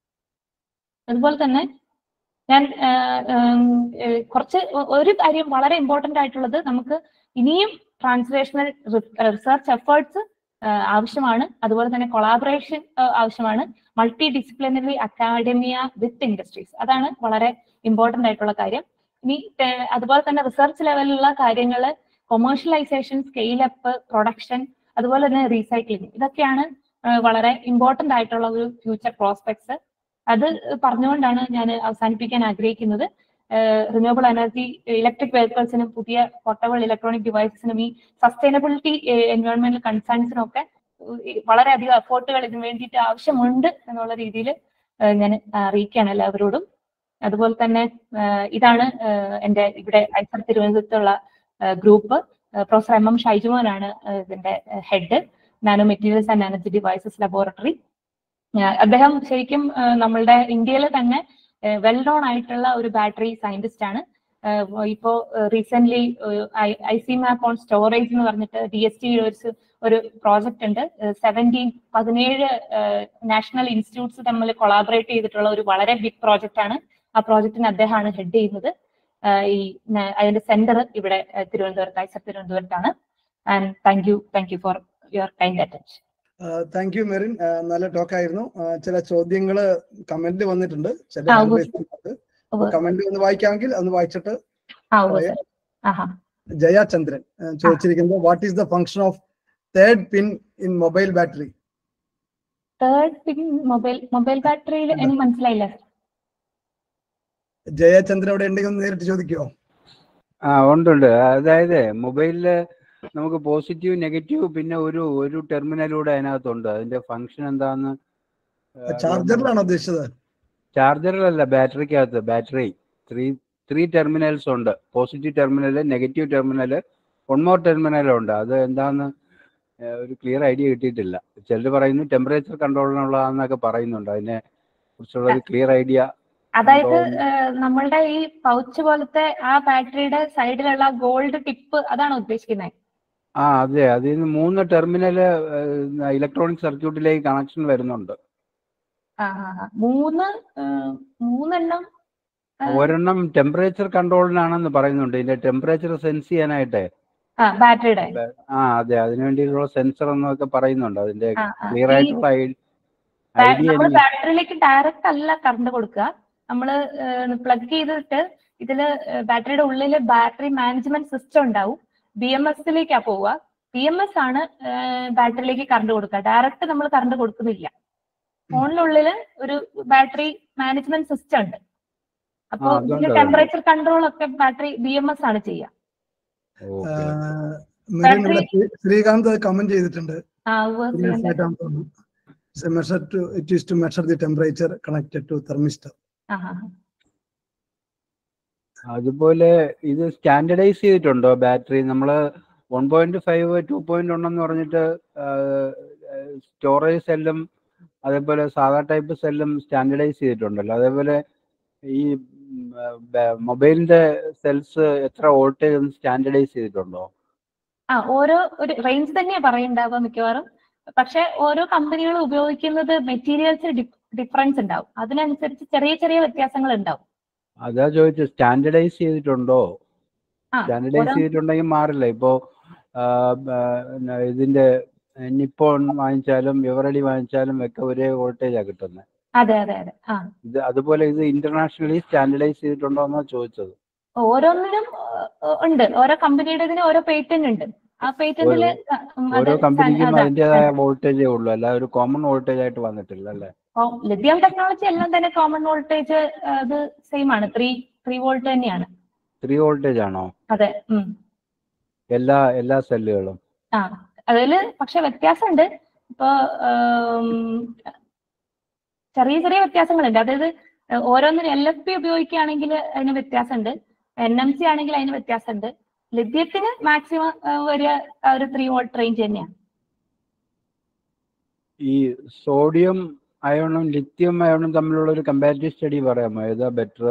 അതുപോലെ തന്നെ ഞാൻ ഏഹ്, ഉം, ഏഹ്, കുറച്ച് ഒ- ഒരു കാര്യം വളരെ ഇമ്പോർട്ടന്റ് ആയിട്ടുള്ളത് നമുക്ക് ഇനിയും ട്രാൻസ്ലേഷണൽ റിസർച്ച് എഫേർട്സ് ആവശ്യമാണ് അതുപോലെ തന്നെ കൊളാബറേഷൻ ആവശ്യമാണ് multidisciplinary academia with industries അതാണ് വളരെ ഇമ്പോർട്ടന്റ് ആയിട്ടുള്ള കാര്യം ഇനി ഏഹ്, അതുപോലെ തന്നെ റിസർച്ച് ലെവലിലുള്ള കാര്യങ്ങൾ കൊമേഴ്ഷ്യലൈസേഷൻ സ്കെയിൽ അപ്പ് പ്രൊഡക്ഷൻ അതുപോലെ തന്നെ റീസൈക്ലിംഗ് ഇതൊക്കെയാണ് ഏഹ്, വളരെ ഇമ്പോർട്ടന്റ് ആയിട്ടുള്ള ഒരു ഫ്യൂച്ചർ പ്രോസ്പെക്ട്സ് അത് പറഞ്ഞുകൊണ്ടാണ് ഞാൻ അവസാനിപ്പിക്കാൻ ആഗ്രഹിക്കുന്നത് റിന്യൂവബിൾ എനർജി ഇലക്ട്രിക് വെഹിക്കിൾസിനും പുതിയ പോർട്ടബിൾ ഇലക്ട്രോണിക് ഡിവൈസസിനും ഈ സസ്റ്റൈനബിലിറ്റി എൻവയോൺമെന്റൽ കൺസേൺസിനും ഒക്കെ ഏഹ് വളരെയധികം എഫേർട്ടുകൾ ഇതിനു വേണ്ടിയിട്ട് ആവശ്യമുണ്ട് എന്നുള്ള രീതിയിൽ ഞാൻ അറിയിക്കുകയാണ് എല്ലാവരോടും അതുപോലെ തന്നെ ഏഹ് ഇതാണ് ഏഹ് എന്റെ ഇവിടെ ഐസർ തിരുവനന്തപുരത്തുള്ള ഗ്രൂപ്പ് പ്രൊഫസർ എം എം ഷൈജുമോനാണ് ഏഹ് ഇതിന്റെ head nano materials and energy devices laboratory അദ്ദേഹം ശരിക്കും ഏഹ് നമ്മളുടെ ഇന്ത്യയിൽ തന്നെ വെൽ നോൺ ആയിട്ടുള്ള ഒരു ബാറ്ററി സയന്റിസ്റ്റ് ആണ് ഏഹ് ഇപ്പോ recent I C map on storage എന്ന് പറഞ്ഞിട്ട് ഡി എസ് ടി ഒരു ഒരു പ്രോജക്റ്റ് ഉണ്ട് സെവൻറ്റീൻ പതിനേഴ് നാഷണൽ ഇൻസ്റ്റിറ്റ്യൂട്ട്സ് തമ്മിൽ കൊളാബറേറ്റ് ചെയ്തിട്ടുള്ള ഒരു വളരെ ബിഗ് പ്രോജക്റ്റ് ആണ് ആ പ്രോജക്റ്റിന് അദ്ദേഹമാണ് ഹെഡ് ചെയ്യുന്നത് ഏഹ് ഈ ന- അതിന്റെ സെന്റർ ഇവിടെ ഏഹ് തിരുവനന്തപുരത്ത് ഐസർ തിരുവനന്തപുരത്താണ് and thank you thank you for your kind attention thank you Merin ആ, നല്ല ടോക്ക് ആയിരുന്നു ആ, ചില ചോദ്യങ്ങൾ കമന്റിൽ വന്നിട്ടുണ്ട് ചില ആ, hand ഉവ്വ്. raise ചെയ്തിട്ടുണ്ട്. കമന്റ് ഒന്ന് വായിക്കാമെങ്കിൽ ഒന്ന് വായിച്ചിട്ട് ആ ഓ പറയാം. ആഹാ ജയ ചന്ദ്രൻ ആ, ചോദിച്ചിരിക്കുന്നത് what is the function of third pin in mobile battery third pin mobile mobile ബാറ്ററിയിൽ എനിക്ക് മനസ്സിലായില്ല ജയചന്ദ്രൻ അവിടെ ഉണ്ടെങ്കിൽ ഒന്ന് നേരിട്ട് ചോദിക്കുമോ ആ ഉണ്ട് ഉണ്ട് അതായത് മൊബൈലില് നമുക്ക് പോസിറ്റീവ് നെഗറ്റീവ് പിന്നെ ഒരു ഒരു ടെർമിനലൂടെ അതിനകത്തുണ്ട് അതിന്റെ ഫംഗ്ഷൻ എന്താന്ന് ചാർജറിലാണോ ഉദ്ദേശിച്ചത് ചാർജറിലല്ല ബാറ്ററിക്കകത്ത് ബാറ്ററി ത്രീ ത്രീ ടെർമിനൽസ് ഉണ്ട് positive terminal negative terminal one more terminal ഉണ്ട് അത് എന്താന്ന് ഏഹ് ഒരു ക്ലിയർ ഐഡിയ കിട്ടിയിട്ടില്ല ചിലർ പറയുന്നു ടെമ്പറേച്ചർ കൺട്രോളിനുള്ളതാന്നൊക്കെ പറയുന്നുണ്ട് അതിനെ കുറിച്ചുള്ള ഒരു ക്ലിയർ ഐഡിയ അതായത് ഉണ്ടോ? ഏഹ്, നമ്മളുടെ ഈ പൗച്ച് പോലത്തെ ആ ബാറ്ററിയുടെ സൈഡിലുള്ള ഗോൾഡ് ടിപ്പ് അതാണ് ഉദ്ദേശിക്കുന്നത് ആ അതെ അതിൽ നിന്ന് മൂന്ന് ടെർമിനൽ ഇലക്ട്രോണിക് സർക്യൂട്ടിലേക്ക് കണക്ഷൻ വരുന്നുണ്ട് ആ ആ ആ. മൂന്ന് ഏഹ്, മൂന്നെണ്ണം ആ, ഒരെണ്ണം ടെമ്പറേച്ചർ കൺട്രോളിനാണെന്ന് പറയുന്നുണ്ട് ഇതിന്റെ ടെമ്പറേച്ചർ സെൻസ് ചെയ്യാനായിട്ട് ആ ബാറ്ററിയുടെ ആ അതെ അതിനു വേണ്ടിയിട്ടുള്ള സെൻസർ എന്നൊക്കെ പറയുന്നുണ്ട് അതിന്റെ ആ, ആ. ക്ലിയർ ഈ ആയിട്ടുള്ള ഐഡിയ നമ്മൾ ബാറ്ററിയിലേക്ക് ഡയറക്റ്റ് അല്ല കറണ്ട് കൊടുക്കുക നമ്മൾ പ്ലഗ് ചെയ്തിട്ട് ഇതില് ബാറ്ററിയുടെ ഉള്ളില് ബാറ്ററി മാനേജ്മെന്റ് സിസ്റ്റം ഉണ്ടാവും ബി എം എസിലേക്കാ പോവുക ബി എം എസ് ആണ് ബാറ്ററിയിലേക്ക് കറണ്ട് കൊടുക്കുക ഡയറക്റ്റ് നമ്മൾ കറണ്ട് കൊടുക്കുന്നില്ല ഫോണിനുള്ളില് ഒരു ബാറ്ററി മാനേജ്മെന്റ് സിസ്റ്റം ഉണ്ട് അപ്പൊ ആ, അതുണ്ട്, ഇതിന്റെ അതുണ്ട്. ടെമ്പറേച്ചർ കൺട്രോൾ ഒക്കെ ബാറ്ററി ബി എം എസ് ആണ് ചെയ്യുക മെറിൻ ഇവിടെ ശ്രീ- ശ്രീകാന്ത് കമന്റ് ചെയ്തിട്ടുണ്ട് ആ ഉവ്വ് Sreekanthan. Measure to it is to measure the temperature connected to thermistor ആ ആ, ആ. അതുപോലെ ഇത് സ്റ്റാൻഡർഡൈസ് ചെയ്തിട്ടുണ്ടോ ബാറ്ററി നമ്മൾ one point five two point ഉണ്ടെന്ന് പറഞ്ഞിട്ട് സ്റ്റോറേജ് സെല്ലും അതേപോലെ സാധാ ടൈപ്പ് സെല്ലും സ്റ്റാൻഡർഡൈസ് ചെയ്തിട്ടുണ്ടല്ലോ അതേപോലെ ഈ മൊബൈലിന്റെ സെൽസ് എത്ര വോൾട്ടേജ് ഒന്ന് സ്റ്റാൻഡർഡൈസ് ചെയ്തിട്ടുണ്ടോ ആ ഓരോ ഒരു റേഞ്ച് തന്നെയാ പറയുണ്ടാവുക മിക്കവാറും പക്ഷെ ഓരോ കമ്പനികൾ ഉപയോഗിക്കുന്നത് മെറ്റീരിയൽസ് ഡിഫറൻസ് ഉണ്ടാവും അതിനനുസരിച്ച് ചെറിയ ചെറിയ വ്യത്യാസങ്ങൾ ഉണ്ടാവും അതാ ചോദിച്ചത് സ്റ്റാൻഡർഡൈസ് ചെയ്തിട്ടുണ്ടോ ആ സ്റ്റാൻഡർഡൈസ് ഓരോ- ചെയ്തിട്ടുണ്ടെങ്കിൽ മാറില്ല ഇപ്പോ ആ, ആ, ന- ഇതിന്റെ നിപ്പോൺ വാങ്ങിച്ചാലും എവറഡി വാങ്ങിച്ചാലും ഒക്കെ ഒരേ വോൾട്ടേജാ കിട്ടുന്നത് അതെ അതെ അതെ ആ ഇത് അതുപോലെ ഇത് ഇന്റർനാഷണലി സ്റ്റാൻഡർഡൈസ് ചെയ്തിട്ടുണ്ടോ എന്നാ ചോദിച്ചത് ഓരോന്നിനും ഏഹ്, ഉണ്ട് ഓരോ കമ്പനിയുടെ ഇതിന് ഓരോ പേറ്റന്റ് ഉണ്ട് ആ പേറ്റന്റില് ഓരോ കമ്പനിക്കും അതിന്റേതായ വോൾട്ടേജേ ഉള്ളൂ അല്ല ഒരു കോമൺ വോൾട്ടേജ് ആയിട്ട് വന്നിട്ടില്ല അല്ലേ ലിഥിയം ടെക്നോളജി എല്ലാം തന്നെ കോമൺ വോൾട്ടേജ് അത് സെയിം ആണ് ത്രീ ത്രീ വോൾട്ട് തന്നെയാണ് ത്രീ വോൾട്ടേജ് ആണോ അതെ ഉം എല്ലാ എല്ലാ സെല്ലുകളും ആ അതില് പക്ഷെ വ്യത്യാസമുണ്ട് ഇപ്പൊ ആം, ചെറിയ ചെറിയ വ്യത്യാസങ്ങളുണ്ട് അതായത് ഓരോന്നിനും എൽ എഫ് പി ഉപയോഗിക്കുകയാണെങ്കിൽ അതിന് വ്യത്യാസമുണ്ട് എൻ എം സി ആണെങ്കിൽ അതിന് വ്യത്യാസമുണ്ട് ലിഥിയത്തിന് മാക്സിമം ഒരു ആ ഒരു ത്രീ വോൾട്ട് റേഞ്ച് തന്നെയാണ് ഈ സോഡിയം അയോണും ലിത്യം അയോണും തമ്മിലുള്ള ഒരു കമ്പാരിറ്റീവ് സ്റ്റഡി പറയാമോ ഏതാ ബെറ്റർ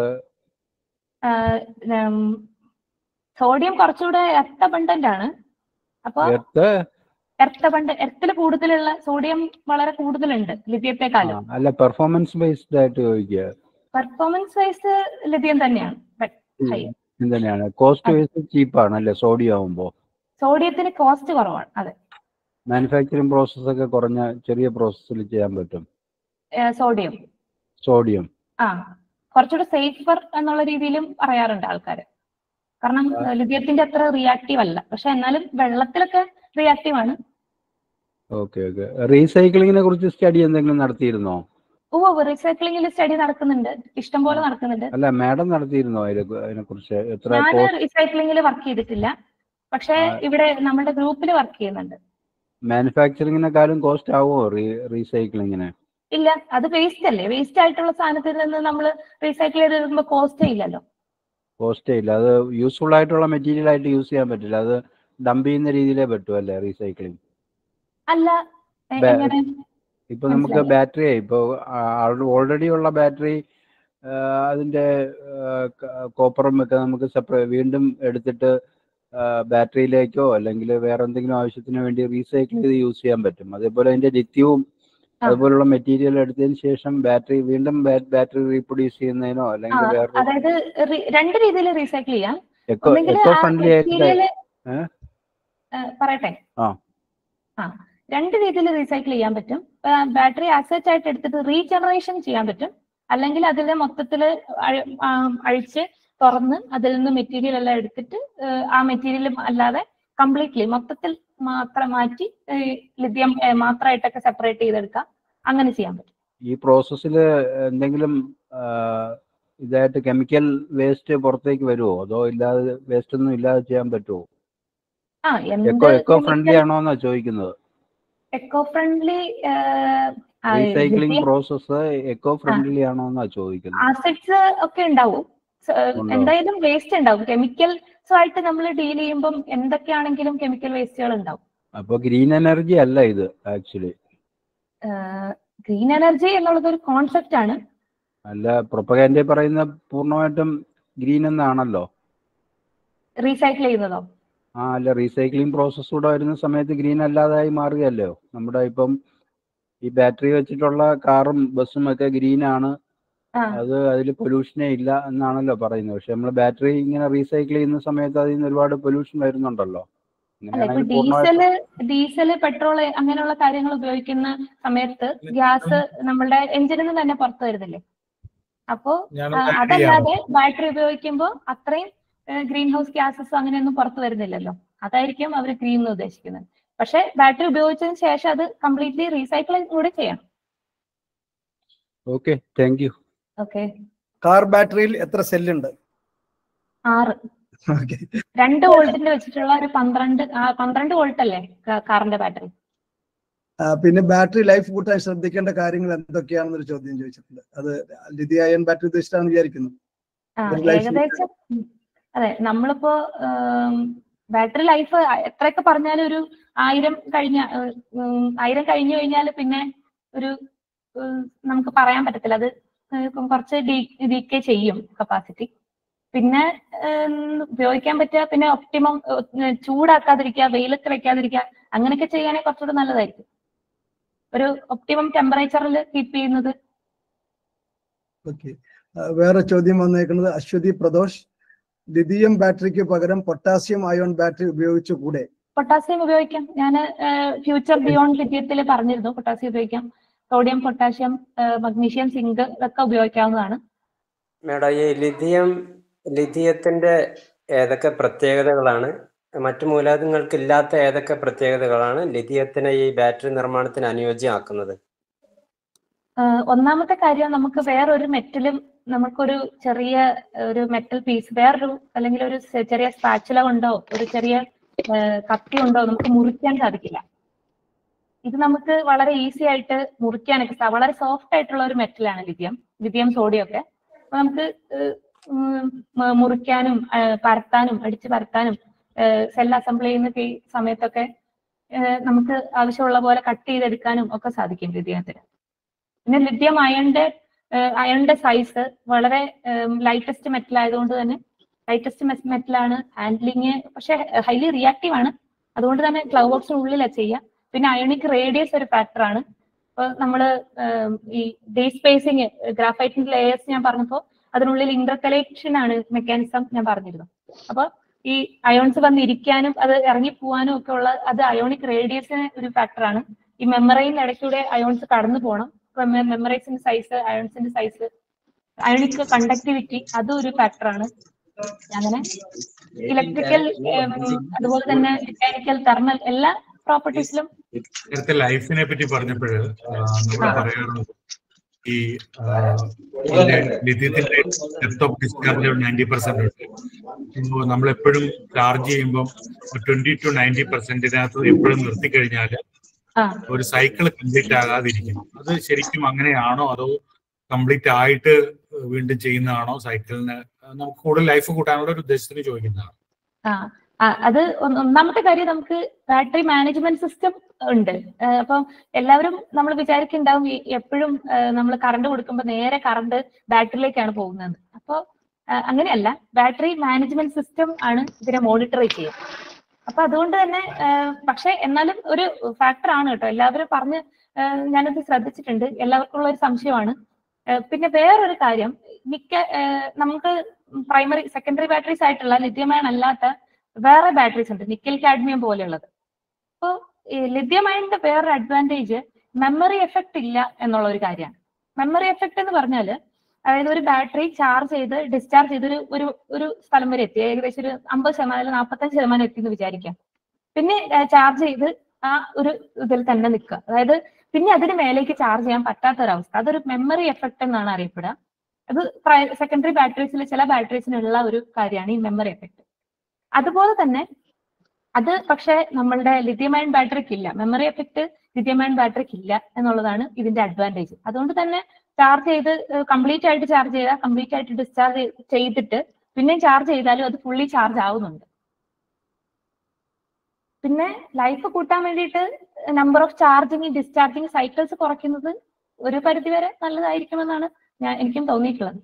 സോഡിയം കുറച്ചുകൂടെ എർത്ത് അബണ്ടന്റ് ആണ് അപ്പൊ എർത്ത് എർത്ത് അബണ്ട് എർത്തിൽ കൂടുതലുള്ള സോഡിയം വളരെ കൂടുതലുണ്ട് ലിഥിയത്തെക്കാളും അല്ല പെർഫോമൻസ് ബേസ്ഡ് ആയിട്ട് ചോദിക്കുക പെർഫോമൻസ് വൈസ് ലിഥിയം തന്നെയാണ് ബട്ട് higher. ഇത് തന്നെയാണ് കോസ്റ്റ് വൈസ് ചീപ്പാണ് അല്ലേ സോഡിയം ആവുമ്പോൾ സോഡിയത്തിന് കോസ്റ്റ് കുറവാണ് അതെ മാനുഫാക്ചറിങ് പ്രോസസ് ഒക്കെ കുറഞ്ഞ ചെറിയ പ്രോസസ്സിൽ ചെയ്യാൻ പറ്റും സോഡിയം സോഡിയം ആ കുറച്ചുകൂടെ സേഫർ എന്നുള്ള രീതിയിലും പറയാറുണ്ട് ആൾക്കാർ കാരണം ലിഥിയത്തിന്റെ അത്ര റിയാക്റ്റീവ് അല്ല പക്ഷെ എന്നാലും വെള്ളത്തിലൊക്കെ റിയാക്റ്റീവ് ആണ് ഓക്കെ ഓക്കെ റീസൈക്ലിങ്ങിനെ കുറിച്ച് സ്റ്റഡി എന്തെങ്കിലും നടത്തിയിരുന്നോ ഓ റീസൈക്ലിംഗിൽ സ്റ്റഡി നടക്കുന്നുണ്ട് ഇഷ്ടം പോലെ നടക്കുന്നുണ്ട് അല്ല മാഡം നടത്തിയിരുന്നോ അതിനെ അതിനെ കുറിച്ച് എത്ര ഞാൻ കോസ്റ്റ് റീസൈക്ലിംഗിൽ വർക്ക് ചെയ്തിട്ടില്ല പക്ഷെ ആ. ഇവിടെ നമ്മുടെ ഗ്രൂപ്പിൽ വർക്ക് ചെയ്യുന്നുണ്ട് മാനുഫാക്ചറിങ്ങിനെക്കാളും കോസ്റ്റ് ആവുമോ റീ റീസൈക്ലിങ്ങിന് ഇല്ല അത് വേസ്റ്റ് അല്ലേ വേസ്റ്റ് ആയിട്ടുള്ള സാധനത്തിൽ നിന്ന് നമ്മൾ റീസൈക്കിൾ ചെയ്ത് വരുമ്പോൾ കോസ്റ്റ് ഇല്ലല്ലോ കോസ്റ്റേ ഇല്ല അത് യൂസ്ഫുൾ ആയിട്ടുള്ള മെറ്റീരിയൽ ആയിട്ട് യൂസ് ചെയ്യാൻ പറ്റില്ല അത് ഡംപ് ചെയ്യുന്ന രീതിയിലേ പറ്റൂ അല്ലേ റീസൈക്ലിംഗ് അല്ല എ- ബേ- എങ്ങനെ ഇപ്പൊ നമുക്ക് മനസ്സിലായി. ബാറ്ററി ഇപ്പൊ ഓൾറെഡി ഉള്ള ബാറ്ററി അതിന്റെ കോപ്പറും ഒക്കെ നമുക്ക് സെപ്പറേറ്റ് വീണ്ടും എടുത്തിട്ട് ബാറ്ററിയിലേക്കോ അല്ലെങ്കിൽ വേറെ എന്തെങ്കിലും ആവശ്യത്തിന് വേണ്ടി റീസൈക്കിൾ ചെയ്ത് യൂസ് ചെയ്യാൻ പറ്റും അതേപോലെ അതിന്റെ ലിത്യവും ആ. അതുപോലുള്ള മെറ്റീരിയൽ എടുത്തതിന് ശേഷം ബാറ്ററി വീണ്ടും ബാറ്ററി റീപ്രൊഡ്യൂസ് ചെയ്യുന്നതിനോ ആ അല്ലെങ്കിൽ വേറെ അതായത് റി- രണ്ട് രീതിയിൽ റീസൈക്കിൾ ചെയ്യാം എക്കോ ഒന്നെങ്കിൽ എക്കോ ആ ഫ്രണ്ട്ലി ആയിട്ട് മെറ്റീരിയല് ഏ? പറയട്ടെ ആ. ആ രണ്ട് രീതിയിൽ റീസൈക്കിൾ ചെയ്യാൻ പറ്റും ബാറ്ററി ആസെറ്റ് ആയിട്ട് എടുത്തിട്ട് റീജനറേഷൻ ചെയ്യാൻ പറ്റും അല്ലെങ്കിൽ അതിൽ മൊത്തത്തിൽ അഴിച്ച് തുറന്ന് അതിൽ നിന്ന് മെറ്റീരിയൽ എല്ലാം എടുത്തിട്ട് ഏഹ്, ആ മെറ്റീരിയൽ അല്ലാതെ കംപ്ലീറ്റ്ലി മൊത്തത്തിൽ മാത്രം മാറ്റി ലിഥിയം മാത്രമായിട്ടൊക്കെ സെപ്പറേറ്റ് ചെയ്തെടുക്കാം അങ്ങനെ ചെയ്യാൻ പറ്റും ഈ പ്രോസസ്സിൽ എന്തെങ്കിലും ആ, ഇതായിട്ട് കെമിക്കൽ വേസ്റ്റ് പുറത്തേക്ക് വരുമോ അതോ ഇല്ലാതെ വേസ്റ്റ് ഒന്നും ഇല്ലാതെ ചെയ്യാൻ പറ്റുമോ ആ എക്കോ എക്കോ ഫ്രണ്ട്ലി ആണോ എന്നാ ചോദിക്കുന്നത് eco friendly recycling process eco friendly ആണോ എന്നാ ചോദിക്കുന്നത് ആസിഡ്സ് ഒക്കെ ഉണ്ടാവും സ- ഉണ്ടാവും. എന്തായാലും വേസ്റ്റ് ഉണ്ടാവും കെമിക്കൽസ് ആയിട്ട് നമ്മൾ ഡീൽ ചെയ്യുമ്പം എന്തൊക്കെയാണെങ്കിലും കെമിക്കൽ വേസ്റ്റുകൾ ഉണ്ടാവും അപ്പൊ ഗ്രീൻ എനർജി അല്ല ഇത് ആക്ച്വലി ഗ്രീൻ എനർജി എന്നുള്ളത് ഒരു കോൺസെപ്റ്റ് ആണ് അല്ല പ്രൊപ്പഗാൻഡ പറയുന്ന പൂർണ്ണമായിട്ടും ഗ്രീൻ എന്നാണല്ലോ റീസൈക്കിൾ ചെയ്യുന്നതോ ആ അല്ല റീസൈക്ലിംഗ് പ്രോസസ് കൂടെ വരുന്ന സമയത്ത് ഗ്രീൻ അല്ലാതായി മാറുകയല്ലോ നമ്മുടെ ഇപ്പം ഈ ബാറ്ററി വെച്ചിട്ടുള്ള കാറും ബസ്സും ഒക്കെ ഗ്രീൻ ആണ് ആ അത് അതിൽ പൊല്യൂഷനേ ഇല്ല എന്നാണല്ലോ പറയുന്നത് പക്ഷെ നമ്മൾ ബാറ്ററി ഇങ്ങനെ റീസൈക്കിൾ ചെയ്യുന്ന സമയത്ത് അതിൽ നിന്ന് ഒരുപാട് പൊല്യൂഷൻ വരുന്നുണ്ടല്ലോ അല്ല ഇപ്പൊ അങ്ങനെയാണെങ്കിൽ പൂർണ്ണമായിട്ടും ഡീസല് ഡീസല് പെട്രോൾ അങ്ങനെയുള്ള കാര്യങ്ങൾ ഉപയോഗിക്കുന്ന സമയത്ത് ഗ്യാസ് നമ്മളുടെ എഞ്ചിനിൽ നിന്ന് തന്നെ പുറത്തു വരുന്നില്ലേ അപ്പോ ആ, അതല്ലാതെ ബാറ്ററി ഉപയോഗിക്കുമ്പോൾ അത്രയും ഗ്രീൻ ഹൗസ് ഗ്യാസസ് അങ്ങനെയൊന്നും പുറത്തു വരുന്നില്ലല്ലോ അതായിരിക്കും അവർ ഗ്രീൻ എന്ന് ഉദ്ദേശിക്കുന്നത് പക്ഷെ ബാറ്ററി ഉപയോഗിച്ചതിന് ശേഷം അത് കംപ്ലീറ്റ്ലി റീസൈക്കിൾ കൂടെ ചെയ്യണം okay thank you okay car ബാറ്ററിയിൽ എത്ര സെല്ലുണ്ട് ആറ് ഓക്കെ രണ്ട് വോൾട്ടിന്റെ വെച്ചിട്ടുള്ള ഒരു പന്ത്രണ്ട് ആ, പന്ത്രണ്ട് വോൾട്ട് അല്ലേ കാ- കാറിന്റെ ബാറ്ററി പിന്നെ ബാറ്ററി ലൈഫ് കൂട്ടാൻ ശ്രദ്ധിക്കേണ്ട കാര്യങ്ങൾ എന്തൊക്കെയാണെന്നൊരു ചോദ്യം ചോദിച്ചിട്ടുണ്ട് അത് ലിഥിയ അയൺ ബാറ്ററി ഉദ്ദേശിച്ചാണ് വിചാരിക്കുന്നു ആ ഒരു life ഏകദേശം ഉം. അതെ നമ്മളിപ്പോ ബാറ്ററി ലൈഫ് എത്രയൊക്കെ പറഞ്ഞാലും ഒരു ആയിരം കഴിഞ്ഞ ഏഹ്, ഉം, ആയിരം കഴിഞ്ഞു കഴിഞ്ഞാൽ പിന്നെ ഒരു ഏഹ്, നമുക്ക് പറയാൻ പറ്റത്തില്ല അത് ഏഹ്, കുറച്ച് ഡീക്കേ ചെയ്യും കപ്പാസിറ്റി പിന്നെ ഏഹ്, ഉപയോഗിക്കാൻ പറ്റുക പിന്നെ ഒപ്റ്റിമം ചൂടാക്കാതിരിക്കുക വെയിലത്ത് വെക്കാതിരിക്കുക അങ്ങനെയൊക്കെ ചെയ്യുകയാണെങ്കിൽ കുറച്ചുകൂടെ നല്ലതായിരിക്കും ഒരു ഒപ്റ്റിമം ടെമ്പറേച്ചറിൽ കീപ്പ് ചെയ്യുന്നത് ഓക്കെ വേറെ ചോദ്യം വന്നേക്കുന്നത് അശ്വതി പ്രദോഷ് ലിഥിയം ബാറ്ററിക്ക് പകരം പൊട്ടാസ്യം അയോൺ ബാറ്ററി ഉപയോഗിച്ചുകൂടെ പൊട്ടാസ്യം ഉപയോഗിക്കാം ഞാൻ ഫ്യൂച്ചർ ബിയോണ്ട് ലിഥിയത്തിൽ പറഞ്ഞിരുന്നു പൊട്ടാസ്യം ഉപയോഗിക്കാം സോഡിയം പൊട്ടാസ്യം മഗ്നീഷ്യം സിങ്ക് ഇതൊക്കെ ഉപയോഗിക്കാവുന്നതാണ് മേഡം ഈ ലിഥിയം ലിഥിയത്തിന്റെ ഏതൊക്കെ പ്രത്യേകതകളാണ് മറ്റു മൂലകങ്ങൾക്ക് ഇല്ലാത്ത ഏതൊക്കെ പ്രത്യേകതകളാണ് ലിഥിയത്തിനെ ഈ ബാറ്ററി നിർമ്മാണത്തിന് അനുയോജ്യമാക്കുന്നത് ഏഹ് ഒന്നാമത്തെ കാര്യം നമുക്ക് വേറൊരു മെറ്റലും നമുക്കൊരു ചെറിയ ഏഹ്, ഒരു മെറ്റൽ പീസ് വേറൊരു അല്ലെങ്കിൽ ഒരു ചെ- ചെറിയ സ്പാച്ചുല കൊണ്ടോ ഒരു ചെറിയ ഏഹ്, കത്തി കൊണ്ടോ നമുക്ക് മുറിക്കാൻ സാധിക്കില്ല ഇത് നമുക്ക് വളരെ ഈസി ആയിട്ട് മുറിക്കാനൊക്കെ സാ- വളരെ സോഫ്റ്റ് ആയിട്ടുള്ള ഒരു മെറ്റലാണ് ലിഥിയം ലിഥിയം സോഡിയം ഒക്കെ അപ്പൊ നമുക്ക് ഏഹ്, ഉം, മ- മുറിക്കാനും ആ, പരത്താനും അടിച്ച് പരത്താനും സെൽ അസംബിൾ ചെയ്യുന്ന ഈ സമയത്തൊക്കെ ആ, നമുക്ക് ആവശ്യമുള്ള പോലെ കട്ട് ചെയ്തെടുക്കാനും ഒക്കെ സാധിക്കും ലിഥിയത്തിന് പിന്നെ ലിഥിയം അയണിന്റെ അയണിന്റെ സൈസ് വളരെ ലൈറ്റസ്റ്റ് മെറ്റൽ ആയതുകൊണ്ട് തന്നെ ലൈറ്റസ്റ്റ് മെറ്റലാണ് ഹാൻഡ്ലിങ് പക്ഷെ ഹൈലി റിയാക്റ്റീവ് ആണ് അതുകൊണ്ട് തന്നെ ക്ലൗ ബോക്സിനുള്ളിലാണ് ചെയ്യുക പിന്നെ അയോണിക് റേഡിയസ് ഒരു ഫാക്ടർ ആണ് ഇപ്പൊ നമ്മള് ഏം, ഈ ഡേ സ്പേസിങ് ഗ്രാഫൈറ്റിന്റെ ലേയേഴ്സ് ഞാൻ പറഞ്ഞപ്പോ അതിനുള്ളിൽ ഇന്റർകലേഷൻ ആണ് മെക്കാനിസം ഞാൻ പറഞ്ഞിരുന്നു അപ്പൊ ഈ അയോൺസ് വന്നിരിക്കാനും അത് ഇറങ്ങി പോവാനും ഒക്കെ ഉള്ള അത് അയോണിക് റേഡിയസിന് ഒരു ഫാക്ടർ ആണ് ഈ മെമ്മറൈൻ ഇടയ്ക്കൂടെ അയോൺസ് കടന്നു പോകണം മെമ്മറൈസിന്റെ സൈസ് അയോൺസിന്റെ സൈസ് അയോണിക് കണ്ടക്ടിവിറ്റി അതും ഒരു ഫാക്ടർ ആണ് അങ്ങനെ ഇലക്ട്രിക്കൽ അതുപോലെ തന്നെ മെക്കാനിക്കൽ തെർമൽ എല്ലാ പ്രോപ്പർട്ടീസിലും നേരത്തെ ലൈഫിനെ പറ്റി പറഞ്ഞപ്പോഴ് നമ്മൾ പറയാറുള്ളത് ഈ ആ, ഇതിന്റെ ലിഥിയത്തിന്റെ depth of discharge ninety percent ഉണ്ട് ഇപ്പോ നമ്മൾ എപ്പോഴും ചാർജ് ചെയ്യുമ്പോൾ ട്വന്റി ടു നയൻറ്റി പെർസെന്റിനകത്ത് എപ്പോഴും നിർത്തി കഴിഞ്ഞാൽ ആ ഒരു സൈക്കിൾ കംപ്ലീറ്റ് ആകാതിരിക്കും അത് ശരിക്കും അങ്ങനെയാണോ അതോ കംപ്ലീറ്റ് ആയിട്ട് വീണ്ടും ചെയ്യുന്നതാണോ സൈക്കിളിന് നമുക്ക് കൂടുതൽ ലൈഫ് കൂട്ടാനുള്ള ഒരു ഉദ്ദേശത്തിന് ചോദിക്കുന്നതാണ് ആ ആ, അത് ഒന്ന് ഒന്നാമത്തെ കാര്യം നമുക്ക് ബാറ്ററി മാനേജ്മെന്റ് സിസ്റ്റം ഉണ്ട് ആ, അപ്പം എല്ലാവരും നമ്മൾ വിചാരിക്കുന്നുണ്ടാവും ഈ എപ്പോഴും നമ്മൾ കറണ്ട് കൊടുക്കുമ്പോൾ നേരെ കറണ്ട് ബാറ്ററിയിലേക്കാണ് പോകുന്നത് അപ്പോൾ അങ്ങനെയല്ല ബാറ്ററി മാനേജ്മെന്റ് സിസ്റ്റം ആണ് ഇതിനെ മോണിറ്റർ ചെയ്യുക അപ്പൊ അതുകൊണ്ട് തന്നെ ആ, പക്ഷെ എന്നാലും ഒരു ഫാക്ടർ ആണ് കേട്ടോ എല്ലാവരും പറഞ്ഞ് ആ, ഞാനത് ശ്രദ്ധിച്ചിട്ടുണ്ട് എല്ലാവർക്കും ഉള്ള ഒരു സംശയമാണ് ആ, പിന്നെ വേറൊരു കാര്യം മിക്ക ആ, നമുക്ക് പ്രൈമറി സെക്കൻഡറി ബാറ്ററീസ് ആയിട്ടുള്ള ലിഥിയം അയൺ അല്ലാത്ത വേറെ ബാറ്ററീസ് ഉണ്ട് നിക്കൽ കാഡ്മിയം പോലെയുള്ളത് അപ്പോൾ ഈ ലിഥിയം അയണിന്റെ വേറൊരു അഡ്വാൻറ്റേജ് മെമ്മറി എഫക്റ്റ് ഇല്ല എന്നുള്ള ഒരു കാര്യമാണ് മെമ്മറി എഫക്റ്റ് എന്ന് പറഞ്ഞാൽ അതായത് ഒരു ബാറ്ററി ചാർജ് ചെയ്ത് ഡിസ്ചാർജ് ചെയ്ത് ഒരു ഒരു ഒരു സ്ഥലം വരെ എത്തി ഏകദേശം ഒരു അമ്പത് ശതമാനം അല്ലെങ്കിൽ നാൽപ്പത്തഞ്ച് ശതമാനം എത്തി എന്ന് വിചാരിക്കാം പിന്നെ ചാർജ് ചെയ്ത് ആ ഒരു ഇതിൽ തന്നെ നിൽക്കുക അതായത് പിന്നെ അതിന് മേലേക്ക് ചാർജ് ചെയ്യാൻ പറ്റാത്ത ഒരവസ്ഥ അതൊരു മെമ്മറി എഫക്റ്റ് എന്നാണ് അറിയപ്പെടുക അത് സെക്കൻഡറി ബാറ്ററീസിൽ ചില ബാറ്ററീസിനുള്ള ഒരു കാര്യമാണ് ഈ മെമ്മറി എഫക്റ്റ് അതുപോലെ തന്നെ അത് പക്ഷേ നമ്മളുടെ ലിഥിയം അയൺ ബാറ്ററിക്ക് ഇല്ല മെമ്മറി എഫക്റ്റ് ലിഥിയം അയൺ ബാറ്ററിക്ക് ഇല്ല എന്നുള്ളതാണ് ഇതിന്റെ അഡ്വാൻറ്റേജ് അതുകൊണ്ട് തന്നെ ചാർജ് ചെയ്ത് കംപ്ലീറ്റ് ആയിട്ട് ചാർജ് ചെയ്താൽ കംപ്ലീറ്റ് ആയിട്ട് ഡിസ്ചാർജ് ചെയ്തിട്ട് പിന്നെയും ചാർജ് ചെയ്താലും അത് ഫുള്ളി ചാർജ് ആവുന്നുണ്ട് പിന്നെ ലൈഫ് കൂട്ടാൻ വേണ്ടിയിട്ട് number of charging discharging cycles കുറയ്ക്കുന്നത് ഒരു പരിധിവരെ നല്ലതായിരിക്കുമെന്നാണ് ഞാൻ എനിക്കും തോന്നിയിട്ടുള്ളത്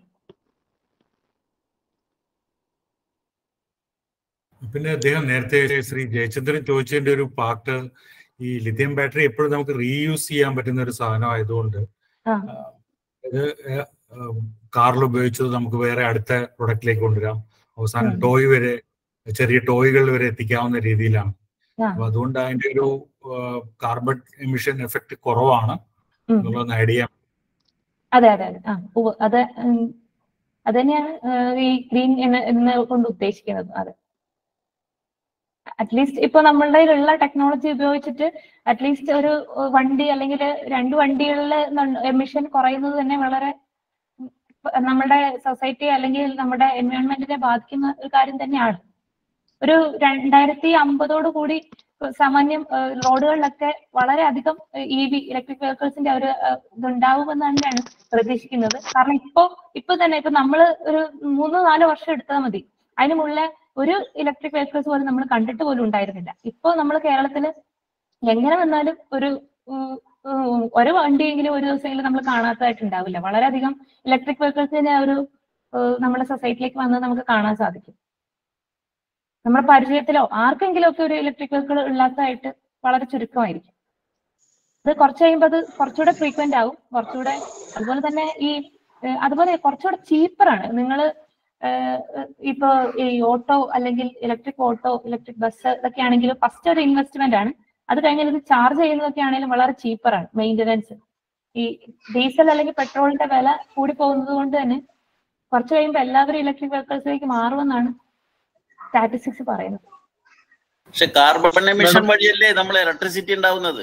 പിന്നെ അദ്ദേഹം നേരത്തെ ശ്രീ ജയചന്ദ്രൻ ചോദിച്ചതിന്റെ ഒരു പാർട്ട് ഈ ലിഥിയം ബാറ്ററി എപ്പോഴും നമുക്ക് റീയൂസ് ചെയ്യാൻ പറ്റുന്ന ഒരു സാധനം ആയതുകൊണ്ട് ആ. ഇത് കാറിൽ ഉപയോഗിച്ചത് നമുക്ക് വേറെ അടുത്ത പ്രൊഡക്റ്റിലേക്ക് കൊണ്ടുവരാം അവസാനം ഉം. ടോയ് വരെ ചെറിയ ടോയ്കൾ വരെ എത്തിക്കാവുന്ന രീതിയിലാണ് ആ. അപ്പൊ അതുകൊണ്ട് അതിന്റെ ഒരു കാർബൺ എമിഷൻ എഫക്ട് കുറവാണ് ഉം. എന്നുള്ളതൊന്ന് ഐഡിയ അതെ അതെ അതെ ആ ഉവ്വ് അത് ഉം, അത് തന്നെയാണ് ഏഹ്, ഈ ഗ്രീൻ എന്ന കൊണ്ട് ഉദ്ദേശിക്കുന്നത് അതെ അറ്റ്ലീസ്റ്റ് ഇപ്പൊ നമ്മളുടെ കയ്യിലുള്ള ടെക്നോളജി ഉപയോഗിച്ചിട്ട് അറ്റ്ലീസ്റ്റ് ഒരു ഏഹ്, വണ്ടി അല്ലെങ്കിൽ രണ്ട് വണ്ടികളിലെ എമിഷൻ കുറയുന്നത് തന്നെ വളരെ ഉം, ഇപ്പൊ നമ്മുടെ സൊസൈറ്റി അല്ലെങ്കിൽ നമ്മുടെ എൻവയോൺമെന്റിനെ ബാധിക്കുന്ന ഒരു കാര്യം തന്നെയാണ് ഒരു രണ്ടായിരത്തി അമ്പതോട് കൂടി സാമാന്യം ഏഹ്, റോഡുകളിലൊക്കെ വളരെയധികം ഇ വി ഇലക്ട്രിക് വെഹിക്കിൾസിന്റെ ഒരു ഏഹ്, ഇതുണ്ടാവുമെന്ന് തന്നെയാണ് പ്രതീക്ഷിക്കുന്നത് കാരണം ഇപ്പോ ഇപ്പൊ തന്നെ ഇപ്പൊ നമ്മൾ ഒരു മൂന്ന് നാല് വർഷം എടുത്താൽ മതി അതിന് മുകളിലെ ഒരു ഇലക്ട്രിക് വെഹിക്കിൾസ് പോലും നമ്മൾ കണ്ടിട്ട് പോലും ഉണ്ടായിരുന്നില്ല ഇപ്പോ നമ്മൾ കേരളത്തിൽ എങ്ങനെ വന്നാലും ഒരു ഉം, ഉം, ഒരു വണ്ടിയെങ്കിലും ഒരു ദിവസമെങ്കിലും നമ്മൾ കാണാത്തതായിട്ട് ഉണ്ടാവില്ല വളരെയധികം ഇലക്ട്രിക് വെഹിക്കിൾസിന്റെ ഒരു ഏഹ്, നമ്മുടെ സൊസൈറ്റിയിലേക്ക് വന്നത് നമുക്ക് കാണാൻ സാധിക്കും നമ്മുടെ പരിചയത്തിലോ ആർക്കെങ്കിലും ഒക്കെ ഒരു ഇലക്ട്രിക് വെഹിക്കിൾ ഇല്ലാത്തതായിട്ട് വളരെ ചുരുക്കമായിരിക്കും അത് കുറച്ച് കഴിയുമ്പോൾ അത് കുറച്ചുകൂടെ ഫ്രീക്വന്റ് ആവും കുറച്ചുകൂടെ അതുപോലെ തന്നെ ഈ ഏഹ്, അതുപോലെ കുറച്ചുകൂടെ ചീപ്പറാണ് നിങ്ങൾ ഇപ്പൊ ഈ ഓട്ടോ അല്ലെങ്കിൽ ഇലക്ട്രിക് ഓട്ടോ ഇലക്ട്രിക് ബസ് ഇതൊക്കെ ആണെങ്കിലും ഫസ്റ്റ് ഒരു ഇൻവെസ്റ്റ്മെന്റ് ആണ് അത് കഴിഞ്ഞാൽ ഇത് ചാർജ് ചെയ്യുന്നതൊക്കെ ആണെങ്കിലും വളരെ ചീപ്പറാണ് മെയിൻ്റനൻസ് ഈ ഡീസൽ അല്ലെങ്കിൽ പെട്രോളിന്റെ വില കൂടി പോകുന്നത് കൊണ്ട് തന്നെ കുറച്ച് കഴിയുമ്പോൾ എല്ലാവരും ഇലക്ട്രിക് വെഹിക്കിൾസിലേക്ക് മാറുമെന്നാണ് സ്റ്റാറ്റിസ്റ്റിക്സ് പറയുന്നത് പക്ഷെ കാർബൺ എമിഷൻ വഴിയല്ലേ നമ്മൾ ഇലക്ട്രിസിറ്റി ഉണ്ടാവുന്നത്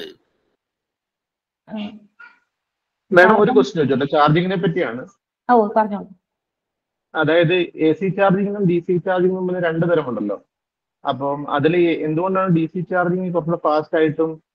ഉം. മാഡം ഒരു ക്വസ്റ്റ്യൻ ചോദിച്ചോട്ടെ ചാർജിങ്ങിനെ പറ്റിയാണ് ഓ പറഞ്ഞോളൂ അതായത് എ സി ചാർജിങ്ങിനും ഡി സി ചാർജിങ്ങിനും തമ്മിൽ രണ്ട് തരമുണ്ടല്ലോ അപ്പം അതിൽ എന്തുകൊണ്ടാണ് ഡി സി ചാർജിങ് കുറച്ചുകൂടെ ഫാസ്റ്റ് ആയിട്ടും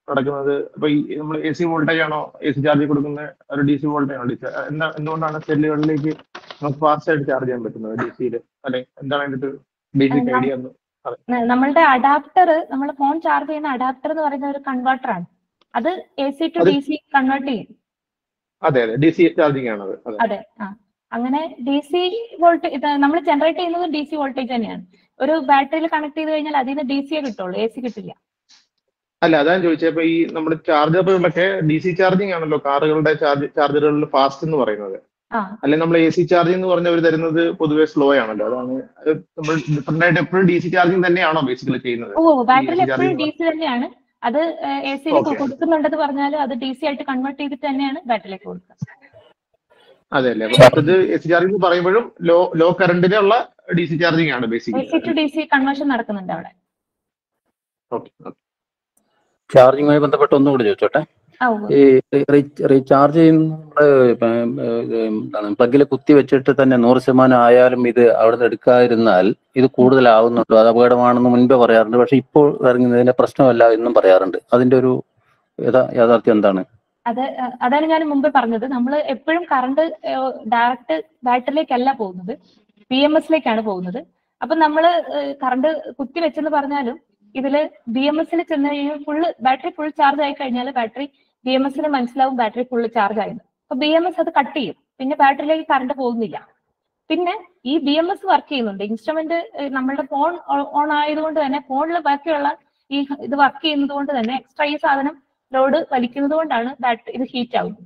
നടക്കുന്നത് അപ്പൊ ഈ നമ്മൾ എ സി വോൾട്ടേജ് ആണോ എ സി ചാർജ് കൊടുക്കുന്ന ഒരു ഡി സി വോൾട്ടേജ് ആണോ DC? എന്താ എന്തുകൊണ്ടാണ് സെല്ലുകളിലേക്ക് നമുക്ക് ഫാസ്റ്റ് ആയിട്ട് ചാർജ് ചെയ്യാൻ പറ്റുന്നത് ഡി സിയിൽ അല്ലെ എന്താണ് അതിന്റെ ഒരു ബേസിക് നം- ഐഡിയ എന്ന് ന- നമ്മളുടെ അഡാപ്റ്റർ നമ്മൾ ഫോൺ ചാർജ് ചെയ്യുന്ന അഡാപ്റ്റർ എന്ന് പറയുന്ന ഒരു കൺവേർട്ടർ ആണ് അത് എ സി ടു അത് ഡി സി കൺവേർട്ട് ചെയ്യും അതെ അതെ ഡി സി ചാർജിങ് ആണത് അതെ അതെ ആ അങ്ങനെ ഡി സി വോൾട്ട് ഇത് നമ്മൾ ജനറേറ്റ് ചെയ്യുന്നത് ഡി സി വോൾട്ടേജ് തന്നെയാണ് ഒരു ബാറ്ററിയിൽ കണക്ട് ചെയ്ത് കഴിഞ്ഞാൽ അതിൽ നിന്ന് ഡി സിയെ കിട്ടുള്ളൂ എ സി കിട്ടില്ല അല്ല അതാണ് ചോദിച്ചത് ഇപ്പൊ ഈ നമ്മുടെ ചാർജറുകളൊക്കെ ഡി സി ചാർജിങ് ആണല്ലോ കാറുകളുടെ ചാർജ് ചാർജറുകളിൽ ഫാസ്റ്റ് എന്ന് പറയുന്നത് ആ അല്ലെങ്കിൽ നമ്മൾ എ സി ചാർജിങ് എന്ന് പറഞ്ഞവർ തരുന്നത് പൊതുവെ സ്ലോ ആണല്ലോ അതാണ് അത് നമ്മൾ ഡിഫറെന്റ് ആയിട്ട് എപ്പോഴും ഡി സി ചാർജിങ് തന്നെയാണോ ബേസിക്കലി ചെയ്യുന്നത് ഓ ബാറ്ററിയിൽ DC എപ്പോഴും charging ഡി സി തന്നെയാണ് അത് എ സിയിൽ Okay. കൊടുക്കുന്നുണ്ടെന്ന് പറഞ്ഞാൽ അത് ഡി സി ആയിട്ട് കൺവേർട്ട് ചെയ്തിട്ട് തന്നെയാണ് ബാറ്ററിയിലേക്ക് കൊടുക്കുക അതെ അല്ലേ അപ്പൊ മറ്റത് എ സി ചാർജിങ് പറയുമ്പോഴും ലോ ലോ കറണ്ടിലുള്ള ഡി സി ചാർജിങ് ആണ് A C to basically D C conversion നടക്കുന്നുണ്ട് അവിടെ ഓക്കെ ചാർജിങ്ങുമായി ബന്ധപ്പെട്ട് ഒന്നുകൂടി ചോദിച്ചോട്ടെ ആ ഉവ്വ്. ഈ റീ- റീചാർജ് ചെയ്യുന്ന നമ്മള് ഇപ്പം, ഏഹ്, എന്താണ് പ്ലഗിൽ കുത്തി വെച്ചിട്ട് തന്നെ നൂറ് ശതമാനം ആയാലും ഇത് അവിടെ നിന്ന് എടുക്കാതിരുന്നാൽ ഇത് കൂടുതലാവുന്നുണ്ടോ അത് അപകടമാണെന്ന് മുൻപേ പറയാറുണ്ട് പക്ഷെ ഇപ്പോൾ ഇറങ്ങുന്നതിന്റെ പ്രശ്നമല്ല എന്നും പറയാറുണ്ട് അതിന്റെ ഒരു യഥാ- യാഥാർത്ഥ്യം എന്താണ് അത് അഹ് അതാണ് ഞാൻ മുമ്പ് പറഞ്ഞത് നമ്മൾ എപ്പോഴും കറണ്ട് ഡയറക്റ്റ് ബാറ്ററിയിലേക്കല്ല പോകുന്നത് പി എം എസിലേക്കാണ് പോകുന്നത് അപ്പൊ നമ്മൾ കറണ്ട് കുത്തി വെച്ചെന്ന് പറഞ്ഞാലും ഇതില് ബി എം എസിൽ ചെന്ന് കഴിഞ്ഞാൽ ഫുള്ള് ബാറ്ററി ഫുൾ ചാർജ് ആയി കഴിഞ്ഞാൽ ബാറ്ററി ബി എം എസിന് മനസ്സിലാവും ബാറ്ററി ഫുള്ള് ചാർജ് ആയിരുന്നു അപ്പൊ ബി എം എസ് അത് കട്ട് ചെയ്യും പിന്നെ ബാറ്ററിയിലേക്ക് കറണ്ട് പോകുന്നില്ല പിന്നെ ഈ ബി എം എസ് വർക്ക് ചെയ്യുന്നുണ്ട് ഇൻസ്ട്രുമെന്റ് നമ്മളുടെ ഫോൺ ഓൺ ആയതുകൊണ്ട് തന്നെ ഫോണിൽ ബാക്കിയുള്ള ഈ ഇത് വർക്ക് ചെയ്യുന്നത് കൊണ്ട് തന്നെ എക്സ്ട്രാ ഈ സാധനം ലോഡ് വലിക്കുന്നത് കൊണ്ടാണ് ബാറ്ററി ഇത് ഹീറ്റ് ആവുന്നത്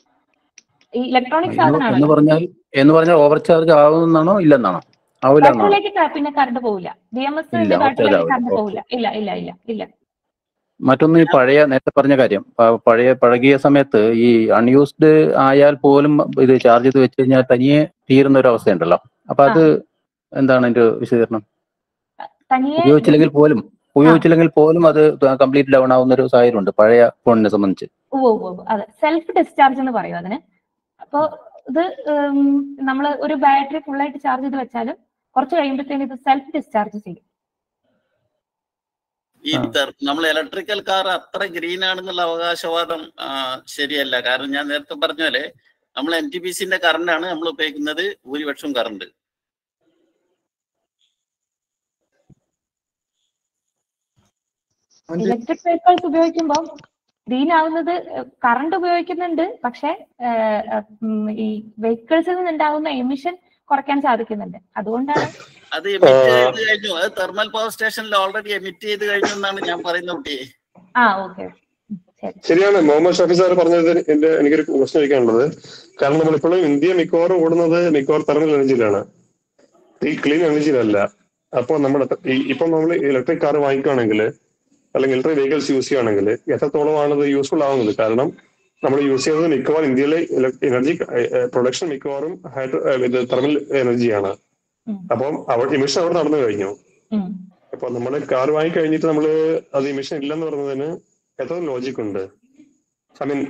ഈ ഇലക്ട്രോണിക് എന്ന് എന്ന് സാധനമാണ് പറഞ്ഞാൽ എന്ന് പറഞ്ഞാൽ ഓവർ ചാർജ് ആവുമെന്നാണോ ഇല്ലെന്നാണോ ആവില്ല എന്നാണോ ബാറ്ററിയിലേക്ക് ക- പിന്നെ കറണ്ട് പോവില്ല ബി എം എസ് ഇല്ല, ബാറ്ററിയിലേക്ക് overcharge കറണ്ട് ആവില്ല. പോവില്ല ഇല്ല ഇല്ല ഇല്ല ഇല്ല മറ്റൊന്ന് ഈ പഴയ നേരത്തെ പറഞ്ഞ കാര്യം പ- പഴയ പഴകിയ സമയത്ത് ഈ അൺയൂസ്ഡ് ആയാൽ പോലും ഇത് ചാർജ് ചെയ്ത് വെച്ച് കഴിഞ്ഞാൽ തനിയെ തീരുന്ന ഒരു അവസ്ഥയുണ്ടല്ലോ അപ്പൊ അത് എന്താണ് അതിന്റെ വിശദീകരണം തനിയെ ഉപയോഗിച്ചില്ലെങ്കിൽ പോലും ഉപയോഗിച്ചില്ലെങ്കിൽ പോലും അത് കംപ്ലീറ്റ് ഡൗൺ ആവുന്ന ഒരു സാഹചര്യമുണ്ട് പഴയ ഫോണിനെ സംബന്ധിച്ച് ഉവ്വ് ഉവ്വ് ഉവ്വ് അതെ സെൽഫ് ഡിസ്ചാർജ് എന്ന് പറയും അതിന് അപ്പോ ഇത് നമ്മൾ ഒരു ബാറ്ററി ഫുൾ ആയിട്ട് ചാർജ് ചെയ്ത് വെച്ചാലും കുറച്ച് കഴിയുമ്പോഴത്തേനും ഇത് സെൽഫ് ഡിസ്ചാർജ് ചെയ്യും ഈ നമ്മൾ ഇലക്ട്രിക്കൽ കാർ അത്ര ഗ്രീൻ ആണെന്നുള്ള അവകാശവാദം ആ, ശരിയല്ല കാരണം ഞാൻ നേരത്തെ പറഞ്ഞ പോലെ നമ്മൾ എൻ ടി പി സിന്റെ കറണ്ടാണ് നമ്മൾ ഉപയോഗിക്കുന്നത് ഭൂരിപക്ഷം കറണ്ട് ഇലക്ട്രിക് വെഹിക്കിൾസ് ഉപയോഗിക്കുമ്പോൾ ഗ്രീൻ ആവുന്നത് കറണ്ട് ഉപയോഗിക്കുന്നുണ്ട് പക്ഷെ ഈ വെഹിക്കിൾസിൽ നിന്നുണ്ടാകുന്ന എമിഷൻ കുറയ്ക്കാൻ സാധിക്കുന്നുണ്ട് അതുകൊണ്ടാണ് അത് എമിറ്റ് ചെയ്ത് കഴിഞ്ഞു അത് തെർമൽ പവർ സ്റ്റേഷനിൽ ഓൾറെഡി എമിറ്റ് ചെയ്ത് കഴിഞ്ഞു എന്നാണ് ഞാൻ പറയുന്നത് കുട്ടിയെ ആ ഓക്കെ ശരി ശരിയാണ് മുഹമ്മദ് ഷാഫി സാർ പറഞ്ഞത് എന്റെ എനിക്കൊരു ക്വസ്റ്റൻ ചോദിക്കാനുള്ളത് കാരണം നമ്മൾ ഇപ്പോഴും ഇന്ത്യ മിക്കവാറും ഓടുന്നത് മിക്കവാറും തെർമൽ എനർജിയിലാണ് ഈ ക്ലീൻ എനർജിയിലല്ല അപ്പോൾ നമ്മുടെ ഈ- ഇപ്പം നമ്മൾ ഇലക്ട്രിക് കാർ വാങ്ങിക്കുകയാണെങ്കിൽ അല്ലെങ്കിൽ ഇലക്ട്രിക് വെഹിക്കിൾസ് യൂസ് ചെയ്യുകയാണെങ്കിൽ എത്രത്തോളമാണ് ഇത് യൂസ്ഫുൾ ആവുന്നത് കാരണം നമ്മൾ യൂസ് ചെയ്യുന്നത് മിക്കവാറും ഇന്ത്യയിലെ എനർജി പ്രൊഡക്ഷൻ മിക്കവാറും ഹൈഡ്രോ ഇത് തെർമൽ എനർജിയാണ് ഉം. അപ്പം അവിടെ ഇമിഷൻ അവിടെ നടന്നു കഴിഞ്ഞു ഉം. അപ്പൊ നമ്മൾ കാർ വാങ്ങി കഴിഞ്ഞിട്ട് നമ്മൾ അത് ഇമിഷൻ ഇല്ലെന്ന് പറഞ്ഞതിന് എത്ര ലോജിക് ഉണ്ട് ഐ മീൻ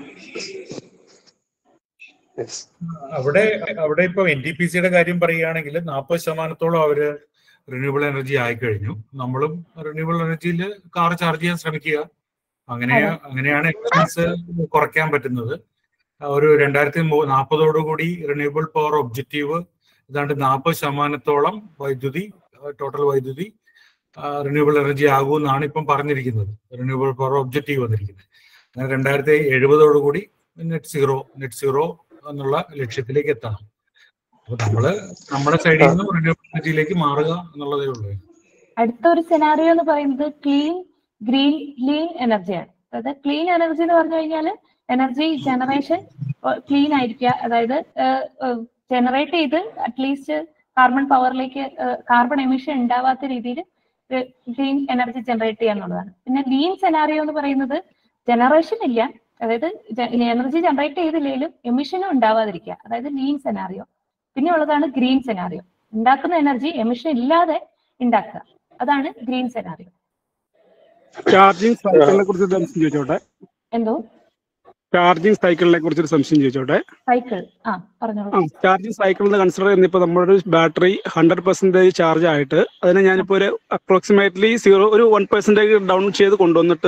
അവിടെ അവിടെ ഇപ്പൊ എൻ ടി പി സിയുടെ കാര്യം പറയുകയാണെങ്കിൽ നാൽപ്പത് ശതമാനത്തോളം അവര് റിന്യൂവബിൾ എനർജി ആയിക്കഴിഞ്ഞു നമ്മളും റിന്യൂവബിൾ എനർജിയിൽ കാർ ചാർജ് ചെയ്യാൻ ശ്രമിക്കുക അങ്ങനെ അതെ. അങ്ങനെയാണ് എക്സ്പെൻസ് കുറയ്ക്കാൻ പറ്റുന്നത് ആ ഒരു രണ്ടായിരത്തി നാൽപ്പതോടുകൂടി റിന്യൂവബിൾ പവർ ഒബ്ജക്റ്റീവ് ഏതാണ്ട് നാൽപ്പത് ശതമാനത്തോളം വൈദ്യുതി ടോട്ടൽ വൈദ്യുതി റിന്യൂവബിൾ എനർജി ആകുമെന്നാണ് ഇപ്പം പറഞ്ഞിരിക്കുന്നത് റിന്യൂവബിൾ പവർ ഒബ്ജക്റ്റീവ് വന്നിരിക്കുന്നത് അങ്ങനെ രണ്ടായിരത്തി എഴുപതോടുകൂടി നെറ്റ് സീറോ നെറ്റ് സീറോ എന്നുള്ള ലക്ഷ്യത്തിലേക്ക് എത്തണം അപ്പൊ നമ്മള് നമ്മുടെ സൈഡിൽ നിന്ന് റിന്യൂവബിൾ എനർജിയിലേക്ക് മാറുക എന്നുള്ളതേ ഉള്ളൂ അടുത്ത ഒരു സെനാറിയോ എന്ന് പറയുന്നത് ക്ലീൻ ഗ്രീൻ ക്ലീൻ എനർജിയാണ് അതായത് ക്ലീൻ എനർജി എന്ന് പറഞ്ഞു കഴിഞ്ഞാൽ എനർജി ജനറേഷൻ ക്ലീൻ ആയിരിക്കുക അതായത് ജനറേറ്റ് ചെയ്ത് അറ്റ്ലീസ്റ്റ് കാർബൺ പവറിലേക്ക് കാർബൺ എമിഷൻ ഉണ്ടാവാത്ത രീതിയിൽ ക്ലീൻ എനർജി ജനറേറ്റ് ചെയ്യുക എന്നുള്ളതാണ് പിന്നെ ലീൻ സെനാറിയോ എന്ന് പറയുന്നത് ജനറേഷൻ ഇല്ല അതായത് എനർജി ജനറേറ്റ് ചെയ്തില്ലെങ്കിലും എമിഷനും ഉണ്ടാവാതിരിക്കുക അതായത് ലീൻ സെനാറിയോ പിന്നെ ഉള്ളതാണ് ഗ്രീൻ സെനാറിയോ ഉണ്ടാക്കുന്ന എനർജി എമിഷൻ ഇല്ലാതെ ഉണ്ടാക്കുക അതാണ് ഗ്രീൻ സെനാറിയോ ചാർജിങ് സൈക്കിളിനെ കുറിച്ച് ഒരു സംശയം ചോദിച്ചോട്ടെ എന്തോ ചാർജിങ് സൈക്കിളിനെ കുറിച്ചൊരു സംശയം ചോദിച്ചോട്ടെ സൈക്കിൾ ആ ആ പറഞ്ഞോളൂ ചാർജിങ് സൈക്കിൾ എന്ന് കൺസിഡർ ചെയ്യുന്നപ്പോൾ നമ്മുടെ ഒരു ബാറ്ററി ഹൺഡ്രഡ് പെർസെന്റേജ് ചാർജ് ആയിട്ട് അതിനെ ഞാനിപ്പോൾ ഒരു അപ്രോക്സിമേറ്റ്ലി സീറോ ഒരു വൺ പെർസെന്റേജ് ഡൗൺ ചെയ്ത് കൊണ്ടുവന്നിട്ട്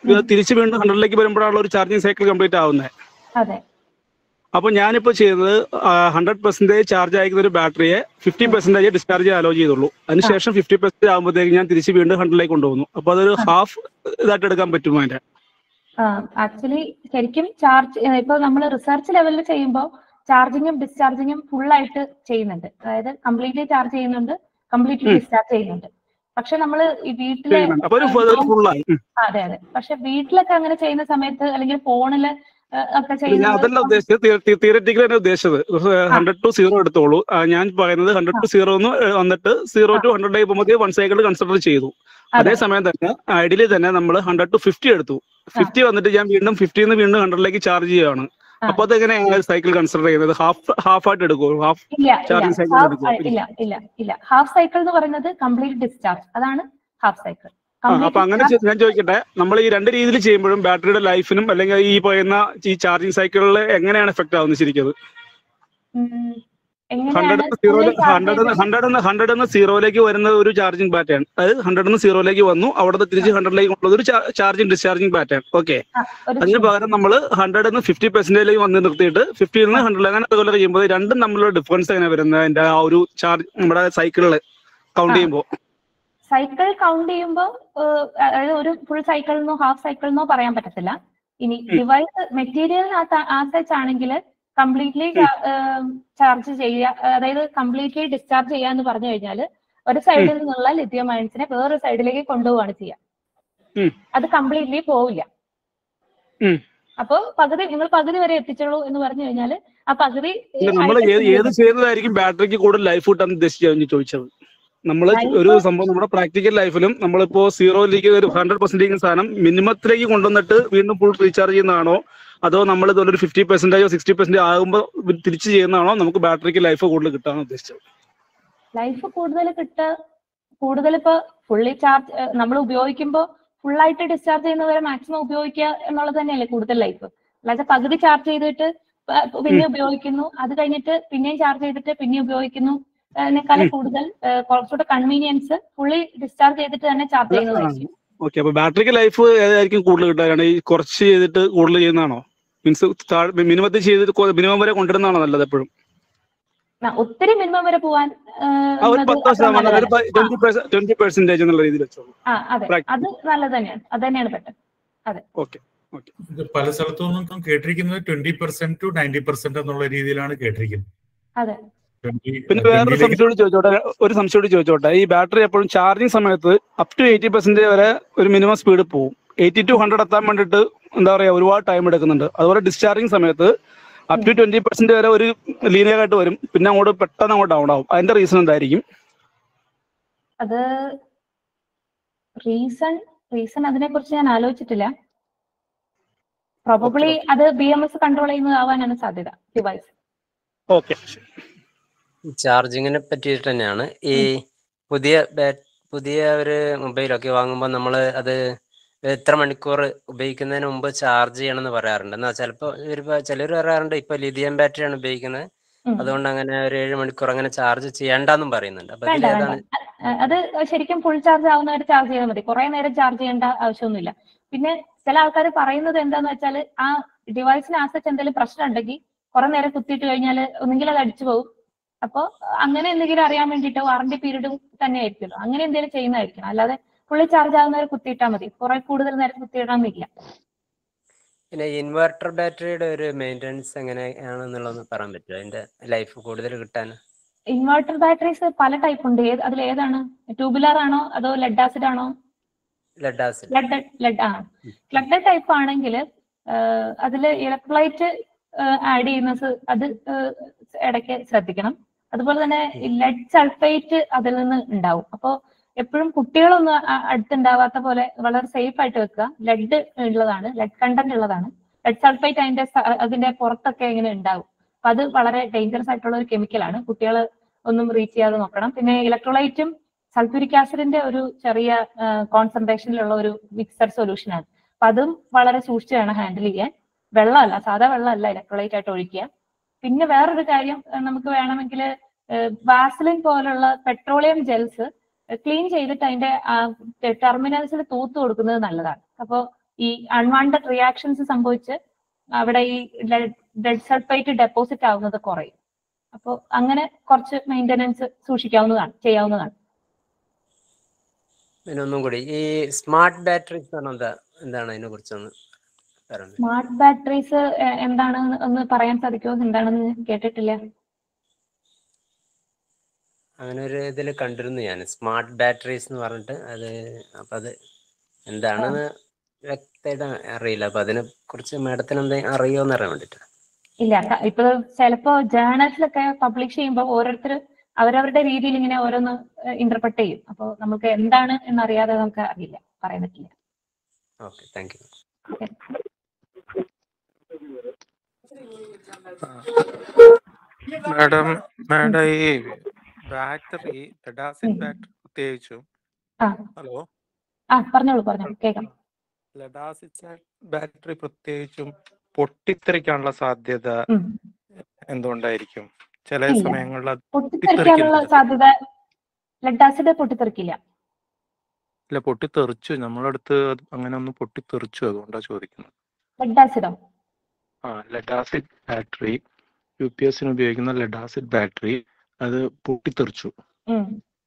ഇത് തിരിച്ച് വീണ്ടും ഹൺഡ്രഡിലേക്ക് വരുമ്പോഴാണ് ഒരു ചാർജിങ് സൈക്കിൾ കംപ്ലീറ്റ് ആവുന്നത് അതെ അപ്പോൾ ഞാനിപ്പോൾ ചെയ്തത് ഹൺഡ്രഡ് പെർസെന്റേജ് ചാർജ് അയക്കുന്ന ഒരു ബാറ്ററിയെ ഫിഫ്റ്റി പെർസെന്റേജ് ഡിസ്ചാർജ് ചെയ്യാൻ അലോ ചെയ്തുള്ളൂ അതിനുശേഷം ഫിഫ്റ്റി പെർസെന്റ് ആകുമ്പോഴത്തേക്ക് ഞാൻ തിരിച്ച് വീണ്ടും ഹൺഡ്രഡിലേക്ക് കൊണ്ടുപോകുന്നു അപ്പോൾ അതൊരു ഹാഫ് ഇതായിട്ട് എടുക്കാൻ പറ്റുമോ അതിന്റെ ആക്ച്വലി ശരിക്കും ചാർജ് ഇപ്പൊ നമ്മൾ റിസർച്ച് ലെവലിൽ ചെയ്യുമ്പോൾ ചാർജിങ്ങും ഡിസ്ചാർജിങ്ങും ഫുൾ ആയിട്ട് ചെയ്യുന്നുണ്ട് അതായത് കംപ്ലീറ്റ്ലി ചാർജ് ചെയ്യുന്നുണ്ട് കംപ്ലീറ്റ്ലി ഉം. ഡിസ്ചാർജ് ചെയ്യുന്നുണ്ട് പക്ഷെ നമ്മൾ ഈ വീട്ടിലെ ചെയ്യുന്നുണ്ട് അപ്പോൾ ഒരു ഫുള്ളായി അതെ അതെ പക്ഷെ വീട്ടിലൊക്കെ അങ്ങനെ ചെയ്യുന്ന സമയത്ത് അല്ലെങ്കിൽ ഫോണില് ഒക്കെ ഞാൻ ചെയ്യുന്നത് അതല്ല ഉദ്ദേശിച്ചത് തിയററ്റിക്കലി തന്നെ ഉദ്ദേശിച്ചത് ഹൺഡ്രഡ് ടു സീറോ എടുത്തോളൂ ആ, ഞാൻ പറയുന്നത് ഹൺഡ്രഡ് ടു സീറോ എന്ന് വന്നിട്ട് സീറോ ടു ഹൺഡ്രഡ് പോകുമ്പോൾ വൺ സൈക്കിൾ കൺസിഡർ ചെയ്തു അതേ സമയം തന്നെ ഐഡിയലി തന്നെ നമ്മൾ ഹൺഡ്രഡ് ടു ഫിഫ്റ്റി എടുത്തു ഫിഫ്റ്റി വന്നിട്ട് ഞാൻ വീണ്ടും ഫിഫ്റ്റിന്ന് വീണ്ടും ഹൺഡ്രഡിലേക്ക് ചാർജ് ചെയ്യുകയാണ് അപ്പൊ അതെങ്ങനെയാണ് സൈക്കിൾ കൺസിഡർ ചെയ്യുന്നത് ഹാഫ് ഹാഫ് ആയിട്ട് എടുക്കുമോ ഹാഫ് ഇല്ല ചാർജിങ് ഇല്ല സൈക്കിൾ half- എടുക്കുമോ ഇല്ല ഇല്ല ഇല്ല ഹാഫ് സൈക്കിൾ എന്ന് പറയുന്നത് കംപ്ലീറ്റ് ഡിസ്ചാർജ് അതാണ് ഹാഫ് സൈക്കിൾ ആ, അപ്പൊ അങ്ങനെ ചെ- ഞാൻ ചോദിക്കട്ടെ നമ്മൾ ഈ രണ്ട് രീതിയിൽ ചെയ്യുമ്പോഴും ബാറ്ററിയുടെ ലൈഫിനും അല്ലെങ്കിൽ ഈ പറയുന്ന ഈ ചാർജിങ് സൈക്കിളിൽ എങ്ങനെയാണ് എഫക്ട് ആവുന്നത് ശരിക്കും ഹൺഡ്രഡ് എങ്ങനെയാണ് സീറോ fully charge ഹൺഡ്രഡ് ചെയ്ത് ഹൺഡ്രഡ് ഹൺഡ്രഡ് എന്ന് സീറോയിലേക്ക് വരുന്ന ഒരു ചാർജിങ് പാറ്റേൺ അതായത് ഹൺഡ്രഡ് നിന്ന് സീറോയിലേക്ക് വന്നു അവിടെ തിരിച്ച് ഹൺഡ്രഡിലേക്ക് കൊണ്ടുവന്ന ഒരു ചാർജിങ് ഡിസ്ചാർജിങ് പാറ്റേൺ ഓക്കെ ആ, ഒരു അതിന് പകരം നമ്മൾ ഹൺഡ്രഡ് നിന്ന് ഫിഫ്റ്റി പെർസെന്റേജിലേക്ക് വന്ന് നിർത്തിയിട്ട് ഫിഫ്റ്റിയിൽ നിന്ന് ഹൺഡ്രഡ് അങ്ങനെ അതുപോലെ ചെയ്യുമ്പോൾ രണ്ടും തമ്മിലുള്ള ഡിഫറൻസ് എങ്ങനെ വരുന്നത് അതിന്റെ ആ ഒരു ചാർജ് നമ്മുടെ സൈക്കിളിൽ കൗണ്ട് ആ. ചെയ്യുമ്പോൾ സൈക്കിൾ കൗണ്ട് ചെയ്യുമ്പോൾ അതായത് ഒരു ഫുൾ സൈക്കിളിനോ ഹാഫ് സൈക്കിളിനോ പറയാൻ പറ്റത്തില്ല ഇനി ഡിവൈസ് മെറ്റീരിയലിനകത്ത് ആണെങ്കിൽ കംപ്ലീറ്റ്ലി ചാർജ് ചെയ്യുക അതായത് കംപ്ലീറ്റ്ലി ഡിസ്ചാർജ് ചെയ്യുക എന്ന് പറഞ്ഞു കഴിഞ്ഞാൽ ഒരു സൈഡിൽ നിന്നുള്ള ലിഥിയം അയൺസിനെ വേറൊരു സൈഡിലേക്ക് കൊണ്ടുപോവാണ് ചെയ്യുക ഉം. അത് കംപ്ലീറ്റ്ലി പോവില്ല ഉം. അപ്പോ പകുതി നിങ്ങൾ പകുതി വരെ എത്തിച്ചോളൂ എന്ന് പറഞ്ഞു കഴിഞ്ഞാൽ ആ പകുതി നമ്മൾ ഏത് ഏത് ചെയ്യുന്നതായിരിക്കും ബാറ്ററിക്ക് കൂടുതൽ ലൈഫ് കിട്ടാൻ ഉദ്ദേശിച്ചാണ് ചോദിച്ചത് നമ്മൾ Life- ഒരു സംഭവം നമ്മുടെ പ്രാക്ടിക്കൽ ലൈഫിലും നമ്മളിപ്പോ സീറോയിലേക്ക് ഒരു ഹൺഡ്രഡ് പെർസെന്റേജ് സാധനം മിനിമത്തിലേക്ക് കൊണ്ടുവന്നിട്ട് വീണ്ടും ഫുൾ റീചാർജ് ചെയ്യുന്നതാണോ അതോ നമ്മൾ ഇതുപോലെ ഒരു ഫിഫ്റ്റി പെർസെന്റേജോ സിക്സ്റ്റി പെർസെന്റേജ് ആകുമ്പോൾ തിരിച്ച് ചെയ്യുന്നതാണോ നമുക്ക് ബാറ്ററിക്ക് ലൈഫ് കൂടുതൽ കിട്ടാൻ ഉദ്ദേശിച്ചത് ലൈഫ് കൂടുതൽ കിട്ട കൂടുതൽ ഇപ്പൊ ഫുള്ളി ചാർജ് നമ്മൾ ഉപയോഗിക്കുമ്പോൾ ഫുള്ളായിട്ട് ഡിസ്ചാർജ് ചെയ്യുന്നവരെ മാക്സിമം ഉപയോഗിക്കുക എന്നുള്ളത് തന്നെയല്ലേ കൂടുതൽ ലൈഫ് അല്ലാതെ പകുതി ചാർജ് ചെയ്തിട്ട് പ- പിന്നെ ഉപയോഗിക്കുന്നു അത് കഴിഞ്ഞിട്ട് പിന്നെയും ചാർജ് ചെയ്തിട്ട് പിന്നെയും ഉപയോഗിക്കുന്നു അതിനേക്കാളും കൂടുതൽ ഏഹ്, കുറച്ചുകൂടെ കൺവീനിയൻസ് ഫുള്ളി ഡിസ്ചാർജ് ചെയ്തിട്ട് തന്നെ ചാർജ് ചെയ്യുന്നതായിരിക്കും ഓക്കെ അപ്പൊ ബാറ്ററിക്ക് ലൈഫ് ഏതായിരിക്കും കൂടുതൽ കിട്ടാനാണ് ഈ കുറച്ച് ചെയ്തിട്ട് കൂടുതൽ ചെയ്യുന്നതാണോ മീൻസ് മിനിമത്തിൽ ചെയ്തിട്ട് മിനിമം വരെ കൊണ്ടുവരുന്നതാണോ നല്ലത് എപ്പോഴും ആ, ഒത്തിരി മിനിമം വരെ പോവാൻ ഏഹ്, ആ ഒരു എന്നത് പത്ത് അത്ര ശതമാനം ഒരു നല്ലതല്ല. ആ, ട്വന്റി പെർസെന്റേജ് എന്നുള്ള രീതിയിൽ വെച്ചോളൂ ആ അതെ അത് നല്ലത് തന്നെയാണ് അത് തന്നെയാണ് ബെറ്റർ അതെ ഓക്കെ ഇത് പല സ്ഥലത്തു നിന്നും കേട്ടിരിക്കുന്നത് twenty percent to ninety percent എന്നുള്ള രീതിയിലാണ് കേട്ടിരിക്കുന്നത് അതെ 20 പിന്നെ വേറൊരു 20 ലേക്ക് സംശയം കൂടി ചോദിച്ചോട്ടെ ഒരു സംശയം കൂടി ചോദിച്ചോട്ടെ ഈ ബാറ്ററി എപ്പോഴും ചാർജിങ് സമയത്ത് അപ് ടു എയ്റ്റി പെർസെന്റ് വരെ ഒരു മിനിമം സ്പീഡ് പോകും എയ്റ്റി ടു ഹൺഡ്രഡ് എത്താൻ വേണ്ടിയിട്ട് എന്താ പറയാ ഒരുപാട് ടൈം എടുക്കുന്നുണ്ട് അതുപോലെ ഡിസ്ചാർജിങ് സമയത്ത് അപ് ടു ട്വന്റി പെർസെന്റ് വരെ ഒരു ലീനിയർ ആയിട്ട് വരും പിന്നെ അങ്ങോട്ട് പെട്ടെന്ന് അങ്ങോട്ട് ഡൗൺ ആവും അതിന്റെ റീസൺ എന്തായിരിക്കും അത് റീസൺ റീസൺ അതിനെ കുറിച്ച് ഞാൻ ആലോചിച്ചിട്ടില്ല പ്രോബബ്ലി അത് ബി എം എസ് കൺട്രോൾ ചെയ്യുന്നതാവാനാണ് സാധ്യത ഡിവൈസ് ഓക്കെ ചാർജിങ്ങിനെ പറ്റിയിട്ട് തന്നെയാണ് ഈ പുതിയ ബാറ്റ് പുതിയ ഒരു മൊബൈലൊക്കെ വാങ്ങുമ്പോൾ നമ്മൾ അത് എത്ര മണിക്കൂർ ഉപയോഗിക്കുന്നതിന് മുമ്പ് ചാർജ് ചെയ്യണം എന്ന് പറയാറുണ്ട് എന്നാൽ ചിലപ്പോൾ ഒരു ചിലർ പറയാറുണ്ട് ഇപ്പൊ ലിഥിയം ബാറ്ററിയാണ് ഉപയോഗിക്കുന്നത് ഉം. അതുകൊണ്ട് അങ്ങനെ ഒരു ഏഴ് മണിക്കൂർ അങ്ങനെ ചാർജ് ചെയ്യണ്ടെന്നും പറയുന്നുണ്ട് അപ്പൊ വേണ്ട ഇതിലേതാണ് വേണ്ട അ- അത് ശരിക്കും ഫുൾ ചാർജ് ആവുന്നവർ ചാർജ് ചെയ്താൽ മതി കുറെ നേരം ചാർജ് ചെയ്യേണ്ട ആവശ്യമൊന്നുമില്ല പിന്നെ ചില ആൾക്കാർ പറയുന്നത് എന്താന്ന് വെച്ചാൽ ആ ഡിവൈസിന് ആസച്ച് എന്തെങ്കിലും പ്രശ്നം ഉണ്ടെങ്കിൽ കുറെ നേരം കുത്തിയിട്ട് കഴിഞ്ഞാൽ ഒന്നെങ്കിൽ അത് അടിച്ചു പോകും അപ്പോൾ അങ്ങനെ എന്തെങ്കിലും അറിയാൻ വേണ്ടിയിട്ട് വാറണ്ടി പീരീഡും തന്നെ ആയിരിക്കുമല്ലോ അങ്ങനെ എന്തെങ്കിലും ചെയ്യുന്നതായിരിക്കും അല്ലാതെ ഫുള്ളി ചാർജ് ആവുന്നവർ കുത്തിയിട്ടാൽ മതി കുറെ കൂടുതൽ നേരം കുത്തിയിടാന്നില്ല പിന്നെ ഇൻവെർട്ടർ ബാറ്ററിയുടെ ഒരു മെയിൻ്റെനൻസ് എങ്ങനെയാണെന്നുള്ളതൊന്ന് പറയാൻ പറ്റുമോ അതിന്റെ ലൈഫ് കൂടുതൽ കിട്ടാൻ ഇൻവെർട്ടർ ബാറ്ററീസ് പല ടൈപ്പ് ഉണ്ട് ഏത് അതിൽ ഏതാണ് ട്യൂബുലർ ആണോ അതോ ലെഡ് ആസിഡ് ആണോ ലെഡ് ആസിഡ് ലെഡ് ലെഡ് ആ ലെഡ് ടൈപ്പ് ആണെങ്കിൽ അതിൽ ഇലക്ട്രോലൈറ്റ് ആഡ് ചെയ്യുന്നത് അത് ഏഹ്, ഇടയ്ക്ക് ശ്രദ്ധിക്കണം അതുപോലെ തന്നെ ലെഡ് സൾഫേറ്റ് അതിൽ നിന്ന് ഉണ്ടാവും അപ്പോൾ എപ്പോഴും കുട്ടികളൊന്നും അ- അടുത്തുണ്ടാവാത്ത പോലെ വളരെ സേഫ് ആയിട്ട് വെക്കുക ലെഡ് ഉള്ളതാണ് ലെഡ് കണ്ടന്റ് ഉള്ളതാണ് ലെഡ് സൾഫേറ്റ് അതിന്റെ സ- അതിന്റെ പുറത്തൊക്കെ ഇങ്ങനെ ഉണ്ടാവും അപ്പൊ അത് വളരെ ഡേഞ്ചറസ് ആയിട്ടുള്ള ഒരു കെമിക്കലാണ് കുട്ടികൾ ഒന്നും റീച്ച് ചെയ്യാതെ നോക്കണം പിന്നെ ഇലക്ട്രോലൈറ്റും സൾഫ്യൂരിക് ആസിഡിന്റെ ഒരു ചെറിയ കോൺസെൻട്രേഷനിലുള്ള ഒരു മിക്സഡ് സൊല്യൂഷനാണ് അപ്പൊ അതും വളരെ സൂക്ഷിച്ച് വേണം ഹാൻഡിൽ ചെയ്യാൻ വെള്ളമല്ല സാധാ വെള്ളമല്ല ഇലക്ട്രോലൈറ്റ് ആയിട്ട് ഒഴിക്കുക പിന്നെ വേറൊരു കാര്യം ഏഹ് നമുക്ക് വേണമെങ്കിൽ വാസലിൻ പോലുള്ള പെട്രോളിയം ജെൽസ് ക്ലീൻ ചെയ്തിട്ട് അതിന്റെ ടെർമിനൽസിൽ തൂത്ത് കൊടുക്കുന്നത് നല്ലതാണ് അപ്പോൾ ഈ അൺവാണ്ടഡ് റിയാക്ഷൻസ് സംഭവിച്ച് അവിടെ ഈ ഡെഡ് സൾഫൈറ്റ് ഡെപ്പോസിറ്റ് ആവുന്നത് കുറയും അപ്പോൾ അങ്ങനെ കുറച്ച് മെയിൻ്റനൻസ് സൂക്ഷിക്കാവുന്നതാണ് ചെയ്യാവുന്നതാണ് പിന്നെ ഒന്നും കൂടി ഈ സ്മാർട്ട് ബാറ്ററീസ് ആണ് എന്താ എന്താണ് അതിനെ കുറിച്ചൊന്ന് പറയുന്നത് സ്മാർട്ട് ബാറ്ററീസ് എന്താണെന്ന് ഒന്ന് പറയാൻ സാധിക്കുമോ എന്താണെന്ന് ഞാൻ കേട്ടിട്ടില്ല അങ്ങനെ ഒരു ഇതിൽ കണ്ടിരുന്നു ഞാൻ സ്മാർട്ട് ബാറ്ററീസ് എന്ന് പറഞ്ഞിട്ട് അത് അപ്പൊ അത് എന്താണെന്ന് വ്യക്തമായിട്ട് അറിയില്ല അപ്പൊ അതിനെ കുറിച്ച് മാഡത്തിന് എന്തെങ്കിലും അറിയുമോന്ന് അറിയാൻ വേണ്ടിട്ട് ഇല്ല ക- ഇപ്പൊ ചിലപ്പോ ജേർണൽസിലൊക്കെ പബ്ലിഷ് ചെയ്യുമ്പോൾ ഓരോരുത്തർ അവരവരുടെ രീതിയിൽ ഇങ്ങനെ ഓരോന്ന് ഇന്റർപ്രറ്റ് ചെയ്യും അപ്പോൾ നമുക്ക് എന്താണ് എന്നറിയാതെ നമുക്ക് അറിയില്ല പറയാൻ പറ്റില്ല okay thank you okay madam madam ഈ ബാറ്ററി ലെഡാസിഡ് ബാറ്ററി പ്രത്യേകിച്ചും ആ ഹലോ ആ പറഞ്ഞോളൂ പറഞ്ഞോളൂ കേൾക്കാം ലെഡാസിഡ് ബാറ്ററി പ്രത്യേകിച്ചും പൊട്ടിത്തെറിക്കാനുള്ള സാധ്യത ഉം. എന്തുകൊണ്ടായിരിക്കും ചില ഇല്ല. സമയങ്ങളിൽ അത് പൊട്ടിത്തെറിക്കാനുള്ള പൊട്ടിത്തെറിക്കുന്നുണ്ട് സാധ്യത ലെഡ് ആസിഡ് പൊട്ടിത്തെറിക്കില്ല ഇല്ല പൊട്ടിത്തെറിച്ചു നമ്മളടുത്ത് അത് അങ്ങനെ ഒന്ന് പൊട്ടിത്തെറിച്ചു അതുകൊണ്ടാ ചോദിക്കുന്നത് ലെഡ് ആസിഡോ ആ ലെഡാസിഡ് ബാറ്ററി യു പി എസിന് ഉപയോഗിക്കുന്ന ലെഡാസിഡ് ബാറ്ററി അത് പൊട്ടിത്തെറിച്ചു ഉം.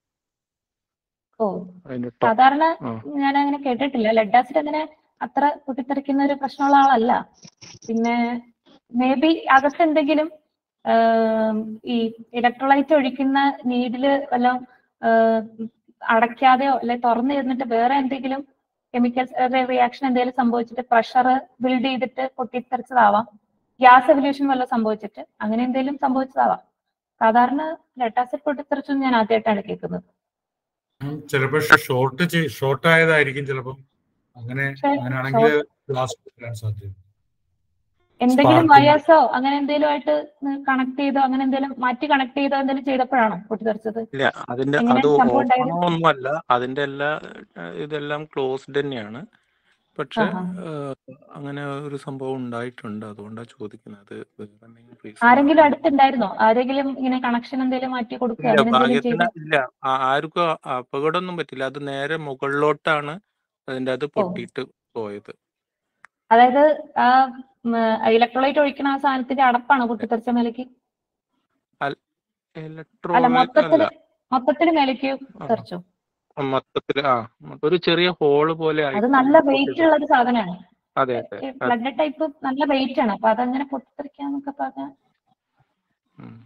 ഓ അതിന്റെ ടോ സാധാരണ ആ ഞാൻ അങ്ങനെ കേട്ടിട്ടില്ല ലെഡ് ആസിഡ് അങ്ങനെ അത്ര പൊട്ടിത്തെറിക്കുന്ന ഒരു പ്രശ്നമുള്ള ആളല്ല പിന്നെ മേ ബി അകത്ത് എന്തെങ്കിലും ആം, ഈ ഇലക്ട്രോലൈറ്റ് ഒഴിക്കുന്ന നീഡില് വല്ലതും അടയ്ക്കാതെയോ അല്ലെ തുറന്നു ഇരുന്നിട്ട് വേറെ എന്തെങ്കിലും കെമിക്കൽസ് റിയാക്ഷൻ എന്തെങ്കിലും സംഭവിച്ചിട്ട് പ്രഷർ ബിൽഡ് ചെയ്തിട്ട് പൊട്ടിത്തെറിച്ചതാവാം ഗ്യാസ് എവല്യൂഷൻ വല്ലതും സംഭവിച്ചിട്ട് അങ്ങനെ എന്തെങ്കിലും സംഭവിച്ചതാവാം സാധാരണ ലെഡ് ആസിഡ് പൊട്ടിത്തെറിച്ചൊന്നും ഞാൻ ആദ്യമായിട്ടാണ് കേൾക്കുന്നത് ചിലപ്പോ ഷോർട്ട് ഷോർട്ട് ആയതായിരിക്കും ചിലപ്പം അങ്ങനെ പക്ഷേ അങ്ങനെയാണെങ്കിൽ ഷോർട്ട് ബ്ലാസ്റ്റ് വരാൻ സാധ്യത എന്തെങ്കിലും സ്പാർക്കും വയേഴ്സോ അങ്ങനെ എന്തെങ്കിലും ആയിട്ട് കണക്ട് ചെയ്തോ അങ്ങനെ എന്തെങ്കിലും മാറ്റി കണക്ട് ചെയ്തോ എന്തെങ്കിലും ചെയ്തപ്പോഴാണോ പൊട്ടിത്തെറിച്ചത് ഇല്ല അതിന്റെ എങ്ങനെ അത് സംഭവം ഉണ്ടായത് ഓപ്പണോ ഒന്നുമല്ല അതിന്റെ എല്ലാ ഏഹ്, ഇതെല്ലാം ക്ലോസ്ഡ് തന്നെയാണ് പക്ഷെ ആഹാ. ഏഹ്, അങ്ങനെ ഒരു സംഭവം ഉണ്ടായിട്ടുണ്ട് അതുകൊണ്ടാണ് ചോദിക്കുന്നത് വേറെ എന്തെങ്കിലും റീസൺ ആരെങ്കിലും അടുത്തുണ്ടായിരുന്നോ ആരെങ്കിലും ഇങ്ങനെ കണക്ഷൻ എന്തെങ്കിലും മാറ്റി കൊടുക്കുക ഇല്ല അങ്ങനെ എന്തെങ്കിലും ഭാഗ്യത്തിന് ചെയ്തോ ഇല്ല ആ- ആർക്കും അ- അപകടമൊന്നും പറ്റില്ല അത് നേരെ മുകളിലോട്ടാണ് അതിന്റെ അത് ഓ പൊട്ടിയിട്ട് പോയത് അതായത് ആ ഇലക്ട്രോലൈറ്റ് ഒഴിക്കുന്ന ആ സാധനത്തിന്റെ അടപ്പാണോ പൊട്ടിത്തെറിച്ച മേലേക്ക് അല്ല ഇലക്ട്രോലൈറ്റ് മൊത്തത്തില് അല്ല മൊത്തത്തില് മേലേക്ക് ആ, തെറിച്ചു മൊത്തത്തില് ആ ഒരു ചെറിയ ഹോള് പോലെ അത് ആയിട്ട് നല്ല വെയിറ്റ് പൊട്ടിത്തെറിച്ചു ഉള്ള ഒരു സാധനമാണ് അതെ അതെ അതെ ബ്ലഡ് ടൈപ്പ് നല്ല വെയിറ്റ് ആണ് അപ്പൊ അതങ്ങനെ പൊട്ടിത്തെറിക്കാന്നൊക്കെ പറഞ്ഞാൽ ഉം.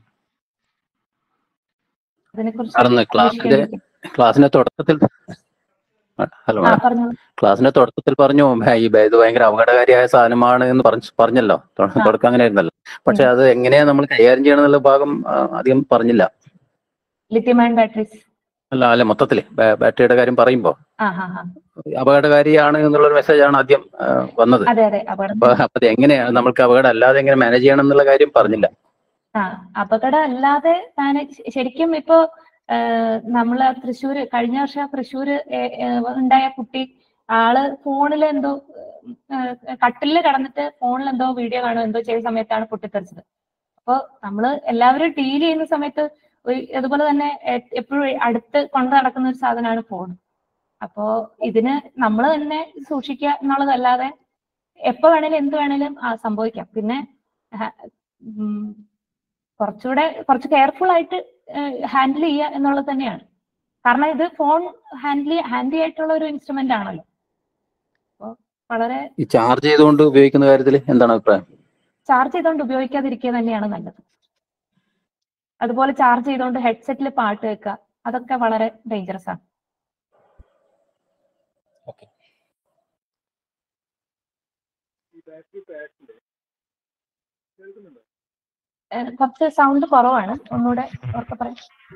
അതിനെ കുറിച്ച് സാറൊന്ന് ക്ലാസ്സിന്റെ അന്വേഷിക്കാൻ ക്ലാസ്സിന്റെ തുടക്കത്തിൽ ഹലോ ആ മാഡം പറഞ്ഞോളൂ ക്ലാസ്സിന്റെ തുടക്കത്തിൽ പറഞ്ഞു "ഭ- ഈ ബ- ഇത് ഭയങ്കര അപകടകാരിയായ സാധനമാണ് എന്ന് പറഞ്ഞു പറഞ്ഞല്ലോ തൊ- ആ തുടക്കം അങ്ങനെ ആയിരുന്നല്ലോ പക്ഷെ ഉം. അത് എങ്ങനെയാ നമ്മൾ കൈകാര്യം ചെയ്യണം എന്നുള്ള ഭാഗം ആ, അധികം പറഞ്ഞില്ല ലിഥിയം അയൺ ബാറ്ററീസ് അല്ല അല്ല മൊത്തത്തില് ബാ- ബാറ്ററിയുടെ കാര്യം പറയുമ്പോ ആ ഹാ ഹാ അപകടകാരിയാണ് എന്നുള്ളൊരു മെസ്സേജാണ് ആദ്യം ആ, വന്നത് അതെ അതെ അപകടം അപ്പൊ അപ്പൊ അത് എങ്ങനെയാണ് നമ്മൾക്ക് അപകടം അല്ലാതെ എങ്ങനെ മാനേജ് ചെയ്യണം എന്നുള്ള കാര്യം പറഞ്ഞില്ല ആ അപകടം അല്ലാതെ മാനേജ് ശരിക്കും ഇപ്പോ ഏഹ്, നമ്മള് തൃശ്ശൂര് കഴിഞ്ഞ വർഷം തൃശ്ശൂര് ഏ- ഏ, ഉണ്ടായ കുട്ടി ആള് ഫോണിൽ എന്തോ ഏഹ്, കട്ടിലിൽ കിടന്നിട്ട് ഫോണിൽ എന്തോ വീഡിയോ കാണുക എന്തോ ചെയ്ത സമയത്താണ് പൊട്ടിത്തെറിച്ചത് അപ്പൊ നമ്മള് എല്ലാവരും ഡീൽ ചെയ്യുന്ന സമയത്ത് ഒരു- ഇതുപോലെ തന്നെ എപ്പോഴും അടുത്ത് കൊണ്ടു നടക്കുന്ന ഒരു സാധനമാണ് ഫോൺ അപ്പോ ഇതിന് നമ്മൾ തന്നെ സൂക്ഷിക്കുക എന്നുള്ളതല്ലാതെ എപ്പോ വേണേലും എന്ത് വേണേലും ആ, സംഭവിക്കാം പിന്നെ ഹ- ഉം, കുറച്ചുകൂടെ കുറച്ച് കെയർഫുൾ ആയിട്ട് ഹാൻഡിൽ ചെയ്യുക എന്നുള്ളത് തന്നെയാണ് കാരണം ഇത് ഫോൺ ഹാൻഡിൽ ഹാൻഡി ആയിട്ടുള്ള ഒരു ഇൻസ്ട്രുമെന്റ് ആണല്ലോ അപ്പോൾ വളരെ ഈ ചാർജ് ചെയ്തുകൊണ്ട് ഉപയോഗിക്കുന്ന കാര്യത്തിൽ എന്താണ് അഭിപ്രായം ചാർജ് ചെയ്തുകൊണ്ട് ഉപയോഗിക്കാതിരിക്കുക തന്നെയാണ് നല്ലത് അതുപോലെ ചാർജ് ചെയ്തുകൊണ്ട് ഹെഡ്സെറ്റിൽ പാട്ട് വെക്കുക അതൊക്കെ വളരെ ഡേഞ്ചറസ് ആണ് ഏഹ് കുറച്ച് സൗണ്ട് കുറവാണ് ഒന്നുകൂടെ ഉറക്കെ പറയാം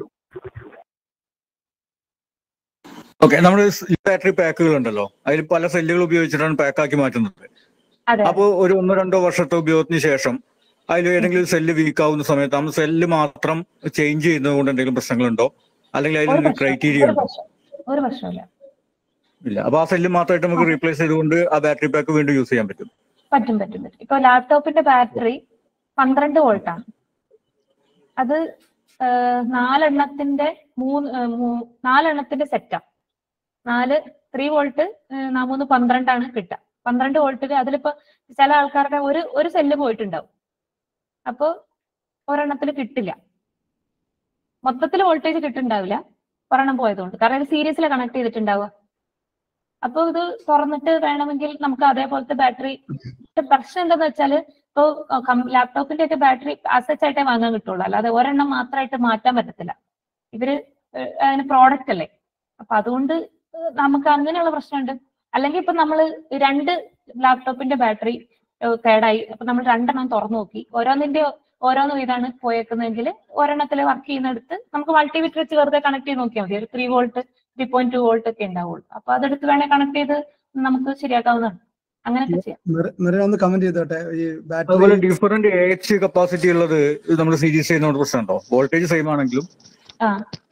ഓക്കെ നമ്മൾ ബാറ്ററി പാക്കുകൾ ഉണ്ടല്ലോ അതിൽ പല സെല്ലുകൾ ഉപയോഗിച്ചിട്ടാണ് പാക്കാക്കി മാറ്റുന്നത് അതെ അപ്പോൾ ഒരു ഒന്നോ രണ്ടോ വർഷത്തെ ഉപയോഗത്തിന് ശേഷം അതിൽ ഏതെങ്കിലും സെല്ല് വീക്ക് ആവുന്ന സമയത്ത് നമ്മൾ സെല്ല് മാത്രം ചേഞ്ച് ചെയ്യുന്നത് കൊണ്ട് എന്തെങ്കിലും പ്രശ്നങ്ങളുണ്ടോ അല്ലെങ്കിൽ ഒരു അതിലൊരു പ്രശ്നം ക്രൈറ്റീരിയ ഒരു ഉണ്ടോ പ്രശ്നം ഒരു പ്രശ്നമില്ല ഇല്ല അപ്പൊ ആ സെല്ല് മാത്രമായിട്ട് നമുക്ക് റീപ്ലേസ് ചെയ്തുകൊണ്ട് ആ ബാറ്ററി പാക്ക് വീണ്ടും യൂസ് ചെയ്യാൻ പറ്റും പറ്റും പറ്റും പറ്റും ഇപ്പൊ ലാപ്ടോപ്പിന്റെ ബാറ്ററി പന്ത്രണ്ട് വോൾട്ട് ആണ് അത് ഏഹ്, നാലെണ്ണത്തിന്റെ മൂന്ന് ഏഹ്, മൂ- നാലെണ്ണത്തിന്റെ സെറ്റാ നാല് ത്രീ വോൾട്ട് മൂന്ന് പന്ത്രണ്ടാണ് കിട്ടുക പന്ത്രണ്ട് വോൾട്ടിൽ അതിലിപ്പോ ചില ആൾക്കാരുടെ ഒരു ഒരു സെല്ല് പോയിട്ടുണ്ടാവും അപ്പോ ഒരെണ്ണത്തിൽ കിട്ടില്ല മൊത്തത്തിൽ വോൾട്ടേജ് കിട്ടുന്നുണ്ടാവില്ല ഒരെണ്ണം പോയതുകൊണ്ട് കാരണം ഇത് സീരീസിൽ കണക്ട് ചെയ്തിട്ടുണ്ടാവുക അപ്പൊ ഇത് തുറന്നിട്ട് വേണമെങ്കിൽ നമുക്ക് അതേപോലത്തെ ബാറ്ററി പ്രശ്നം എന്താന്ന് വെച്ചാല് ഇപ്പോ ലാപ്ടോപ്പിന്റെ ഒക്കെ ബാറ്ററി അസച്ച് ആയിട്ടേ വാങ്ങാൻ കിട്ടുള്ളൂ അല്ലാതെ ഒരെണ്ണം മാത്രമായിട്ട് മാറ്റാൻ പറ്റത്തില്ല ഇവര് ഏഹ് അതിന് പ്രോഡക്റ്റ് അല്ലേ അപ്പൊ അതുകൊണ്ട് ഏഹ് നമുക്ക് അങ്ങനെയുള്ള പ്രശ്നമുണ്ട് അല്ലെങ്കിൽ ഇപ്പൊ നമ്മള് രണ്ട് ലാപ്ടോപ്പിന്റെ ബാറ്ററി കേടായി അപ്പൊ നമ്മൾ രണ്ടെണ്ണം തുറന്നു നോക്കി ഓരോന്നിന്റെ ഓരോന്ന് ഇതാണ് പോയേക്കുന്നതെങ്കിൽ ഒരെണ്ണത്തിൽ വർക്ക് ചെയ്യുന്നിടത്ത് നമുക്ക് മൾട്ടിമീറ്റർ വെച്ച് വെറുതെ കണക്ട് ചെയ്ത് നോക്കിയാൽ മതി ഒരു three volt three point two volt ഒക്കെ ഉണ്ടാവുള്ളൂ അപ്പൊ അതെടുത്ത് വേണേ കണക്ട് ചെയ്ത് നമുക്ക് ശരിയാക്കാവുന്നതാണ് അങ്ങനെയൊക്കെ ചെയ്യാം നിറ ഒന്ന് കമന്റ് ചെയ്തോട്ടെ ഈ അതുപോലെ ബാറ്ററി ഡിഫറെന്റ് എച്ച് കപ്പാസിറ്റി ഉള്ളത് നമ്മൾ സീരീസ് ചെയ്യുന്നതുകൊണ്ട് പ്രശ്നമുണ്ടോ വോൾട്ടേജ് സെയിം ആണെങ്കിലും ആ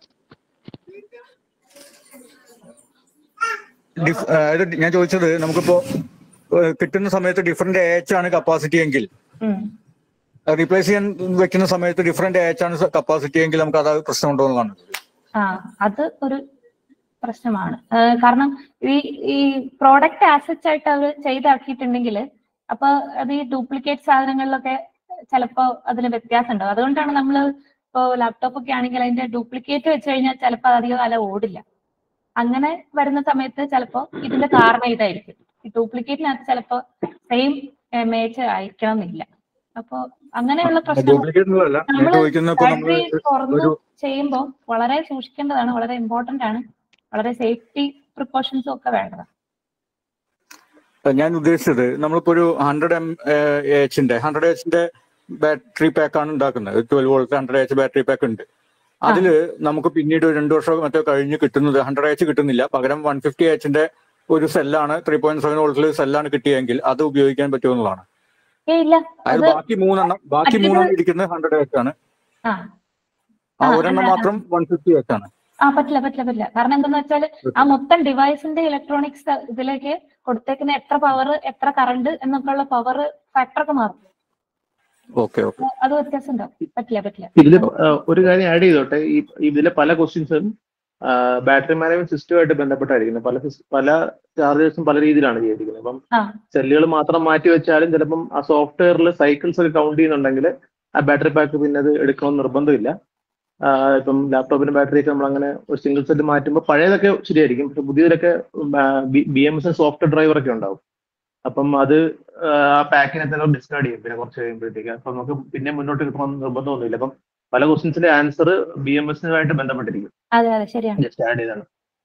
ഡിഫ്- അതായത് ഞാൻ ചോദിച്ചത് നമുക്കിപ്പോ ഏഹ് കിട്ടുന്ന സമയത്ത് ഡിഫറെന്റ് എച്ച് ആണ് കപ്പാസിറ്റി എങ്കിൽ ഉം. റീപ്ലേസ് ചെയ്യാൻ വെക്കുന്ന സമയത്ത് ഡിഫറെന്റ് എച്ച് ആണ് കപ്പാസിറ്റി എങ്കിൽ നമുക്ക് അത് പ്രശ്നമുണ്ടോ എന്നുള്ളതാണ് ആ അത് ഒരു പ്രശ്നമാണ് ആ, കാരണം ഈ ഈ പ്രോഡക്റ്റ് ആസച്ച് ആയിട്ട് അവർ ചെയ്താക്കിയിട്ടുണ്ടെങ്കിൽ അപ്പൊ അത് ഈ ഡ്യൂപ്ലിക്കേറ്റ് സാധനങ്ങളിലൊക്കെ ചിലപ്പോ അതിന് വ്യത്യാസം ഉണ്ടാവും അതുകൊണ്ടാണ് നമ്മൾ ഇപ്പോൾ ലാപ്ടോപ്പ് ഒക്കെ ആണെങ്കിൽ അതിന്റെ ഡ്യൂപ്ലിക്കേറ്റ് വെച്ച് കഴിഞ്ഞാൽ ചിലപ്പോൾ അത് അധികം കാലം ഓടില്ല അങ്ങനെ വരുന്ന സമയത്ത് ചിലപ്പോ ഇതിന്റെ കാരണം ഇതായിരിക്കും ഈ ഡ്യൂപ്ലിക്കേറ്റിനകത്ത് ചിലപ്പോ സെയിം ഇമേജ് ആയിരിക്കണം എന്നില്ല അപ്പൊ അങ്ങനെയുള്ള പ്രശ്നം ഡ്യൂപ്ലിക്കേറ്റ് അല്ല ഞാൻ നമ്മള് ചോദിക്കുന്നത് ഇപ്പൊ നമ്മള് ബാറ്ററി തുറന്ന് ഒരു ചെയ്യുമ്പോൾ വളരെ സൂക്ഷിക്കേണ്ടതാണ് വളരെ ഇമ്പോർട്ടന്റ് ആണ് വളരെ സേഫ്റ്റി പ്രിക്കോഷൻസും ഒക്കെ വേണ്ടതാണ് ഞാൻ ഉദ്ദേശിച്ചത് നമ്മളിപ്പോ ഒരു ഹൺഡ്രഡ് എം എച്ചിന്റെ ഹൺഡ്രഡ് എച്ചിന്റെ ബാറ്ററി പാക്ക് ആണ് ഉണ്ടാക്കുന്നത് twelve volt hundred H battery pack ഉണ്ട് അതില് നമുക്ക് പിന്നീട് ഒരു രണ്ടു വർഷം മറ്റോ കഴിഞ്ഞ് കിട്ടുന്നത് ഹൺഡ്രഡ് എച്ച് കിട്ടുന്നില്ല പകരം വൺ ഫിഫ്റ്റി എച്ചിന്റെ ഒരു സെല്ലാണ് ത്രീ പോയിന്റ് സെവൻ വോൾട്ടിൽ സെല്ലാണ് കിട്ടിയെങ്കിൽ അത് ഉപയോഗിക്കാൻ പറ്റുമെന്നുള്ളതാണ് ഏ ഇല്ല അതായത് അത് ബാക്കി മൂന്നെണ്ണം ബാക്കി മറ്റേത് മൂന്നെണ്ണം ഇരിക്കുന്നത് ഹൺഡ്രഡ് എച്ച് ആണ് ആ ആ ആ ഒരെണ്ണം അല്ല മാത്രം വൺ ഫിഫ്റ്റി എച്ച് ആണ് ആ പറ്റില്ല പറ്റില്ല പറ്റില്ല കാരണം എന്താന്ന് വെച്ചാൽ ആ മൊത്തം ഡിവൈസിന്റെ ഇലക്ട്രോണിക്സ് ഇതിലേക്ക് കൊടുത്തേക്കുന്ന എത്ര പവർ എത്ര കറണ്ട് എന്നൊക്കെ ഉള്ള പവർ ഫാക്ടർ ഒക്കെ മാറും ഓക്കെ ഓക്കെ അത് അത് വ്യത്യാസം ഉണ്ടാവും പറ്റില്ല പറ്റില്ല ഇതില് ഒരു കാര്യം ആഡ് ചെയ്തോട്ടെ ഈ ഇതിലെ പല ക്വസ്റ്റ്യൻസും ബാറ്ററി മാനേജ്മെന്റ് സിസ്റ്റമായിട്ട് ബന്ധപ്പെട്ടായിരിക്കുന്നത് പല sys- പല ചാർജേഴ്സും പല രീതിയിലാണ് ചെയ്തിരിക്കുന്നത് അപ്പം ആ സെല്ലുകൾ മാത്രം മാറ്റി വെച്ചാലും ചിലപ്പം ആ സോഫ്റ്റ്വെയറിൽ സൈക്കിൾസ് ഒക്കെ കൗണ്ട് ചെയ്യുന്നുണ്ടെങ്കിൽ ആ ബാറ്ററി പാക്ക് പിന്നെ അത് എടുക്കണമെന്ന് നിർബന്ധമില്ല ആ, ഇപ്പം ലാപ്ടോപ്പിന്റെ ബാറ്ററി ഒക്കെ നമ്മൾ അങ്ങനെ ഒരു സിംഗിൾ സെറ്റ് മാറ്റുമ്പോൾ പഴയതൊക്കെ ശരിയായിരിക്കും പക്ഷെ പുതിയതിലൊക്കെ B M S software driver ഒക്കെ ഉണ്ടാവും അപ്പം അത് ആ പാക്കിനെ തന്നെ ഡിസ്കാർഡ് ചെയ്യും പിന്നെ കുറച്ച് കഴിയുമ്പോഴത്തേക്ക് അപ്പൊ നമുക്ക് പിന്നെ മുന്നോട്ട് കിട്ടണമെന്ന് നിർബന്ധമൊന്നുമില്ല അപ്പം പല ക്വസ്റ്റ്യൻസിന്റെ ആൻസർ ബി എം എസിനുമായിട്ട് ബന്ധപ്പെട്ടിരിക്കും അതെ അതെ ശരിയാണ് ജസ്റ്റ് ആഡ് ചെയ്താണ്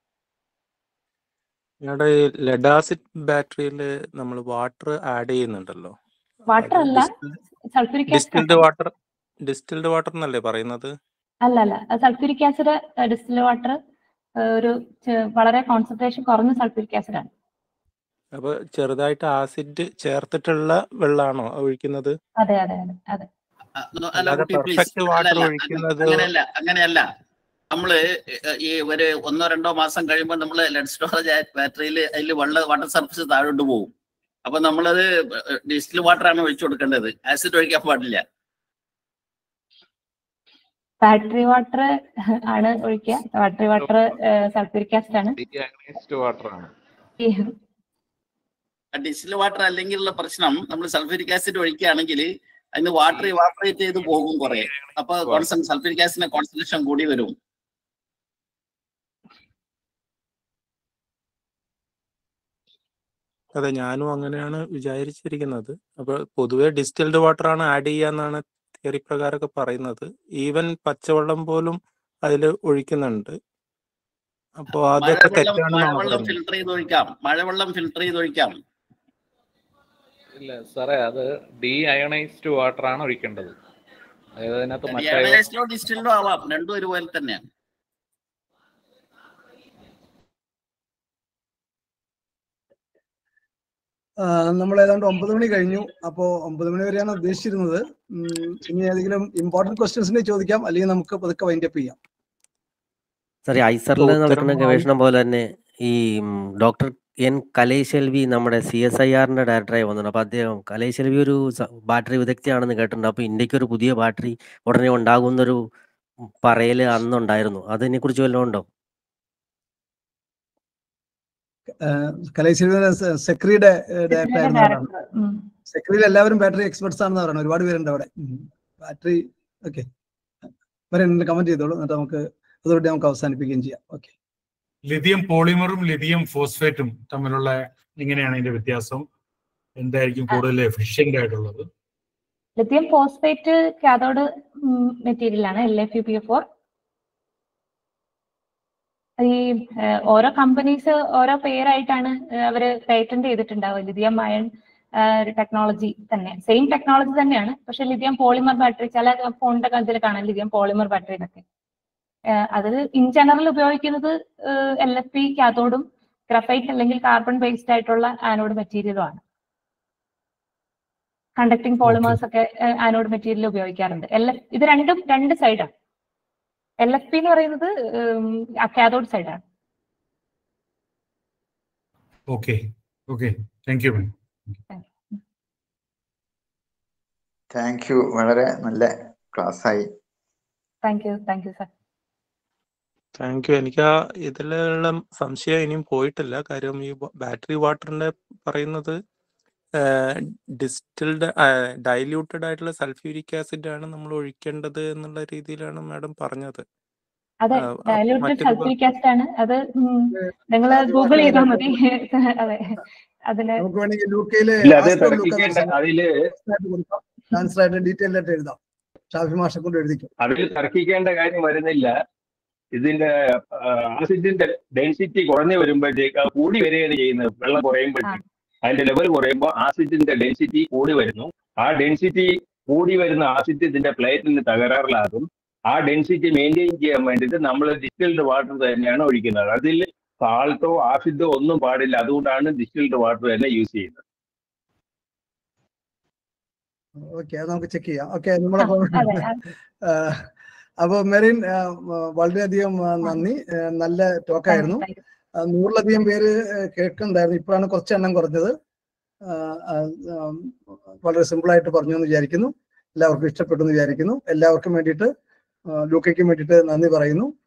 ഞങ്ങളുടെ ഈ ലെഡ് ആസിഡ് ബാറ്ററിയിൽ നമ്മൾ വാട്ടർ ആഡ് ചെയ്യുന്നുണ്ടല്ലോ വാട്ടർ അല്ല sulphuric acid distilled water distilled water എന്നല്ലേ പറയുന്നത് അല്ല അല്ല സൾഫ്യൂരിക് ആസിഡ് ഡിസ്റ്റിൽ വാട്ടർ ഒരു ചെ- വളരെ കോൺസെൻട്രേഷൻ കുറഞ്ഞ സൾഫ്യൂരിക് ആസിഡ് ആണ് അപ്പൊ ചെറുതായിട്ട് ആസിഡ് ചേർത്തിട്ടുള്ള വെള്ളമാണോ ഒഴിക്കുന്നത് അതെ അതെ അതെ അതെ അല്ല അല്ലാതെ കുട്ടി പ്ലീസ് പെർഫെക്റ്റ് അല്ല വാട്ടർ അല്ല അങ്ങ- ഒഴിക്കുന്നത് അങ്ങനെയല്ല അങ്ങനെയല്ല നമ്മള് ഈ ഒരു ഒന്നോ രണ്ടോ മാസം കഴിയുമ്പോൾ നമ്മൾ ലെഡ് സ്റ്റോറേജ് ബാറ്ററിയിൽ അതിൽ വെള്ള വാട്ടർ സർഫസ് താഴോട്ട് പോകും അപ്പൊ നമ്മളത് ഡിസ്റ്റിൽ വാട്ടർ ആണ് ഒഴിച്ചു കൊടുക്കേണ്ടത് ആസിഡ് ഒഴിക്കാൻ പാടില്ല ബാറ്ററി വാട്ടർ ആണ് ഒഴിക്കുക ബാറ്ററി വാട്ടർ സൾഫ്യൂരിക് ആസിഡ് ആണ് വാട്ടർ ആണ് ഈ ഡിസ്റ്റിൽ വാട്ടർ അല്ലെങ്കിലുള്ള പ്രശ്നം നമ്മൾ സൾഫ്യൂരിക് ആസിഡ് ഒഴിക്കുകയാണെങ്കിൽ അതിന് വാട്ടർ ഇവാപ്പറേറ്റ് ചെയ്ത് പോകും കുറെ അപ്പൊ കോൺസെൻട്രേഷൻ സൾഫ്യൂരിക് ആസിഡിന്റെ കോൺസെൻട്രേഷൻ കൂടി വരും അതെ ഞാനും അങ്ങനെയാണ് വിചാരിച്ചിരിക്കുന്നത് അപ്പൊ പൊതുവെ ഡിസ്റ്റിൽഡ് വാട്ടർ ആണ് ആഡ് ചെയ്യാന്നാണ് തിയറി പ്രകാരമൊക്കെ പറയുന്നത് ഈവൻ പച്ചവെള്ളം പോലും അതിൽ ഒഴിക്കുന്നുണ്ട് അപ്പോ അതൊക്കെ മഴവെള്ളം തെറ്റാണെന്നാണ് മഴവെള്ളം പറയുന്നത് ഫിൽട്ടർ ചെയ്ത് ഒഴിക്കാം മഴവെള്ളം ഫിൽട്ടർ ചെയ്ത് ഒഴിക്കാം ഇല്ല സാറേ അത് ഡീ അയണൈസ്ഡ് വാട്ടർ ആണ് ഒഴിക്കേണ്ടത് അതായത് അതിനകത്ത് മറ്റേ അയണൈസ്ഡോ ഡിസ്റ്റിൽഡോ ആവാം രണ്ടും ഒരുപോലെ തന്നെയാണ് നമ്മൾ ഏതാണ്ട് ഒമ്പത് മണി കഴിഞ്ഞു അപ്പോ ഒമ്പത് മണി വരെയാണ് ഉദ്ദേശിച്ചിരുന്നത് ഉം, ഇനി ഏതെങ്കിലും ഇമ്പോർട്ടന്റ് ക്വസ്റ്റ്യൻസിനെ ചോദിക്കാം അല്ലെങ്കിൽ നമുക്ക് പതുക്കെ വൈൻഡപ്പ് ചെയ്യാം സാറി ഐസറിൽ ഉത്തരം നടക്കുന്ന ആയി- ഗവേഷണം പോലെ തന്നെ ഈ ഡോക്ടർ എൻ കലൈശെൽവി നമ്മുടെ സി എസ് ഐ ആറിന്റെ ഡയറക്ടറായി വന്നിട്ടുണ്ട് അപ്പൊ അദ്ദേഹം കലൈശെൽവി ഒരു സ- ബാറ്ററി വിദഗ്ധയാണെന്ന് കേട്ടിട്ടുണ്ട് അപ്പൊ ഇന്ത്യക്ക് ഒരു പുതിയ ബാറ്ററി ഉടനെ ഉണ്ടാകുന്നൊരു പറയല് അന്നുണ്ടായിരുന്നു അതിനെ കുറിച്ച് വല്ലതും ഉണ്ടോ കലൈശിയുടെ സെക്രിയുടെ ഡയറക്ടർ ഇതിന്റെ ആയിരുന്ന ആളാണ് ഡയറക്ടർ ഉം. സെക്രിയിൽ എല്ലാവരും ബാറ്ററി എക്സ്പെർട്സ് ആണെന്ന് പറയുന്നത് ഒരുപാട് പേരുണ്ട് അവിടെ ബാറ്ററി ഓക്കെ വരെ കമന്റ് ചെയ്തോളൂ എന്നിട്ട് നമുക്ക് അതോടെ നമുക്ക് അവസാനിപ്പിക്കുകയും ചെയ്യാം ഓക്കെ ലിഥിയം പോളിമറും ലിഥിയം ഫോസ്ഫേറ്റും തമ്മിലുള്ള എങ്ങനെയാണ് അതിന്റെ വ്യത്യാസം എന്തായിരിക്കും കൂടുതൽ എഫിഷ്യന്റ് ആയിട്ടുള്ളത് ലിഥിയം ഫോസ്ഫേറ്റ് കാഥോഡ് മെറ്റീരിയൽ ആണ് L F U P four ഈ ഏഹ്, ഓരോ കമ്പനീസ് ഓരോ പേരായിട്ടാണ് ഏഹ്, അവര് പേറ്റന്റ് ചെയ്തിട്ടുണ്ടാവുക ലിഥിയം അയൺ ഒരു ടെക്നോളജി തന്നെ സെയിം ടെക്നോളജി തന്നെയാണ് പക്ഷെ ലിഥിയം പോളിമർ ബാറ്ററി ചില ഫോണിന്റെ ഇതിൽ കാണാം ലിഥിയം പോളിമർ ബാറ്ററി എന്നൊക്കെ ഏഹ്, അതിൽ ഇൻ ജനറൽ ഉപയോഗിക്കുന്നത് എൽ എഫ് പി കാഥോഡും ഗ്രഫൈറ്റ് അല്ലെങ്കിൽ കാർബൺ ബേസ്ഡ് ആയിട്ടുള്ള ആനോഡ് മെറ്റീരിയലും ആണ് കണ്ടക്ടിങ് പോളിമേഴ്സ് ഒക്കെ ആനോഡ് മെറ്റീരിയൽ ഉപയോഗിക്കാറുണ്ട് എൽ എഫ് ഇത് രണ്ടും രണ്ട് സൈഡാണ് എൽ എഫ് പി എന്ന് പറയുന്നത് കാഥോഡ് സൈഡാണ് okay okay thank you ma'am thank you വളരെ നല്ല ക്ലാസ് ആയി thank you thank you sir thank you എനിക്ക് ആ ഇതിലുള്ള സംശയം ഇനിയും പോയിട്ടില്ല കാര്യം ഈ ബാറ്ററി വാട്ടറിന്റെ പറയുന്നത് ഡിസ്റ്റിൽഡ് ഡൈല്യൂട്ടഡ് ആയിട്ടുള്ള സൾഫ്യൂരിക് ആസിഡ് ആണ് നമ്മൾ ഒഴിക്കേണ്ടത് എന്നുള്ള രീതിയിലാണ് മാഡം പറഞ്ഞത് അതെ ആ, ആ, ഡയലൂട്ടഡ് മറ്റൊരു സൾഫ്യൂരിക് ആസിഡ് ആണ് അത് നിങ്ങൾ ഗൂഗിൾ ചെയ്താൽ മതി അതെ അതിന് നമുക്ക് വേണമെങ്കിൽ ലുക്കയിലെ ഇല്ല അത് തർക്കിക്കേണ്ട അതില് ആൻസർ ആയിട്ട് ഡീറ്റെയിൽ ആയിട്ട് എഴുതാം ഷാഫി മാഷെ കൊണ്ട് എഴുതിക്കും അതിൽ തർക്കിക്കേണ്ട കാര്യം വരുന്നില്ല ഇതിന്റെ ആസിഡിന്റെ ഡെൻസിറ്റി കുറഞ്ഞു വരുമ്പോഴത്തേക്ക് അത് കൂടി വരികയാണ് ചെയ്യുന്നത് വെള്ളം കുറയുമ്പോഴത്തേക്ക് അതിന്റെ ലെവൽ കുറയുമ്പോൾ ആസിഡിന്റെ ഡെൻസിറ്റി കൂടി വരുന്നു ആ ഡെൻസിറ്റി കൂടി വരുന്ന ആസിഡ് ഇതിന്റെ പ്ലേറ്റിന് തകരാറിലാകും ആ ഡെൻസിറ്റി മെയിൻറ്റെയിൻ ചെയ്യാൻ വേണ്ടിയിട്ട് നമ്മൾ ഡിസ്റ്റിൽഡ് വാട്ടർ തന്നെയാണ് ഒഴിക്കുന്നത് അതിൽ സാൾട്ടോ ആസിഡോ ഒന്നും പാടില്ല അതുകൊണ്ടാണ് ഡിസ്റ്റിൽഡ് വാട്ടർ തന്നെ യൂസ് ചെയ്യുന്നത് ഓക്കെ അത് നമുക്ക് ചെക്ക് ചെയ്യാം ഓക്കെ നമ്മളെ അതെ അപ്പൊ മെറിൻ ആ, വളരെയധികം ആ, നന്ദി ആ, നല്ല ടോക്കായിരുന്നു ആ, നൂറിലധികം പേര് ആ, കേൾക്കുന്നുണ്ടായിരുന്നു ഇപ്പോഴാണ് കുറച്ച് എണ്ണം കുറഞ്ഞത് ആ, ആ, ആ, വളരെ സിമ്പിൾ ആയിട്ട് പറഞ്ഞു എന്ന് വിചാരിക്കുന്നു എല്ലാവർക്കും ഇഷ്ടപ്പെട്ടു എന്ന് വിചാരിക്കുന്നു എല്ലാവർക്കും വേണ്ടിയിട്ട് ആ, ലൂക്കയ്ക്കും വേണ്ടിയിട്ട് നന്ദി പറയുന്നു